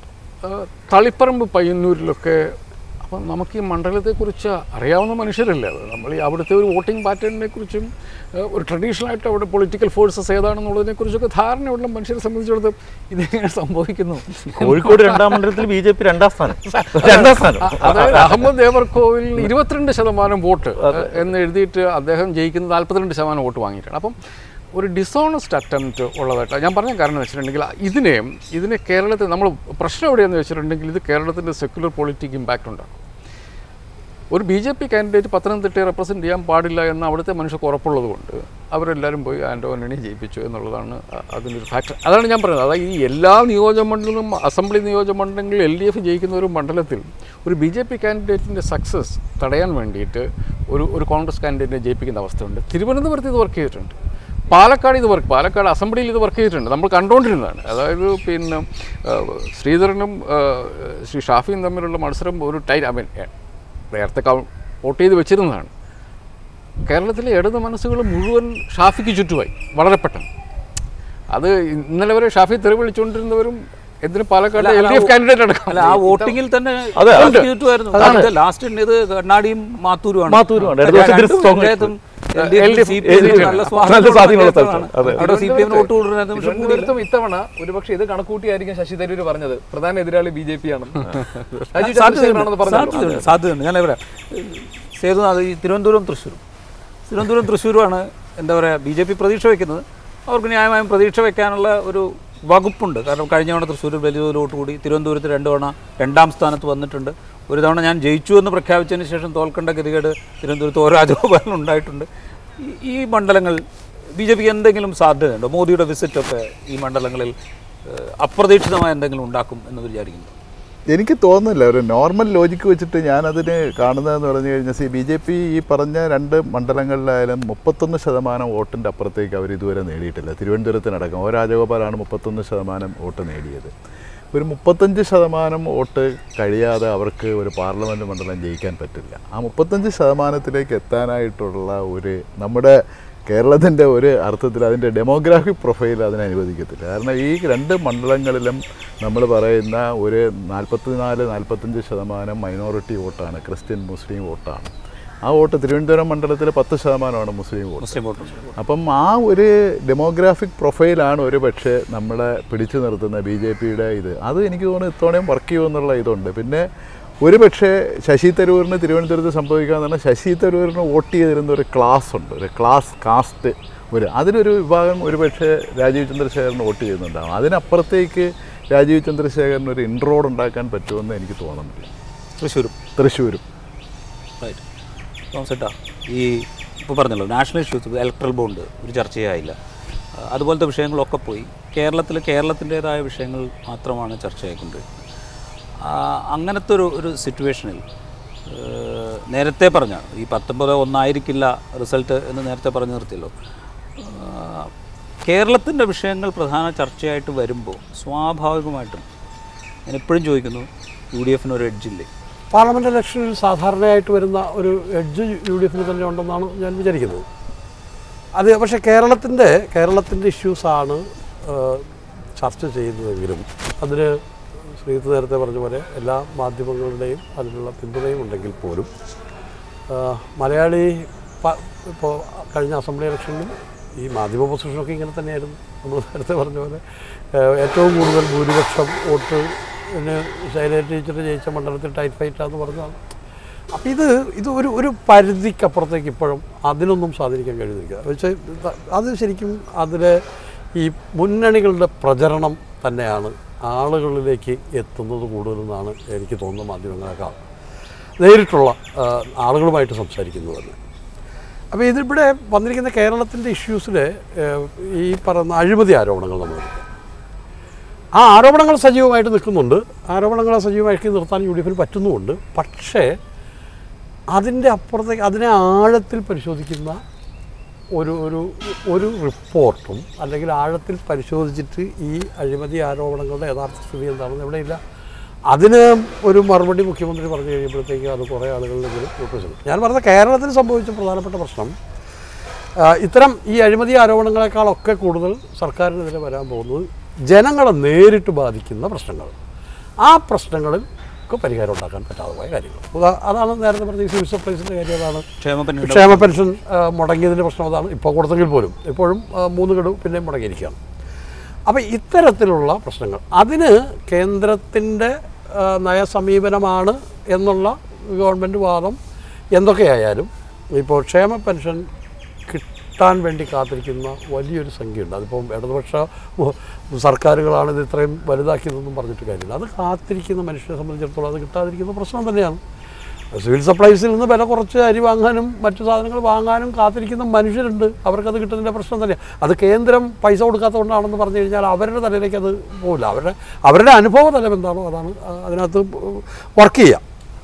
തളിപ്പറമ്പ് പയ്യന്നൂരിലൊക്കെ അപ്പം നമുക്ക് ഈ മണ്ഡലത്തെക്കുറിച്ച് അറിയാവുന്ന മനുഷ്യരല്ലേ അത് നമ്മൾ ഈ അവിടുത്തെ ഒരു വോട്ടിംഗ് പാറ്റേണിനെ കുറിച്ചും ഏഹ്, ഒരു ട്രഡീഷണൽ ആയിട്ട് അവിടെ പൊളിറ്റിക്കൽ ഫോഴ്സസ് ഏതാണെന്നുള്ളതിനെ കുറിച്ചൊക്കെ ധാരണയുള്ള മനുഷ്യരെ സംബന്ധിച്ചിടത്തോളം ഇതെങ്ങനെ സംഭവിക്കുന്നു കോഴിക്കോട് രണ്ടാം മണ്ഡലത്തിൽ ബി ജെ പി രണ്ടാം സ്ഥാനം രണ്ടാം സ്ഥാനം അതായത് അഹമ്മദ് ദേവർകോവിലിന് ഇരുപത്തിരണ്ട് ശതമാനം വോട്ട് എന്ന് എഴുതിയിട്ട് അദ്ദേഹം ജയിക്കുന്ന നാൽപ്പത്തിരണ്ട് ശതമാനം വോട്ട് വാങ്ങിയിട്ടാണ് അപ്പം ഒരു ഡിസോണസ്റ്റ് അറ്റംപ്റ്റ് ഉള്ളതായിട്ട് ഞാൻ പറഞ്ഞ കാരണം എന്ന് വെച്ചിട്ടുണ്ടെങ്കിൽ ഇതിനെ ഇതിനെ കേരളത്തിൽ നമ്മൾ പ്രശ്നം എവിടെയെന്ന് വെച്ചിട്ടുണ്ടെങ്കിൽ ഇത് കേരളത്തിൻ്റെ സെക്യുലർ പൊളിറ്റിക് ഇമ്പാക്റ്റ് ഉണ്ടാക്കും ഒരു ബി ജെ പി കാൻഡിഡേറ്റ് പത്തനംതിട്ടയെ റെപ്രസെൻറ്റ് ചെയ്യാൻ പാടില്ല എന്ന് അവിടുത്തെ മനുഷ്യർക്ക് ഉറപ്പുള്ളത് കൊണ്ട് അവരെല്ലാവരും പോയി ആൻറ്റോ ആൻ്റണി ജയിപ്പിച്ചു എന്നുള്ളതാണ് അ- അതിൻ്റെ ഒരു ഫാക്ടർ അതാണ് ഞാൻ പറയുന്നത് അതായത് ഈ എല്ലാ നിയോജകമണ്ഡലങ്ങളും അസംബ്ലി നിയോജകമണ്ഡലങ്ങളിൽ എൽ ഡി എഫ് ജയിക്കുന്ന ഒരു മണ്ഡലത്തിൽ ഒരു ബി ജെ പി കാൻഡിഡേറ്റിൻ്റെ സക്സസ് തടയാൻ വേണ്ടിയിട്ട് ഒരു ഒരു കോൺഗ്രസ് കാൻഡിഡേറ്റിനെ ജയിപ്പിക്കുന്ന അവസ്ഥയുണ്ട് തിരുവനന്തപുരത്ത് ഇത് വർക്ക് ചെയ്തിട്ടുണ്ട് പാലക്കാട് ഇത് വർക്ക് പാലക്കാട് അസംബ്ലിയിൽ ഇത് വർക്ക് ചെയ്തിട്ടുണ്ട് നമ്മൾ കണ്ടുകൊണ്ടിരുന്നതാണ് അതായത് പിന്നെ ആ, ശ്രീധരനും ആ, ശ്രീ ഷാഫിയും തമ്മിലുള്ള മത്സരം ഒരു ടൈറ്റ് ഐ മീൻ നേരത്തെ വോട്ട് ചെയ്ത് വെച്ചിരുന്നതാണ് കേരളത്തിലെ ഇടത് മനസ്സുകൾ മുഴുവൻ ഷാഫിക്ക് ചുറ്റുമായി വളരെ പെട്ടെന്ന് അത് ഇന്നലെ വരെ ഷാഫി തെറി വിളിച്ചുകൊണ്ടിരുന്നവരും എന്തിന് Palakkad L D F candidate അടക്കം അല്ല ആ വോട്ടിങ്ങിൽ തന്നെ അതെ, ഉണ്ട്. കിട്ടുമായിരുന്നു ലാസ്റ്റ് ഇത് കണ്ണാടിയും മാത്തൂരുമാണ് മാത്തൂരുമാണ്. ഇടതുപക്ഷ രണ്ട് ഗ്രൂപ്പ് സ്ട്രോങ് പഞ്ചായത്തും LDF LDF, CPM LDF നല്ല നല്ല സ്വാധീനമുള്ള സ്ഥലത്താണ്. സ്ഥലത്താണ്. അതെ. അവിടെ സി പി എമ്മിന് വോട്ട് കൂടുന്നത് പക്ഷെ കൂടിയില്ല തിരുവനന്തപുരത്തും ഇത്തവണ ഒരുപക്ഷെ ഇത് കണക്കൂട്ടിയായിരിക്കും ശശി തരൂർ പറഞ്ഞത് പ്രധാന എതിരാളി ബി ജെ പി ആണെന്ന് രാജീവ് ചന്ദ്രശേഖരനാണെന്ന് പറഞ്ഞു സാധ്യതയുണ്ട് സാധ്യതയുണ്ട് ഞാൻ പറയാം സേതുനാഥ് ഈ തിരുവനന്തപുരം തൃശ്ശൂരും തിരുവനന്തപുരം തൃശ്ശൂരുമാണ് എന്താ പറയുക ബി ജെ പി പ്രതീക്ഷ വയ്ക്കുന്നത് അവർക്ക് ന്യായമായും പ്രതീക്ഷ വയ്ക്കാനുള്ള ഒരു വകുപ്പുണ്ട് കാരണം കഴിഞ്ഞ തവണ തൃശ്ശൂരിൽ വലിയ തോതിലോട്ട് കൂടി തിരുവനന്തപുരത്ത് രണ്ട് തവണ രണ്ടാം സ്ഥാനത്ത് വന്നിട്ടുണ്ട് ഒരു തവണ ഞാൻ ജയിച്ചു എന്ന് പ്രഖ്യാപിച്ചതിന് ശേഷം തോൽക്കേണ്ട ഗതികേട് തിരുവനന്തപുരത്ത് ഓരോ രാജഗോപാലനും ഉണ്ടായിട്ടുണ്ട് ഈ- ഈ മണ്ഡലങ്ങൾ ബി ജെ പിക്ക് എന്തെങ്കിലും സാധ്യതയുണ്ടോ മോദിയുടെ വിസിറ്റൊക്കെ ഈ മണ്ഡലങ്ങളിൽ ഏഹ്, അപ്രതീക്ഷിതമായ എന്തെങ്കിലും ഉണ്ടാക്കും എന്ന് വിചാരിക്കുന്നു എനിക്ക് തോന്നുന്നില്ല ഒരു നോർമൽ ലോജിക്ക് വെച്ചിട്ട് ഞാനതിന് കാണുന്നതെന്ന് പറഞ്ഞു കഴിഞ്ഞാൽ സി ബി ജെ പി ഈ പറഞ്ഞ രണ്ട് മണ്ഡലങ്ങളിലായാലും മുപ്പത്തൊന്ന് ശതമാനം വോട്ടിൻ്റെ അപ്പുറത്തേക്ക് അവർ ഇതുവരെ നേടിയിട്ടില്ല തിരുവനന്തപുരത്തിനടക്കം ഓ രാജഗോപാലാണ് മുപ്പത്തൊന്ന് ശതമാനം വോട്ട് നേടിയത് ഒരു മുപ്പത്തഞ്ച് ശതമാനം വോട്ട് കഴിയാതെ അവർക്ക് ഒരു പാർലമെൻറ്റ് മണ്ഡലം ജയിക്കാൻ പറ്റില്ല ആ മുപ്പത്തഞ്ച് ശതമാനത്തിലേക്ക് എത്താനായിട്ടുള്ള ഒരു നമ്മുടെ കേരളത്തിൻ്റെ ഒരു അർത്ഥത്തിൽ അതിൻ്റെ ഡെമോഗ്രാഫിക് പ്രൊഫൈൽ അതിനെ അനുവദിക്കത്തില്ല കാരണം ഈ രണ്ട് മണ്ഡലങ്ങളിലും നമ്മൾ പറയുന്ന ഒരു നാൽപ്പത്തിനാല് നാൽപ്പത്തഞ്ച് ശതമാനം മൈനോറിറ്റി വോട്ടാണ് ക്രിസ്ത്യൻ മുസ്ലിം വോട്ടാണ് ആ വോട്ട് തിരുവനന്തപുരം മണ്ഡലത്തിൽ പത്ത് ശതമാനമാണ് മുസ്ലിം വോട്ട് മുസ്ലിം വോട്ട് അപ്പം ആ ഒരു ഡെമോഗ്രാഫിക് പ്രൊഫൈലാണ് ഒരു പക്ഷേ നമ്മളെ പിടിച്ചു നിർത്തുന്ന ബി ജെ പിയുടെ ഇത് അത് എനിക്ക് തോന്നുന്നു ഇത്തവണയും വർക്ക് ചെയ്യുമെന്നുള്ള ഇതുണ്ട് പിന്നെ ഒരു പക്ഷേ ശശി തരൂരിന് തിരുവനന്തപുരത്ത് സംഭവിക്കാന്ന് പറഞ്ഞാൽ ശശി തരൂരിന് വോട്ട് ചെയ്തിരുന്ന ഒരു ക്ലാസ് ഉണ്ട് ഒരു ക്ലാസ് കാസ്റ്റ് ഒരു അതിനൊരു വിഭാഗം ഒരു പക്ഷേ രാജീവ് ചന്ദ്രശേഖരന് വോട്ട് ചെയ്യുന്നുണ്ടാകും അതിനപ്പുറത്തേക്ക് രാജീവ് ചന്ദ്രശേഖരന് ഒരു ഇൻട്രോഡ് ഉണ്ടാക്കാൻ പറ്റുമെന്ന് എനിക്ക് തോന്നുന്നില്ല തൃശ്ശൂരും തൃശ്ശൂരും റൈറ്റ് തോമസേട്ടാ ഈ ഇപ്പോൾ പറഞ്ഞല്ലോ നാഷണൽ ഇഷ്യൂസ് ഇലക്ട്രൽ ബോണ്ട് ഒരു ചർച്ചയായില്ല ആ, അതുപോലത്തെ വിഷയങ്ങളൊക്കെ പോയി കേരളത്തിൽ കേരളത്തിൻ്റേതായ വിഷയങ്ങൾ മാത്രമാണ് ചർച്ചയായിക്കൊണ്ടിരിക്കുന്നത് ആ, അങ്ങനത്തെ ഒരു ഒരു സിറ്റുവേഷനിൽ ഏഹ്, നേരത്തെ പറഞ്ഞ ഈ പത്തൊമ്പത് ഒന്നായിരിക്കില്ല റിസൾട്ട് എന്ന് നേരത്തെ പറഞ്ഞു നിർത്തിയല്ലോ കേരളത്തിൻ്റെ വിഷയങ്ങൾ പ്രധാന ചർച്ചയായിട്ട് വരുമ്പോൾ സ്വാഭാവികമായിട്ടും ഞാൻ എപ്പോഴും ചോദിക്കുന്നു യു ഡി എഫിന് ഒരു എഡ്ജില്ലേ പാർലമെൻറ്റ് ഇലക്ഷനിൽ സാധാരണയായിട്ട് വരുന്ന ഒരു എഡ്ജ് യു ഡി എഫിന് തന്നെ ഉണ്ടെന്നാണ് ഞാൻ വിചാരിക്കുന്നത് അത് പക്ഷേ കേരളത്തിൻ്റെ കേരളത്തിൻ്റെ ഇഷ്യൂസാണ് ചർച്ച ചെയ്യുന്നതെങ്കിലും അതിന് ശ്രീജിത്ത് നേരത്തെ പറഞ്ഞ പോലെ എല്ലാ മാധ്യമങ്ങളുടെയും അതിനുള്ള പിന്തുണയും ഉണ്ടെങ്കിൽ പോലും ആ, മലയാളി പ- ഇപ്പോൾ കഴിഞ്ഞ അസംബ്ലി ഇലക്ഷനിലും ഈ മാധ്യമ പൊസിഷനൊക്കെ ഇങ്ങനെ തന്നെയായിരുന്നു നമ്മൾ നേരത്തെ പറഞ്ഞ പോലെ ആ, ഏറ്റവും കൂടുതൽ ഭൂരിപക്ഷം വോട്ട് പിന്നെ ശൈലജ ടീച്ചർ ജയിച്ച മണ്ഡലത്തിൽ ടൈറ്റ് ഫൈറ്റാന്ന് പറഞ്ഞതാണ് അപ്പോൾ ഇത് ഇത് ഒരു ഒരു പരിധിക്കപ്പുറത്തേക്ക് ഇപ്പോഴും അതിനൊന്നും സ്വാധീനിക്കാൻ കഴിയുന്നില്ല പക്ഷേ ഇത് അത് ശരിക്കും അതിലെ ഈ മുന്നണികളുടെ പ്രചരണം തന്നെയാണ് ആളുകളിലേക്ക് എത്തുന്നത് കൂടുതലെന്നാണ് എനിക്ക് തോന്നുന്ന മാധ്യമങ്ങളെക്കാൾ നേരിട്ടുള്ള ആ, ആളുകളുമായിട്ട് സംസാരിക്കുന്നത് തന്നെ അപ്പോൾ ഇതിവിടെ വന്നിരിക്കുന്ന കേരളത്തിൻ്റെ ഇഷ്യൂസിൽ ഈ പറയുന്ന അഴിമതി ആരോപണങ്ങൾ നമ്മൾ എടുക്കുക. ആ ആരോപണങ്ങൾ സജീവമായിട്ട് നിൽക്കുന്നുണ്ട് ആരോപണങ്ങളെ സജീവമാക്കി നിർത്താൻ യു ഡി എഫിന് പറ്റുന്നുമുണ്ട് പക്ഷേ അതിൻ്റെ അപ്പുറത്തേക്ക് അതിനെ ആഴത്തിൽ പരിശോധിക്കുന്ന ഒരു ഒരു ഒരു റിപ്പോർട്ടും അല്ലെങ്കിൽ ആഴത്തിൽ പരിശോധിച്ചിട്ട് ഈ അഴിമതി ആരോപണങ്ങളുടെ യഥാർത്ഥ സ്ഥിതി എന്താണെന്ന് എവിടെയില്ല അതിന് ഒരു മറുപടി മുഖ്യമന്ത്രി പറഞ്ഞു കഴിയുമ്പോഴത്തേക്ക് അത് കുറേ ആളുകളിലെങ്കിലും വിമർശിക്കും ഞാൻ പറഞ്ഞ കേരളത്തിൽ സംഭവിച്ച പ്രധാനപ്പെട്ട പ്രശ്നം ആ, ഇത്തരം ഈ അഴിമതി ആരോപണങ്ങളെക്കാളൊക്കെ കൂടുതൽ സർക്കാരിനെതിരെ വരാൻ പോകുന്നത് ജനങ്ങളെ നേരിട്ട് ബാധിക്കുന്ന പ്രശ്നങ്ങൾ ആ പ്രശ്നങ്ങളിൽ ഒക്കെ പരിഹാരം ഉണ്ടാക്കാൻ പറ്റാതെ പോയ കാര്യങ്ങൾ ഉദാ- അതാണ് നേരത്തെ പറഞ്ഞ ഈ സിവിൽ സപ്ലൈസിൻ്റെ കാര്യം അതാണ് ക്ഷേമ പെൻഷൻ ക്ഷേമ പെൻഷൻ ആ, മുടങ്ങിയതിൻ്റെ പ്രശ്നം അതാണ് ഇപ്പോൾ കൊടുത്തെങ്കിൽ പോലും ഇപ്പോഴും ആ, മൂന്ന് ഗഡു പിന്നെയും മുടങ്ങിയിരിക്കുകയാണ് അപ്പോൾ ഇത്തരത്തിലുള്ള പ്രശ്നങ്ങൾ അതിന് കേന്ദ്രത്തിൻ്റെ ആ, നയസമീപനമാണ് എന്നുള്ള ഗവൺമെൻറ് വാദം എന്തൊക്കെയായാലും ഇപ്പോൾ ക്ഷേമ പെൻഷൻ കിട്ടാൻ വേണ്ടി കാത്തിരിക്കുന്ന വലിയൊരു സംഖ്യയുണ്ട് അതിപ്പം ഇടതുപക്ഷ ഉ- സർക്കാരുകളാണ് ഇത് ഇത്രയും വലുതാക്കിയതെന്നും പറഞ്ഞിട്ട് കാര്യമില്ല അത് കാത്തിരിക്കുന്ന മനുഷ്യനെ സംബന്ധിച്ചിടത്തോളം അത് കിട്ടാതിരിക്കുന്ന പ്രശ്നം തന്നെയാണ് സിവിൽ സപ്ലൈസിൽ നിന്ന് വില കുറച്ച് അരി വാങ്ങാനും മറ്റു സാധനങ്ങൾ വാങ്ങാനും കാത്തിരിക്കുന്ന മനുഷ്യരുണ്ട് അവർക്കത് കിട്ടുന്നതിൻ്റെ പ്രശ്നം തന്നെയാണ് അത് കേന്ദ്രം പൈസ കൊടുക്കാത്തതുകൊണ്ടാണെന്ന് പറഞ്ഞു കഴിഞ്ഞാൽ അവരുടെ തലയിലേക്ക് അത് പോകില്ല അവരുടെ അവരുടെ അനുഭവ തലം എന്താണോ അതാണ് ആ, അതിനകത്ത് വർക്ക് ചെയ്യുക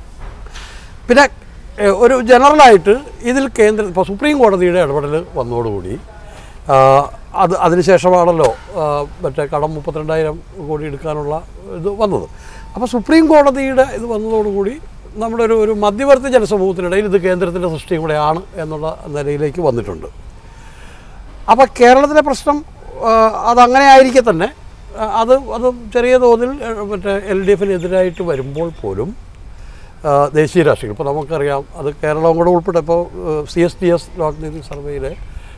പിന്നെ ഏഹ്, ഒരു ജനറലായിട്ട് ഇതിൽ കേന്ദ്ര ഇപ്പോൾ സുപ്രീം കോടതിയുടെ ഇടപെടൽ വന്നതോടുകൂടി ആ, അത് അതിനുശേഷമാണല്ലോ ആ, മറ്റേ കടം മുപ്പത്തിരണ്ടായിരം കോടി എടുക്കാനുള്ള ഇത് വന്നത് അപ്പോൾ സുപ്രീം കോടതിയുടെ ഇത് വന്നതോടുകൂടി നമ്മുടെ ഒരു ഒരു മധ്യവർത്തി ജനസമൂഹത്തിനിടയിൽ ഇത് കേന്ദ്രത്തിൻ്റെ സൃഷ്ടിയും കൂടെയാണ് എന്നുള്ള നിലയിലേക്ക് വന്നിട്ടുണ്ട് അപ്പോൾ കേരളത്തിലെ പ്രശ്നം ആ, അതങ്ങനെ ആയിരിക്കെ തന്നെ ആ, അത് അത് ചെറിയ തോതിൽ ആ, മറ്റേ എൽ ഡി എഫിനെതിരായിട്ട് വരുമ്പോൾ പോലും ആ, ദേശീയ രാഷ്ട്രീയം ഇപ്പോൾ നമുക്കറിയാം അത് കേരളവും കൂടെ ഉൾപ്പെടെ ഇപ്പോൾ C S D S Lokniti സർവേയിൽ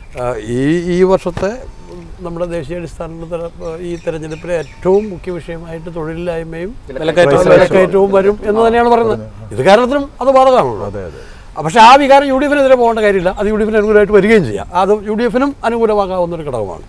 ഈ ഈ വർഷത്തെ നമ്മുടെ ദേശീയാടിസ്ഥാനത്തിൽ തെര- ഈ തെരഞ്ഞെടുപ്പിലെ ഏറ്റവും മുഖ്യ വിഷയമായിട്ട് തൊഴിലില്ലായ്മയും വിലക്കയറ്റവും വിലക്കയറ്റവും വരും എന്ന് തന്നെയാണ് പറയുന്നത് ഇത് കേരളത്തിലും അത് ബാധകമാണല്ലോ അതെ അതെ പക്ഷേ ആ വികാരം യു ഡി എഫിനെതിരെ പോകേണ്ട കാര്യമില്ല അത് യു ഡി എഫിന് അനുകൂലമായിട്ട് വരികയും ചെയ്യാം അത് യു ഡി എഫിനും അനുകൂലമാകാവുന്ന ഒരു ഘടകമാണ്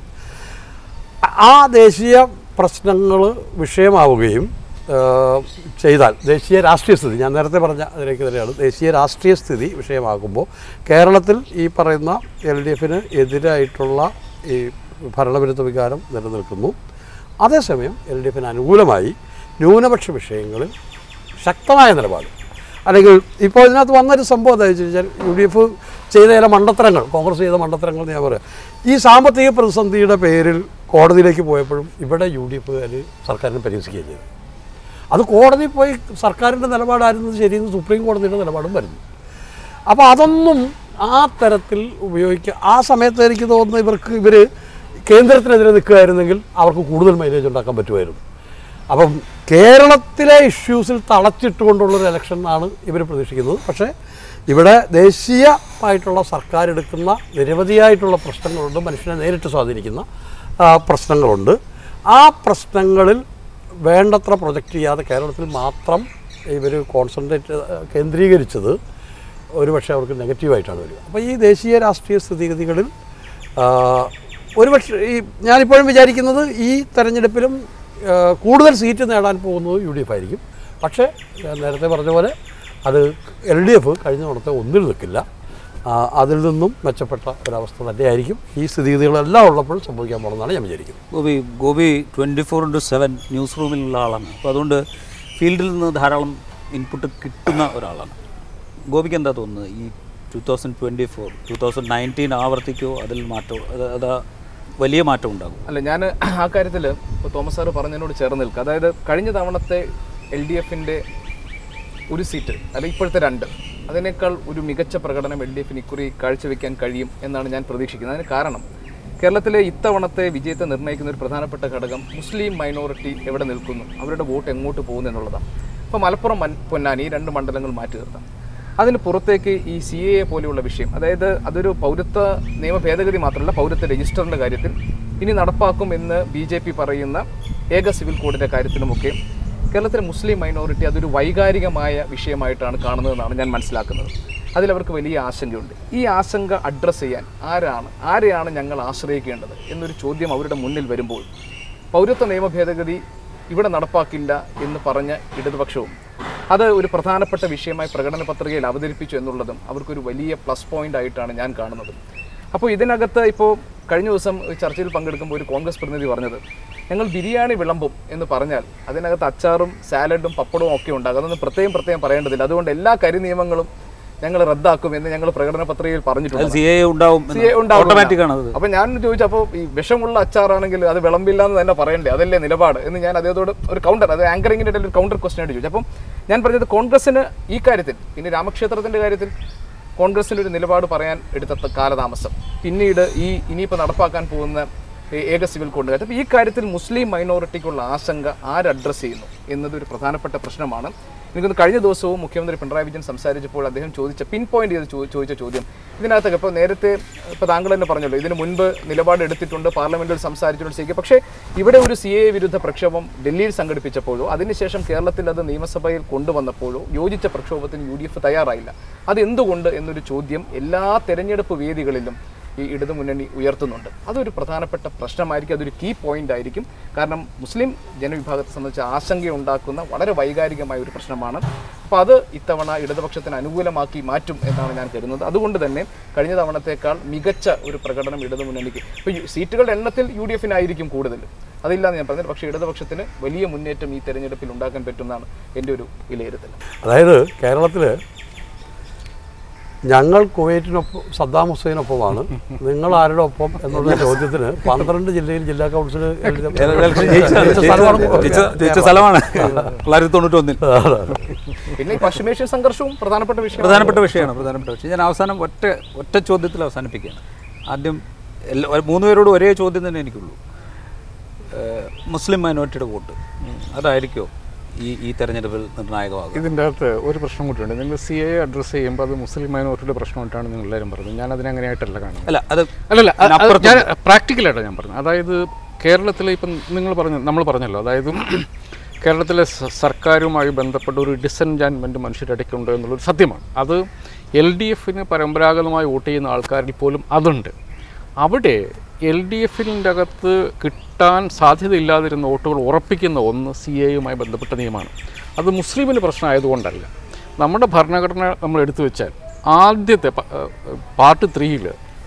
ആ ദേശീയ പ്രശ്നങ്ങൾ വിഷയമാവുകയും ആ, ചെയ്താൽ ദേശീയ രാഷ്ട്രീയ സ്ഥിതി ഞാൻ നേരത്തെ പറഞ്ഞ അതിലേക്ക് തന്നെയാണ് ദേശീയ രാഷ്ട്രീയ സ്ഥിതി വിഷയമാകുമ്പോൾ കേരളത്തിൽ ഈ പറയുന്ന എൽ ഡി എഫിന് എതിരായിട്ടുള്ള ഈ ഭരണവിരുദ്ധ വികാരം നിലനിൽക്കുന്നു അതേസമയം എൽ ഡി എഫിന് അനുകൂലമായി ന്യൂനപക്ഷ വിഷയങ്ങളിൽ ശക്തമായ നിലപാട് അല്ലെങ്കിൽ ഇപ്പോൾ ഇതിനകത്ത് വന്നൊരു സംഭവം എന്താ വെച്ച് കഴിഞ്ഞാൽ യു ഡി എഫ് ചെയ്ത ചില മണ്ടത്തരങ്ങൾ കോൺഗ്രസ് ചെയ്ത മണ്ടത്തരങ്ങൾ എന്ന് ഞാൻ പറയാം ഈ സാമ്പത്തിക പ്രതിസന്ധിയുടെ പേരിൽ കോടതിയിലേക്ക് പോയപ്പോഴും ഇവിടെ യു ഡി എഫുകാർ സർക്കാരിനെ പരിഹസിക്കുകയും ചെയ്തു അത് കോടതി പോയി സർക്കാരിൻ്റെ നിലപാടായിരുന്നത് ശരിയെന്ന് സുപ്രീം കോടതിയുടെ നിലപാടും വരുന്നു അപ്പോൾ അതൊന്നും ആ തരത്തിൽ ഉപയോഗിക്കുക ആ സമയത്ത് എനിക്ക് തോന്നുന്നു ഇവർക്ക് ഇവർ കേന്ദ്രത്തിനെതിരെ നിൽക്കുകയായിരുന്നെങ്കിൽ അവർക്ക് കൂടുതൽ മൈലേജ് ഉണ്ടാക്കാൻ പറ്റുമായിരുന്നു അപ്പം കേരളത്തിലെ ഇഷ്യൂസിൽ തളച്ചിട്ടുകൊണ്ടുള്ളൊരു ഇലക്ഷൻ ആണ് ഇവർ പ്രതീക്ഷിക്കുന്നത് പക്ഷേ ഇവിടെ ദേശീയമായിട്ടുള്ള സർക്കാർ എടുക്കുന്ന നിരവധിയായിട്ടുള്ള പ്രശ്നങ്ങളുണ്ട് മനുഷ്യനെ നേരിട്ട് സ്വാധീനിക്കുന്ന ആ, പ്രശ്നങ്ങളുണ്ട് ആ പ്രശ്നങ്ങളിൽ വേണ്ടത്ര പ്രൊജക്റ്റ് ചെയ്യാതെ കേരളത്തിൽ മാത്രം ഇവർ കോൺസെൻട്രേറ്റ് കേന്ദ്രീകരിച്ചത് ഒരുപക്ഷെ അവർക്ക് നെഗറ്റീവായിട്ടാണ് വരിക അപ്പോൾ ഈ ദേശീയ രാഷ്ട്രീയ സ്ഥിതിഗതികളിൽ ആ, ഒരുപക്ഷെ ഈ ഞാനിപ്പോഴും വിചാരിക്കുന്നത് ഈ തെരഞ്ഞെടുപ്പിലും ആ, കൂടുതൽ സീറ്റ് നേടാൻ പോകുന്നത് യു ഡി എഫ് ആയിരിക്കും പക്ഷേ ഞാൻ നേരത്തെ പറഞ്ഞ പോലെ അത് എൽ ഡി എഫ് കഴിഞ്ഞ തവണത്തെ ഒന്നിൽ നിൽക്കില്ല ആ, അതിൽ നിന്നും മെച്ചപ്പെട്ട ഒരവസ്ഥ തന്നെയായിരിക്കും ഈ സ്ഥിതിഗതികളെല്ലാം ഉള്ളപ്പോൾ സംഭവിക്കാൻ പോകുന്നതാണ് ഞാൻ വിചാരിക്കുന്നത് Gopi Gopi twenty four into seven news റൂമിലുള്ള ആളാണ് അപ്പോൾ അതുകൊണ്ട് ഫീൽഡിൽ നിന്ന് ധാരാളം ഇൻപുട്ട് കിട്ടുന്ന ഒരാളാണ് ഗോപിക്ക് എന്താ തോന്നുന്നത് ഈ two thousand twenty four two thousand nineteen ആവർത്തിക്കോ അതിൽ മാറ്റമോ അത് അതാ വലിയ മാറ്റം ഉണ്ടാകും അല്ല ഞാൻ ആ കാര്യത്തിൽ ഇപ്പോൾ തോമസ് സാറ് പറഞ്ഞതിനോട് ചേർന്ന് നിൽക്കുക അതായത് കഴിഞ്ഞ തവണത്തെ എൽ ഡി എഫിൻ്റെ ഒരു സീറ്റ് അല്ല ഇപ്പോഴത്തെ രണ്ട് അതിനേക്കാൾ ഒരു മികച്ച പ്രകടനം എൽ ഡി എഫിന് ഇക്കുറി കാഴ്ചവെക്കാൻ കഴിയും എന്നാണ് ഞാൻ പ്രതീക്ഷിക്കുന്നത് അതിന് കാരണം കേരളത്തിലെ ഇത്തവണത്തെ വിജയത്തെ നിർണ്ണയിക്കുന്ന ഒരു പ്രധാനപ്പെട്ട ഘടകം മുസ്ലിം മൈനോറിറ്റി എവിടെ നിൽക്കുന്നു അവരുടെ വോട്ട് എങ്ങോട്ട് പോകുന്നു എന്നുള്ളതാണ് ഇപ്പോൾ മലപ്പുറം മൻ- പൊന്നാനി ഈ രണ്ട് മണ്ഡലങ്ങൾ മാറ്റി നിർത്താം അതിന് പുറത്തേക്ക് ഈ സി എ പോലെയുള്ള വിഷയം അതായത് അതൊരു പൗരത്വ നിയമ ഭേദഗതി മാത്രമല്ല പൗരത്വ രജിസ്റ്ററിൻ്റെ കാര്യത്തിൽ ഇനി നടപ്പാക്കും എന്ന് ബി ജെ പി പറയുന്ന ഏക സിവിൽ കോഡിൻ്റെ കാര്യത്തിലുമൊക്കെ കേരളത്തിലെ മുസ്ലിം മൈനോറിറ്റി അതൊരു വൈകാരികമായ വിഷയമായിട്ടാണ് കാണുന്നതെന്നാണ് ഞാൻ മനസ്സിലാക്കുന്നത് അതിലവർക്ക് വലിയ ആശങ്കയുണ്ട് ഈ ആശങ്ക അഡ്രസ്സ് ചെയ്യാൻ ആരാണ് ആരെയാണ് ഞങ്ങൾ ആശ്രയിക്കേണ്ടത് എന്നൊരു ചോദ്യം അവരുടെ മുന്നിൽ വരുമ്പോൾ പൗരത്വ നിയമ ഭേദഗതി ഇവിടെ നടപ്പാക്കില്ല എന്ന് പറഞ്ഞ ഇടതുപക്ഷവും അത് ഒരു പ്രധാനപ്പെട്ട വിഷയമായി പ്രകടന പത്രികയിൽ അവതരിപ്പിച്ചു എന്നുള്ളതും അവർക്കൊരു വലിയ പ്ലസ് പോയിന്റ് ആയിട്ടാണ് ഞാൻ കാണുന്നത് അപ്പോൾ ഇതിനകത്ത് ഇപ്പോൾ കഴിഞ്ഞ ദിവസം ഒരു ചർച്ചയിൽ പങ്കെടുക്കുമ്പോൾ ഒരു കോൺഗ്രസ് പ്രതിനിധി പറഞ്ഞത് ഞങ്ങൾ ബിരിയാണി വിളമ്പും എന്ന് പറഞ്ഞാൽ അതിനകത്ത് അച്ചാറും സാലഡും പപ്പടവും ഒക്കെ ഉണ്ടാകും അതൊന്നും പ്രത്യേകം പ്രത്യേകം പറയേണ്ടതില്ല അതുകൊണ്ട് എല്ലാ കരി നിയമങ്ങളും ഞങ്ങൾ റദ്ദാക്കും എന്ന് ഞങ്ങൾ പ്രകടന പത്രികയിൽ പറഞ്ഞിട്ടുണ്ട് സി എ ഉണ്ടാവും CA ഉണ്ടാവും ഓട്ടോമാറ്റിക് ആണ് അത് അപ്പൊ ഞാൻ ചോദിച്ചു അപ്പോൾ ഈ വിഷമുള്ള അച്ചാറാണെങ്കിൽ അത് വിളമ്പില്ല എന്ന് തന്നെ പറയണ്ടേ അതല്ലേ നിലപാട് എന്ന് ഞാൻ അദ്ദേഹത്തോട് ഒരു കൗണ്ടർ അത് ആങ്കറിങ്ങിന്റെ ഇടയിൽ ഒരു കൗണ്ടർ ക്വസ്റ്റൻ ആയിട്ട് ചോദിച്ചു അപ്പം ഞാൻ പറഞ്ഞത് കോൺഗ്രസിന് ഈ കാര്യത്തിൽ പിന്നെ രാമക്ഷേത്രത്തിന്റെ കാര്യത്തിൽ കോൺഗ്രസിന് ഒരു നിലപാട് പറയാൻ എടുത്ത ത- കാലതാമസം പിന്നീട് ഈ ഇനിയിപ്പോൾ നടപ്പാക്കാൻ പോകുന്ന ഈ ഏക സിവിൽ കോഡ് കാര്യം ഈ കാര്യത്തിൽ മുസ്ലിം മൈനോറിറ്റിക്കുള്ള ആശങ്ക ആര് അഡ്രസ്സ് ചെയ്യുന്നു എന്നത് ഒരു പ്രധാനപ്പെട്ട പ്രശ്നമാണ് എനിക്കൊന്ന് കഴിഞ്ഞ ദിവസവും മുഖ്യമന്ത്രി പിണറായി വിജയൻ സംസാരിച്ചപ്പോൾ അദ്ദേഹം ചോദിച്ച പിൻ പോയിന്റ് ചെയ്ത് ചോ- ചോദിച്ച ചോദ്യം ഇതിനകത്തൊക്കെ ഇപ്പോൾ നേരത്തെ ഇപ്പോൾ താങ്കൾ തന്നെ പറഞ്ഞല്ലോ ഇതിന് മുൻപ് നിലപാട് എടുത്തിട്ടുണ്ട് പാർലമെന്റിൽ സംസാരിച്ചിട്ടുണ്ട് ശരിക്കും പക്ഷേ ഇവിടെ ഒരു സി എ വിരുദ്ധ പ്രക്ഷോഭം ഡൽഹിയിൽ സംഘടിപ്പിച്ചപ്പോഴോ അതിനുശേഷം കേരളത്തിൽ അത് നിയമസഭയിൽ കൊണ്ടുവന്നപ്പോഴോ യോജിച്ച പ്രക്ഷോഭത്തിന് യു ഡി എഫ് തയ്യാറായില്ല അത് എന്തുകൊണ്ട് എന്നൊരു ചോദ്യം എല്ലാ തെരഞ്ഞെടുപ്പ് വേദികളിലും ഈ ഇടതുമുന്നണി ഉയർത്തുന്നുണ്ട് അതൊരു പ്രധാനപ്പെട്ട പ്രശ്നമായിരിക്കും അതൊരു കീ പോയിന്റ് ആയിരിക്കും കാരണം മുസ്ലിം ജനവിഭാഗത്തെ സംബന്ധിച്ച് ആശങ്കയുണ്ടാക്കുന്ന വളരെ വൈകാരികമായ ഒരു പ്രശ്നമാണ് അപ്പോൾ അത് ഇത്തവണ ഇടതുപക്ഷത്തിന് അനുകൂലമാക്കി മാറ്റും എന്നാണ് ഞാൻ കരുതുന്നത് അതുകൊണ്ട് തന്നെ കഴിഞ്ഞ തവണത്തേക്കാൾ മികച്ച ഒരു പ്രകടനം ഇടതുമുന്നണിക്ക് ഇപ്പോൾ യു- സീറ്റുകളുടെ എണ്ണത്തിൽ യു ഡി എഫിനായിരിക്കും കൂടുതൽ അതില്ലാന്ന് ഞാൻ പറഞ്ഞത് പക്ഷേ ഇടതുപക്ഷത്തിന് വലിയ മുന്നേറ്റം ഈ തെരഞ്ഞെടുപ്പിൽ ഉണ്ടാക്കാൻ പറ്റുമെന്നാണ് എൻ്റെ ഒരു വിലയിരുത്തൽ അതായത് കേരളത്തിൽ ഞങ്ങൾ കുവൈറ്റിനൊപ്പം സദ്ദാം ഹുസൈനൊപ്പമാണ് നിങ്ങൾ ആരുടെ ഒപ്പം എന്നുള്ള ചോദ്യത്തിന് പന്ത്രണ്ട് ജില്ലയിൽ ജില്ലാ കൗൺസിൽ ഇലക്ഷൻ ജയിച്ച- ജയിച്ച- ജയിച്ച സ്ഥലമാണ് തൊള്ളായിരത്തി തൊണ്ണൂറ്റി ഒന്നിൽ പിന്നെ ഈ പശ്ചിമേഷ്യൻ സംഘർഷവും പ്രധാനപ്പെട്ട വിഷയം പ്രധാനപ്പെട്ട വിഷയമാണ് പ്രധാനപ്പെട്ട വിഷയം ഞാൻ അവസാനം ഒറ്റ ഒറ്റ ചോദ്യത്തിൽ അവസാനിപ്പിക്കുകയാണ് ആദ്യം എല്ലാ മൂന്ന് പേരോട് ഒരേ ചോദ്യം തന്നെ എനിക്കുള്ളൂ ഏഹ് മുസ്ലിം മൈനോറിറ്റിയുടെ വോട്ട് അതായിരിക്കുമോ ഈ ഈ തെരഞ്ഞെടുപ്പിൽ നിർണായകമാകുക ഇതിൻ്റെ അകത്ത് ഒരു പ്രശ്നം കൂട്ടിയുണ്ട് നിങ്ങൾ സി എ അഡ്രസ്സ് ചെയ്യുമ്പോൾ അത് മുസ്ലിം മൈനോറിറ്റിയുടെ പ്രശ്നമായിട്ടാണ് നിങ്ങൾ എല്ലാവരും പറഞ്ഞത് ഞാൻ അതിനെ അങ്ങനെയായിട്ടല്ല കാണുന്നത് അല്ല അത് അല്ലല്ല അത് അത് അതിനപ്പുറത്ത് ഞാൻ പ്രാക്ടിക്കലായിട്ടാണ് ഞാൻ പറഞ്ഞത് അതായത് കേരളത്തിലെ ഇപ്പം നിങ്ങൾ പറഞ്ഞു നമ്മൾ പറഞ്ഞല്ലോ അതായത് കേരളത്തിലെ സ- സർക്കാരുമായി ബന്ധപ്പെട്ട ഒരു ഡിസെൻജാൻമെൻറ്റ് മനുഷ്യരിടയ്ക്കുണ്ട് എന്നുള്ളൊരു സത്യമാണ് അത് എൽ ഡി എഫിന് പരമ്പരാഗതമായി വോട്ട് ചെയ്യുന്ന ആൾക്കാരിൽ പോലും അതുണ്ട് അവിടെ എൽ ഡി എഫിൻ്റെ അകത്ത് കിട്ടാൻ സാധ്യതയില്ലാതിരുന്ന വോട്ടുകൾ ഉറപ്പിക്കുന്ന ഒന്ന് സി എയുമായി ബന്ധപ്പെട്ട നിയമമാണ് അത് മുസ്ലിമിന് പ്രശ്നമായതുകൊണ്ടല്ല നമ്മുടെ ഭരണഘടന നമ്മൾ എടുത്തു വെച്ചാൽ ആദ്യത്തെ പ- ഏഹ് പാർട്ട് ത്രീയിൽ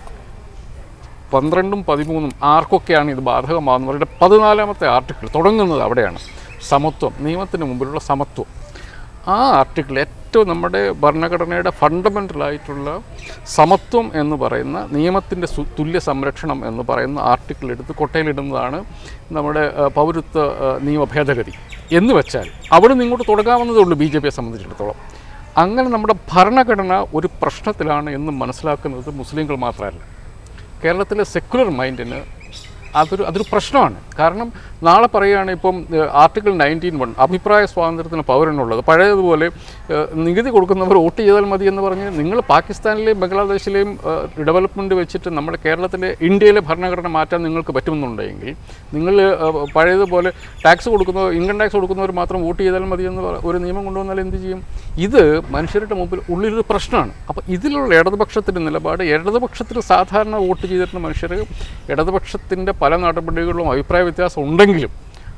പന്ത്രണ്ടും പതിമൂന്നും ആർക്കൊക്കെയാണ് ഇത് ബാധകമാകുന്നവരുടെ പതിനാലാമത്തെ ആർട്ടിക്കിൾ തുടങ്ങുന്നത് അവിടെയാണ് സമത്വം നിയമത്തിന് മുമ്പിലുള്ള സമത്വം ആ ആർട്ടിക്കിൾ ഏറ്റവും നമ്മുടെ ഭരണഘടനയുടെ ഫണ്ടമെൻ്റലായിട്ടുള്ള സമത്വം എന്ന് പറയുന്ന നിയമത്തിൻ്റെ സു തുല്യ സംരക്ഷണം എന്ന് പറയുന്ന ആർട്ടിക്കിൾ എടുത്ത് കൊട്ടയിലിടുന്നതാണ് നമ്മുടെ ആ, പൗരത്വ ആ, നിയമ ഭേദഗതി എന്ന് വെച്ചാൽ അവിടെ നിന്ന് ഇങ്ങോട്ട് തുടങ്ങാവുന്നതേ ഉള്ളൂ ബി ജെ പിയെ സംബന്ധിച്ചിടത്തോളം അങ്ങനെ നമ്മുടെ ഭരണഘടന ഒരു പ്രശ്നത്തിലാണ് എന്ന് മനസ്സിലാക്കുന്നത് മുസ്ലിങ്ങൾ മാത്രമല്ല കേരളത്തിലെ സെക്കുലർ മൈൻഡിന് അതൊരു അതൊരു പ്രശ്നമാണ് കാരണം നാളെ പറയുകയാണ് ഇപ്പം ഏഹ്, ആർട്ടിക്കിൾ നയൻറ്റീൻ വൺ അഭിപ്രായ സ്വാതന്ത്ര്യത്തിന് പൗരനുള്ളത് പഴയതുപോലെ ഏഹ്, നികുതി കൊടുക്കുന്നവർ വോട്ട് ചെയ്താൽ മതി എന്ന് പറഞ്ഞ് നിങ്ങൾ പാകിസ്ഥാനിലെയും ബംഗ്ലാദേശിലെയും ഏഹ്, ഡെവലപ്മെൻറ്റ് വെച്ചിട്ട് നമ്മുടെ കേരളത്തിലെ ഇന്ത്യയിലെ ഭരണഘടന മാറ്റാൻ നിങ്ങൾക്ക് പറ്റുമെന്നുണ്ടെങ്കിൽ നിങ്ങൾ ഏഹ്, പഴയതുപോലെ ടാക്സ് കൊടുക്കുന്നവർ ഇൻകം ടാക്സ് കൊടുക്കുന്നവർ മാത്രം വോട്ട് ചെയ്താൽ മതി എന്ന് പറ- ഒരു നിയമം കൊണ്ടുവന്നാൽ എന്ത് ചെയ്യും ഇത് മനുഷ്യരുടെ മുമ്പിൽ ഉള്ളിലൊരു പ്രശ്നമാണ് അപ്പോൾ ഇതിലുള്ള ഇടതുപക്ഷത്തിൻ്റെ നിലപാട് ഇടതുപക്ഷത്തിൽ സാധാരണ വോട്ട് ചെയ്തിരുന്ന മനുഷ്യർ ഇടതുപക്ഷത്തിൻ്റെ പല നടപടികളിലും അഭിപ്രായ വ്യത്യാസം ഉണ്ടെങ്കിലും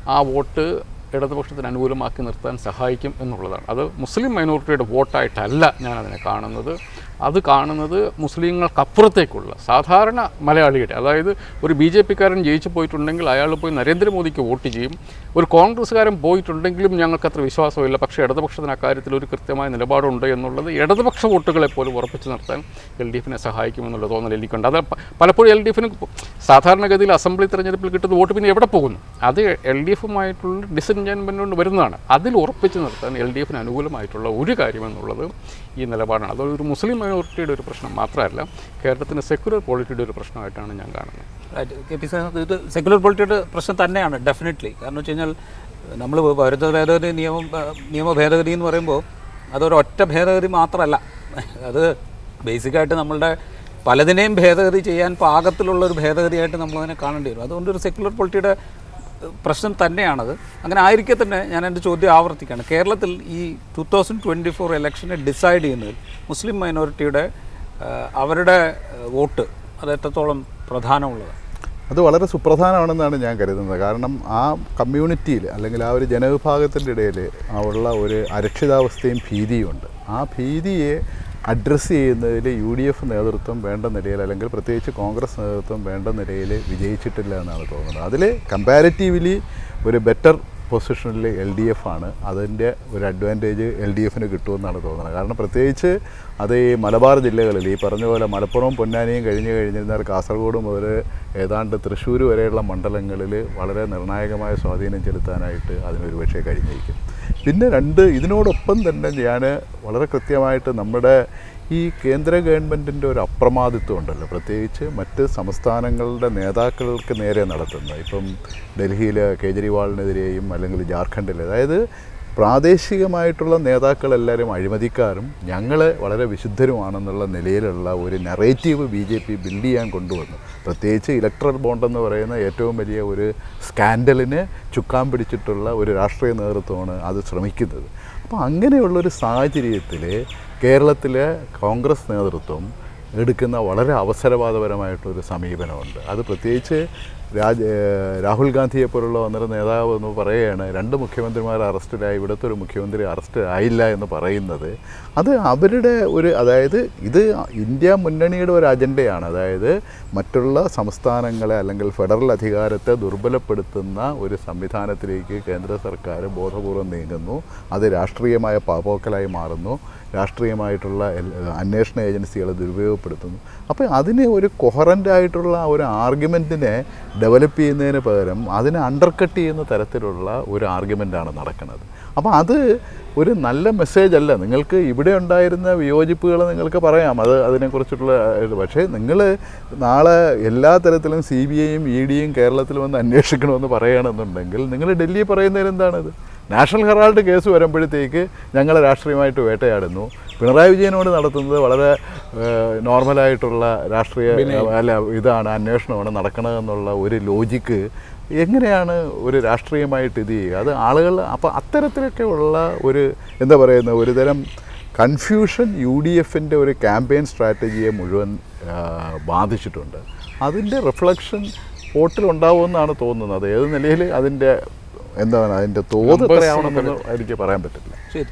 ആ വോട്ട് ഇടതുപക്ഷത്തിന് അനുകൂലമാക്കി നിർത്താൻ സഹായിക്കും എന്നുള്ളതാണ് അത് മുസ്ലിം മൈനോറിറ്റിയുടെ വോട്ടായിട്ടല്ല ഞാൻ അതിനെ കാണുന്നത് അത് കാണുന്നത് മുസ്ലിങ്ങൾക്കപ്പുറത്തേക്കുള്ള സാധാരണ മലയാളിയുടെ അതായത് ഒരു ബി ജെ പിക്കാരൻ ജയിച്ചു പോയിട്ടുണ്ടെങ്കിൽ അയാൾ പോയി നരേന്ദ്രമോദിക്ക് വോട്ട് ചെയ്യും ഒരു കോൺഗ്രസ്സുകാരൻ പോയിട്ടുണ്ടെങ്കിലും ഞങ്ങൾക്ക് അത്ര വിശ്വാസമില്ല പക്ഷേ ഇടതുപക്ഷത്തിന് അക്കാര്യത്തിൽ ഒരു കൃത്യമായ നിലപാടുണ്ട് എന്നുള്ളത് ഇടതുപക്ഷ വോട്ടുകളെ പോലും ഉറപ്പിച്ചു നിർത്താൻ എൽ ഡി എഫിനെ സഹായിക്കുമെന്നുള്ള തോന്നൽ എനിക്കുണ്ട് അത് പ- പലപ്പോഴും എൽ ഡി എഫിന് സാധാരണഗതിയിൽ അസംബ്ലി തെരഞ്ഞെടുപ്പിൽ കിട്ടുന്ന വോട്ട് പിന്നെ എവിടെ പോകുന്നു അത് എൽ ഡി എഫുമായിട്ടുള്ള ഡിസെൻജോയ്മെൻ്റ് കൊണ്ട് വരുന്നതാണ് അതിൽ ഉറപ്പിച്ചു നിർത്താൻ എൽ ഡി എഫിന് അനുകൂലമായിട്ടുള്ള ഒരു കാര്യമെന്നുള്ളത് ഈ നിലപാടാണ് അതൊരു മുസ്ലിം മൈനോറിറ്റിയുടെ ഒരു പ്രശ്നം മാത്രമല്ല കേരളത്തിന് സെക്യുലർ പോളിറ്റിയുടെ ഒരു പ്രശ്നമായിട്ടാണ് ഞാൻ കാണുന്നത് റൈറ്റ് കെ പി സാർ ഇത് സെക്യുലർ പൊളിറ്റിയുടെ പ്രശ്നം തന്നെയാണ് ഡെഫിനറ്റ്ലി കാരണം വെച്ച് കഴിഞ്ഞാൽ നമ്മൾ പൗരത്വ ഭേദഗതി നിയമം ആ, നിയമ ഭേദഗതി എന്ന് പറയുമ്പോൾ അതൊരു ഒറ്റ ഭേദഗതി മാത്രമല്ല അത് ബേസിക്കായിട്ട് നമ്മളുടെ പലതിനെയും ഭേദഗതി ചെയ്യാൻ പാകത്തിലുള്ള ഒരു ഭേദഗതിയായിട്ട് നമ്മളതിനെ കാണേണ്ടി വരും അതുകൊണ്ട് ഒരു സെക്യുലർ പൊളിറ്റിയുടെ പ്രശ്നം തന്നെയാണത് അങ്ങനെ ആയിരിക്കെ തന്നെ ഞാൻ എൻ്റെ ചോദ്യം ആവർത്തിക്കുകയാണ് കേരളത്തിൽ ഈ ടു തൗസൻഡ് ട്വൻറ്റി ഫോർ ഇലക്ഷനെ ഡിസൈഡ് ചെയ്യുന്നതിൽ മുസ്ലിം മൈനോറിറ്റിയുടെ ആ, അവരുടെ ആ, വോട്ട് അത് എത്രത്തോളം പ്രധാനമുള്ളതാണ് അത് വളരെ സുപ്രധാനമാണെന്നാണ് ഞാൻ കരുതുന്നത് കാരണം ആ കമ്മ്യൂണിറ്റിയിൽ അല്ലെങ്കിൽ ആ ഒരു ജനവിഭാഗത്തിൻ്റെ ഇടയിൽ ഉള്ള ഒരു അരക്ഷിതാവസ്ഥയും ഭീതിയും ഉണ്ട് ആ ഭീതിയെ അഡ്രസ്സ് ചെയ്യുന്നതിൽ യു ഡി എഫ് നേതൃത്വം വേണ്ട നിലയിൽ അല്ലെങ്കിൽ പ്രത്യേകിച്ച് കോൺഗ്രസ് നേതൃത്വം വേണ്ട നിലയിൽ വിജയിച്ചിട്ടില്ല എന്നാണ് തോന്നുന്നത് അതിൽ കമ്പാരിറ്റീവ്ലി ഒരു ബെറ്റർ പൊസിഷനിൽ എൽ ഡി എഫ് ആണ് അതിൻ്റെ ഒരു അഡ്വാൻറ്റേജ് എൽ ഡി എഫിന് കിട്ടുമെന്നാണ് തോന്നുന്നത് കാരണം പ്രത്യേകിച്ച് അത് ഈ മലബാർ ജില്ലകളിൽ ഈ പറഞ്ഞ പോലെ മലപ്പുറവും പൊന്നാനിയും കഴിഞ്ഞ് കഴിഞ്ഞിരുന്നാൽ കാസർഗോഡ് മുതൽ ഏതാണ്ട് തൃശ്ശൂർ വരെയുള്ള മണ്ഡലങ്ങളിൽ വളരെ നിർണായകമായ സ്വാധീനം ചെലുത്താനായിട്ട് അതിനൊരു പക്ഷേ കഴിഞ്ഞിരിക്കും പിന്നെ രണ്ട് ഇതിനോടൊപ്പം തന്നെ ഞാൻ വളരെ കൃത്യമായിട്ട് നമ്മുടെ ഈ കേന്ദ്ര ഗവൺമെൻറ്റിൻ്റെ ഒരു അപ്രമാദിത്വം ഉണ്ടല്ലോ പ്രത്യേകിച്ച് മറ്റ് സംസ്ഥാനങ്ങളുടെ നേതാക്കൾക്ക് നേരെ നടത്തുന്ന ഇപ്പം ഡൽഹിയിൽ കേജ്രിവാളിനെതിരെയും അല്ലെങ്കിൽ ജാർഖണ്ഡിൽ അതായത് പ്രാദേശികമായിട്ടുള്ള നേതാക്കളെല്ലാവരും അഴിമതിക്കാരും ഞങ്ങൾ വളരെ വിശുദ്ധരുമാണെന്നുള്ള നിലയിലുള്ള ഒരു narrative B J P build ചെയ്യാൻ കൊണ്ടുവന്നു പ്രത്യേകിച്ച് ഇലക്ട്രൽ ബോണ്ട് എന്ന് പറയുന്ന ഏറ്റവും വലിയ ഒരു സ്കാൻഡലിന് ചുക്കാൻ പിടിച്ചിട്ടുള്ള ഒരു രാഷ്ട്രീയ നേതൃത്വമാണ് അത് ശ്രമിക്കുന്നത് അപ്പോൾ അങ്ങനെയുള്ളൊരു സാഹചര്യത്തിൽ കേരളത്തിലെ കോൺഗ്രസ് നേതൃത്വം എടുക്കുന്ന വളരെ അവസരവാദപരമായിട്ടൊരു സമീപനമുണ്ട് അത് പ്രത്യേകിച്ച് രാജ് ഏഹ് രാഹുൽ ഗാന്ധിയെ പോലുള്ള ഒന്നര നേതാവ് എന്ന് പറയുകയാണ് രണ്ട് മുഖ്യമന്ത്രിമാർ അറസ്റ്റിലായി ഇവിടുത്തെ ഒരു മുഖ്യമന്ത്രി അറസ്റ്റ് ആയില്ല എന്ന് പറയുന്നത് അത് അവരുടെ ഒരു അതായത് ഇത് ഇന്ത്യ മുന്നണിയുടെ ഒരു അജണ്ടയാണ് അതായത് മറ്റുള്ള സംസ്ഥാനങ്ങളെ അല്ലെങ്കിൽ ഫെഡറൽ അധികാരത്തെ ദുർബലപ്പെടുത്തുന്ന ഒരു സംവിധാനത്തിലേക്ക് കേന്ദ്ര സർക്കാർ ബോധപൂർവം നീങ്ങുന്നു അത് രാഷ്ട്രീയമായ പാപോക്കലായി മാറുന്നു രാഷ്ട്രീയമായിട്ടുള്ള എൽ- അന്വേഷണ ഏജൻസികളെ ദുരുപയോഗപ്പെടുത്തുന്നു അപ്പോൾ അതിന് ഒരു കൊഹറൻ്റ് ആയിട്ടുള്ള ഒരു ആർഗ്യുമെൻറ്റിനെ ഡെവലപ്പ് ചെയ്യുന്നതിന് പകരം അതിനെ അണ്ടർകട്ട് ചെയ്യുന്ന തരത്തിലുള്ള ഒരു ആർഗ്യുമെൻ്റാണ് നടക്കുന്നത് അപ്പോൾ അത് ഒരു നല്ല മെസ്സേജ് അല്ല നിങ്ങൾക്ക് ഇവിടെ ഉണ്ടായിരുന്ന വിയോജിപ്പുകൾ നിങ്ങൾക്ക് പറയാം അത് അതിനെക്കുറിച്ചിട്ടുള്ള ഇത് പക്ഷേ നിങ്ങൾ നാളെ എല്ലാ തരത്തിലും സി ബി ഐയും ഇ ഡിയും കേരളത്തിൽ വന്ന് അന്വേഷിക്കണമെന്ന് പറയുകയാണെന്നുണ്ടെങ്കിൽ നിങ്ങൾ ഡൽഹി പറയുന്നതിന് എന്താണിത് നാഷണൽ ഹെറാൾഡ് കേസ് വരുമ്പോഴത്തേക്ക് ഞങ്ങൾ രാഷ്ട്രീയമായിട്ട് വേട്ടയാടുന്നു പിണറായി വിജയനോട് നടത്തുന്നത് വളരെ ഏഹ്, നോർമലായിട്ടുള്ള രാഷ്ട്രീയ അല്ല ഇതാണ് അന്വേഷണമാണ് നടക്കണതെന്നുള്ള ഒരു ലോജിക്ക് എങ്ങനെയാണ് ഒരു രാഷ്ട്രീയമായിട്ട് ഇത് ചെയ്യുക അത് ആളുകൾ അപ്പോൾ അത്തരത്തിലൊക്കെ ഉള്ള ഒരു എന്താ പറയുന്ന ഒരു തരം കൺഫ്യൂഷൻ യു ഡി എഫിൻ്റെ ഒരു ക്യാമ്പയിൻ സ്ട്രാറ്റജിയെ മുഴുവൻ ആ, ബാധിച്ചിട്ടുണ്ട് അതിൻ്റെ റിഫ്ലക്ഷൻ വോട്ടിലുണ്ടാവുമെന്നാണ് തോന്നുന്നത് ഏത് നിലയിൽ അതിൻ്റെ എന്താണ് അതിൻ്റെ തോത് Numbers എത്രയാവണമെന്ന് എനിക്ക് പറയാൻ പറ്റില്ല ശരി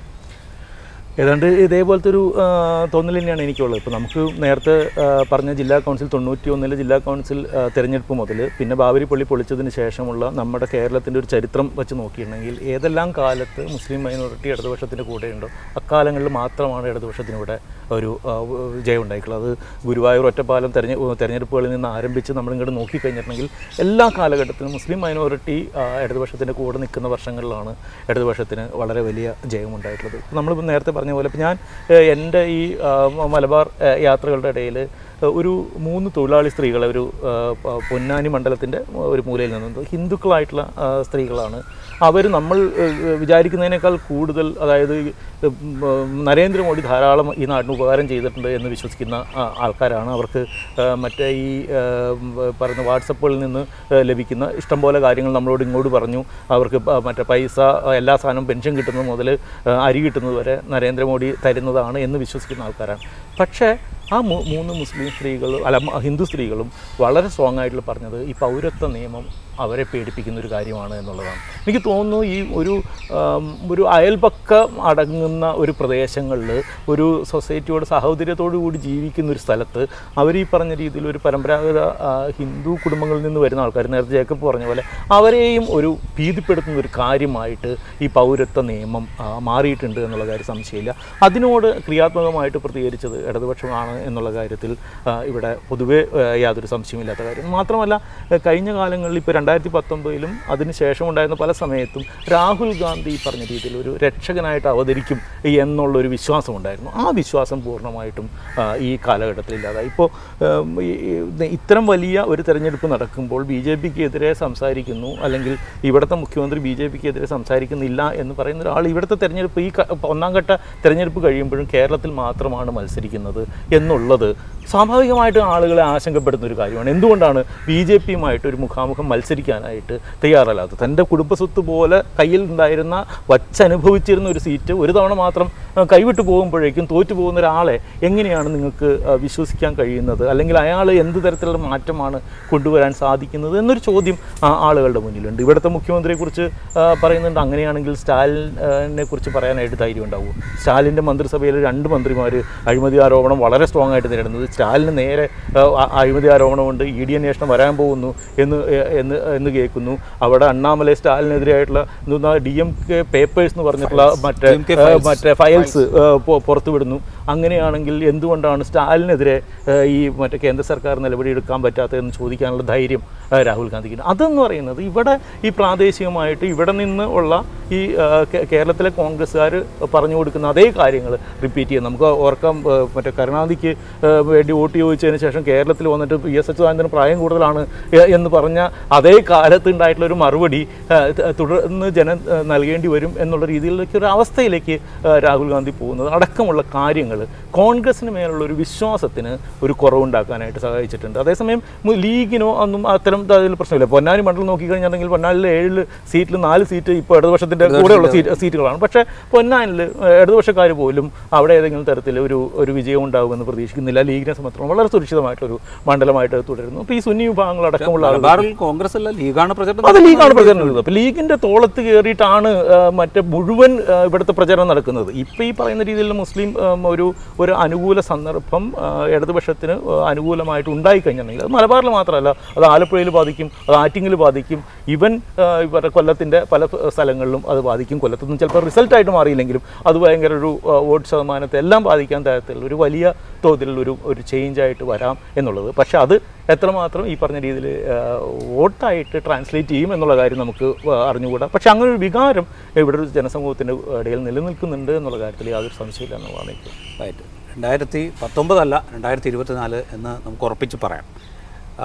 ഏതാണ്ട് ഇതേപോലത്തെ ഒരു ആ, തോന്നൽ തന്നെയാണ് എനിക്കുള്ളത് ഇപ്പോൾ നമുക്ക് നേരത്തെ ആ, പറഞ്ഞ ജില്ലാ കൗൺസിൽ തൊണ്ണൂറ്റി ഒന്നിലെ ജില്ലാ കൗൺസിൽ ആ, തെരഞ്ഞെടുപ്പ് മുതൽ പിന്നെ ബാബരി പള്ളി പൊളിച്ചതിന് ശേഷമുള്ള നമ്മുടെ കേരളത്തിൻ്റെ ഒരു ചരിത്രം വെച്ച് നോക്കിയിട്ടുണ്ടെങ്കിൽ ഏതെല്ലാം കാലത്ത് മുസ്ലിം മൈനോറിറ്റി ഇടതുപക്ഷത്തിൻ്റെ കൂടെയുണ്ടോ അക്കാലങ്ങളിൽ മാത്രമാണ് ഇടതുപക്ഷത്തിന് ഇവിടെ ഒരു ആ, വിജയം ഉണ്ടായിട്ടുള്ളത് അത് ഗുരുവായൂർ ഒറ്റപ്പാലം തെരഞ്ഞെ തെരഞ്ഞെടുപ്പുകളിൽ നിന്ന് ആരംഭിച്ച് നമ്മളിങ്ങോട്ട് നോക്കിക്കഴിഞ്ഞിട്ടുണ്ടെങ്കിൽ എല്ലാ കാലഘട്ടത്തിലും മുസ്ലിം മൈനോറിറ്റി ആ, ഇടതുപക്ഷത്തിൻ്റെ കൂടെ നിൽക്കുന്ന വർഷങ്ങളിലാണ് ഇടതുപക്ഷത്തിന് വളരെ വലിയ ജയമുണ്ടായിട്ടുള്ളത് നമ്മളിപ്പോൾ നേരത്തെ പറഞ്ഞ പോലെ ഇപ്പോൾ ഞാൻ ഏഹ്, എൻ്റെ ഈ ആ, മ- മലബാർ ഏഹ്, യാത്രകളുടെ ഇടയിൽ ഒരു മൂന്ന് തൊഴിലാളി സ്ത്രീകളെ ഒരു ആ, പ- പൊന്നാനി മണ്ഡലത്തിൻ്റെ ഒരു മൂലയിൽ നിന്നത് ഹിന്ദുക്കളായിട്ടുള്ള ആ, സ്ത്രീകളാണ് അവർ നമ്മൾ ഏഹ്, വിചാരിക്കുന്നതിനേക്കാൾ കൂടുതൽ അതായത് ഈ, ഉം, നരേന്ദ്രമോദി ധാരാളം ഈ നാടിന് ഉപകാരം ചെയ്തിട്ടുണ്ട് എന്ന് വിശ്വസിക്കുന്ന ആ, ആൾക്കാരാണ് അവർക്ക് ആ, മറ്റേ ഈ ആ, ഉം, പറയുന്ന വാട്സപ്പുകളിൽ നിന്ന് ആ, ലഭിക്കുന്ന ഇഷ്ടംപോലെ കാര്യങ്ങൾ നമ്മളോട് ഇങ്ങോട്ട് പറഞ്ഞു അവർക്ക് പ- മറ്റേ പൈസ ആ, എല്ലാ സാധനവും പെൻഷൻ കിട്ടുന്നത് മുതൽ ആ, അരി കിട്ടുന്നത് വരെ നരേന്ദ്രമോദി തരുന്നതാണ് എന്ന് വിശ്വസിക്കുന്ന ആൾക്കാരാണ് പക്ഷേ ആ മൂ- മൂന്ന് മുസ്ലിം സ്ത്രീകളും അല്ല മ- ഹിന്ദു സ്ത്രീകളും വളരെ സ്ട്രോങ് ആയിട്ട് പറഞ്ഞത് ഈ പൗരത്വ നിയമം അവരെ പേടിപ്പിക്കുന്ന ഒരു കാര്യമാണ് എന്നുള്ളതാണ് എനിക്ക് തോന്നുന്നു ഈ ഒരു ആം, ഒരു അയൽപക്കം അടങ്ങുന്ന ഒരു പ്രദേശങ്ങളിൽ ഒരു സൊസൈറ്റിയോട് സഹോദര്യത്തോടു കൂടി ജീവിക്കുന്ന ഒരു സ്ഥലത്ത് അവർ ഈ പറഞ്ഞ രീതിയിൽ ഒരു പരമ്പരാഗത ആ, ഹിന്ദു കുടുംബങ്ങളിൽ നിന്ന് വരുന്ന ആൾക്കാർ നേരത്തെ ജേക്കബ് പറഞ്ഞ പോലെ അവരെയും ഒരു ഭീതിപ്പെടുത്തുന്ന ഒരു കാര്യമായിട്ട് ഈ പൗരത്വ നിയമം ആ, മാറിയിട്ടുണ്ട് എന്നുള്ള കാര്യം സംശയമില്ല അതിനോട് ക്രിയാത്മകമായിട്ട് പ്രതികരിച്ചത് ഇടതുപക്ഷമാണ് എന്നുള്ള കാര്യത്തിൽ ആ, ഇവിടെ പൊതുവേ ആ, യാതൊരു സംശയമില്ലാത്ത കാര്യം മാത്രമല്ല ആ, കഴിഞ്ഞ കാലങ്ങളിൽ ഇപ്പോൾ രണ്ടായിരത്തി പത്തൊമ്പതിലും അതിനുശേഷം ഉണ്ടായിരുന്ന പല സമയത്തും രാഹുൽ ഗാന്ധി ഈ പറഞ്ഞ രീതിയിൽ ഒരു രക്ഷകനായിട്ട് അവതരിക്കും എന്നുള്ളൊരു വിശ്വാസം ഉണ്ടായിരുന്നു ആ വിശ്വാസം പൂർണ്ണമായിട്ടും ആ, ഈ കാലഘട്ടത്തിൽ ഇല്ലാതായി ഇപ്പോൾ ഉം, ഈ- ഈ- ഇത്തരം വലിയ ഒരു തെരഞ്ഞെടുപ്പ് നടക്കുമ്പോൾ ബി ജെ പിക്ക് എതിരെ സംസാരിക്കുന്നു അല്ലെങ്കിൽ ഇവിടുത്തെ മുഖ്യമന്ത്രി ബി ജെ പിക്ക് എതിരെ സംസാരിക്കുന്നില്ല എന്ന് പറയുന്ന ഒരാൾ ഇവിടുത്തെ തെരഞ്ഞെടുപ്പ് ഈ ക- ഒന്നാം ഘട്ട തെരഞ്ഞെടുപ്പ് കഴിയുമ്പോഴും കേരളത്തിൽ മാത്രമാണ് മത്സരിക്കുന്നത് എന്നുള്ളത് സ്വാഭാവികമായിട്ട് ആളുകളെ ആശങ്കപ്പെടുന്ന ഒരു കാര്യമാണ് എന്തുകൊണ്ടാണ് ബി ജെ പിയുമായിട്ട് ഒരു മുഖാമുഖം മത്സരിക്കാനായിട്ട് തയ്യാറല്ലാത്തത് തൻ്റെ കുടുംബസ്വത്ത് പോലെ കയ്യിൽ ഉണ്ടായിരുന്ന വച്ചനുഭവിച്ചിരുന്ന ഒരു സീറ്റ് ഒരു തവണ മാത്രം ആ, കൈവിട്ട് പോകുമ്പോഴേക്കും തോറ്റു പോകുന്ന ഒരാളെ എങ്ങനെയാണ് നിങ്ങൾക്ക് ആ, വിശ്വസിക്കാൻ കഴിയുന്നത് അല്ലെങ്കിൽ അയാൾ എന്ത് തരത്തിലുള്ള മാറ്റമാണ് കൊണ്ടുവരാൻ സാധിക്കുന്നത് എന്നൊരു ചോദ്യം ആ, ആളുകളുടെ മുന്നിലുണ്ട് ഇവിടുത്തെ മുഖ്യമന്ത്രിയെക്കുറിച്ച് ആ, പറയുന്നുണ്ട് അങ്ങനെയാണെങ്കിൽ സ്റ്റാലിനെ കുറിച്ച് പറയാനായിട്ട് ധൈര്യം ഉണ്ടാവുമോ സ്റ്റാലിൻ്റെ മന്ത്രിസഭയിൽ രണ്ട് മന്ത്രിമാർ അഴിമതി ആരോപണം വളരെ സ്ട്രോങ് ആയിട്ട് നേരിടുന്നത് സ്റ്റാലിന് നേരെ ആ, അ- അഴിമതി ആരോപണമുണ്ട് ഇ ഡി അന്വേഷണം വരാൻ പോകുന്നു എന്ന് എ- എന്ന് എന്ന് കേൾക്കുന്നു അവിടെ അണ്ണാമലൈ സ്റ്റാലിനെതിരായിട്ടുള്ള ഡി എം കെ പേപ്പേഴ്സ് എന്ന് പറഞ്ഞിട്ടുള്ള മറ്റേ DMK ആ, files. മറ്റേ ഫയൽസ് പുറത്തു വിടുന്നു അങ്ങനെയാണെങ്കിൽ എന്തുകൊണ്ടാണ് സ്റ്റാലിനെതിരെ ആ, ഈ മറ്റേ കേന്ദ്ര സർക്കാർ നിലപാടെടുക്കാൻ പറ്റാത്തതെന്ന് ചോദിക്കാനുള്ള ധൈര്യം ആ, രാഹുൽ ഗാന്ധിക്ക് അതെന്ന് പറയുന്നത് ഇവിടെ ഈ പ്രാദേശികമായിട്ട് ഇവിടെ നിന്ന് ഉള്ള ഈ ആ, കേ- കേരളത്തിലെ കോൺഗ്രസ്സുകാർ പറഞ്ഞു കൊടുക്കുന്ന അതേ കാര്യങ്ങൾ റിപ്പീറ്റ് ചെയ്യാം നമുക്ക് ഓർക്കാം ആ, മറ്റേ കരുണാനിധിക്ക് ആ, വേണ്ടി വോട്ട് ചോദിച്ചതിന് ശേഷം കേരളത്തിൽ വന്നിട്ട് പി എസ് അച്യുതാനന്ദന് പ്രായം കൂടുതലാണ് എ- എന്ന് പറഞ്ഞ അതേ കാലത്ത് ഉണ്ടായിട്ടുള്ള ഒരു മറുപടി ആ, ത- തുടർന്ന് ജനം ആ, നൽകേണ്ടി വരും എന്നുള്ള രീതിയിലേക്ക് ഒരു അവസ്ഥയിലേക്ക് ആ, രാഹുൽ ഗാന്ധി പോകുന്നത് അടക്കമുള്ള കാര്യങ്ങൾ കോൺഗ്രസിന് മേലുള്ള ഒരു വിശ്വാസത്തിന് ഒരു കുറവുണ്ടാക്കാനായിട്ട് സഹായിച്ചിട്ടുണ്ട് അതേസമയം മു- ലീഗിനോ ഒന്നും അത്തരം അതിൽ പ്രശ്നമില്ല പൊന്നാനി മണ്ഡലം നോക്കിക്കഴിഞ്ഞാണെങ്കിൽ പൊന്നാനിലെ ഏഴ് സീറ്റിൽ നാല് സീറ്റ് ഇപ്പോൾ ഇടതുപക്ഷത്തിൻ്റെ കൂടെയുള്ള സീറ്റ് സീറ്റുകളാണ് പക്ഷേ പൊന്നാനിൽ ഇടതുപക്ഷക്കാർ പോലും അവിടെ ഏതെങ്കിലും തരത്തിൽ ഒരു ഒരു വിജയം ഉണ്ടാകുമെന്ന് പ്രതീക്ഷിക്കുന്നില്ല ലീഗിനെ സംബന്ധിച്ചിടത്തോളം വളരെ സുരക്ഷിതമായിട്ടൊരു മണ്ഡലമായിട്ട് അത് തുടരുന്നു അപ്പോൾ ഈ സുന്നി വിഭാഗങ്ങളടക്കമുള്ള ആളുകൾ മലബാറിൽ കോൺഗ്രസ് അല്ല ലീഗാണ് പ്രചരണം അത് ലീഗാണ് പ്രചരണം നടക്കുന്നത് അപ്പോൾ ലീഗിന്റെ തോളത്ത് കയറിയിട്ടാണ് ആ, മറ്റേ മുഴുവൻ ആ, ഇവിടുത്തെ പ്രചരണം നടക്കുന്നത് ഇപ്പോൾ ഈ പറയുന്ന രീതിയിൽ മുസ്ലിം ആം, ഒരു ഒരു അനുകൂല സന്ദർഭം ആ, ഇടതുപക്ഷത്തിന് ആ, അനുകൂലമായിട്ട് ഉണ്ടായിക്കഴിഞ്ഞിട്ടുണ്ടെങ്കിൽ അത് മലബാറിൽ മാത്രമല്ല അത് ആലപ്പുഴയിൽ ബാധിക്കും അത് ആറ്റിങ്ങിൽ ബാധിക്കും ഈവൻ ആ, ഇവരുടെ കൊല്ലത്തിൻ്റെ പല സ്ഥലങ്ങളിലും അത് ബാധിക്കും കൊല്ലത്തൊന്നും ചിലപ്പോൾ റിസൾട്ടായിട്ട് മാറിയില്ലെങ്കിലും അത് ഭയങ്കര ഒരു ആ, വോട്ട് ശതമാനത്തെ എല്ലാം ബാധിക്കാൻ തരത്തിലുള്ള ഒരു വലിയ തോതിലുള്ള ഒരു ഒരു ചേഞ്ച് ആയിട്ട് വരാം എന്നുള്ളത് പക്ഷേ അത് എത്രമാത്രം ഈ പറഞ്ഞ രീതിയിൽ വോട്ടായിട്ട് ട്രാൻസ്ലേറ്റ് ചെയ്യും എന്നുള്ള കാര്യം നമുക്ക് ആ, അറിഞ്ഞുകൂടാ പക്ഷെ അങ്ങനെ ഒരു വികാരം ഇവിടെ ഒരു ജനസമൂഹത്തിൻ്റെ ഇടയിൽ നിലനിൽക്കുന്നുണ്ട് എന്നുള്ള കാര്യത്തിൽ യാതൊരു സംശയമില്ല എന്നുള്ളതാണ് എനിക്ക് റൈറ്റ് രണ്ടായിരത്തി പത്തൊമ്പതല്ല രണ്ടായിരത്തി ഇരുപത്തിനാല് എന്ന് നമുക്ക് ഉറപ്പിച്ച് പറയാം ആ,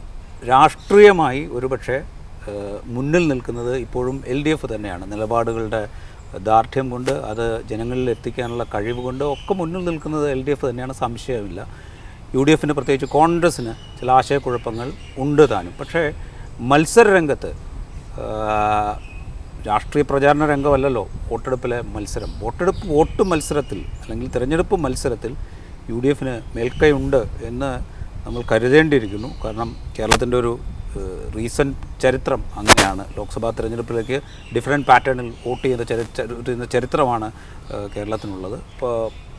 രാഷ്ട്രീയമായി ഒരുപക്ഷെ ആ, മുന്നിൽ നിൽക്കുന്നത് ഇപ്പോഴും എൽ ഡി എഫ് തന്നെയാണ് നിലപാടുകളുടെ ദാർഢ്യം കൊണ്ട് അത് ജനങ്ങളിൽ എത്തിക്കാനുള്ള കഴിവ് കൊണ്ട് ഒക്കെ മുന്നിൽ നിൽക്കുന്നത് എൽ ഡി എഫ് തന്നെയാണ് സംശയമില്ല യു ഡി എഫിന് പ്രത്യേകിച്ച് കോൺഗ്രസ്സിന് ചില ആശയക്കുഴപ്പങ്ങൾ ഉണ്ട് താനും പക്ഷേ മത്സര രംഗത്ത് ആ, രാഷ്ട്രീയ പ്രചാരണ രംഗമല്ലല്ലോ വോട്ടെടുപ്പിലെ മത്സരം വോട്ടെടുപ്പ് വോട്ട് മത്സരത്തിൽ അല്ലെങ്കിൽ തിരഞ്ഞെടുപ്പ് മത്സരത്തിൽ യു ഡി എഫിന് മേൽക്കൈയുണ്ട് എന്ന് നമ്മൾ കരുതേണ്ടിയിരിക്കുന്നു കാരണം കേരളത്തിൻ്റെ ഒരു റീസെൻറ്റ് ചരിത്രം അങ്ങനെയാണ് ലോക്സഭാ തിരഞ്ഞെടുപ്പിലേക്ക് ഡിഫറെൻറ്റ് പാറ്റേണിൽ വോട്ട് ചെയ്ത ചരി ചെയ്യുന്ന ചരിത്രമാണ് ഏഹ്, കേരളത്തിനുള്ളത് ഇപ്പോൾ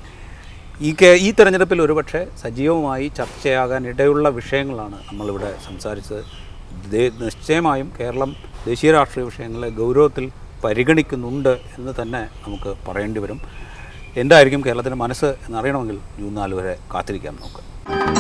ഈ കേ ഈ തെരഞ്ഞെടുപ്പിൽ ഒരുപക്ഷെ സജീവമായി ചർച്ചയാകാൻ ഇടയുള്ള വിഷയങ്ങളാണ് നമ്മളിവിടെ സംസാരിച്ചത് ദേ- നിശ്ചയമായും കേരളം ദേശീയ രാഷ്ട്രീയ വിഷയങ്ങളെ ഗൗരവത്തിൽ പരിഗണിക്കുന്നുണ്ട് എന്ന് തന്നെ നമുക്ക് പറയേണ്ടി വരും എന്തായിരിക്കും കേരളത്തിൻ്റെ മനസ്സ് എന്നറിയണമെങ്കിൽ ജൂൺ നാല് വരെ കാത്തിരിക്കാം നമുക്ക്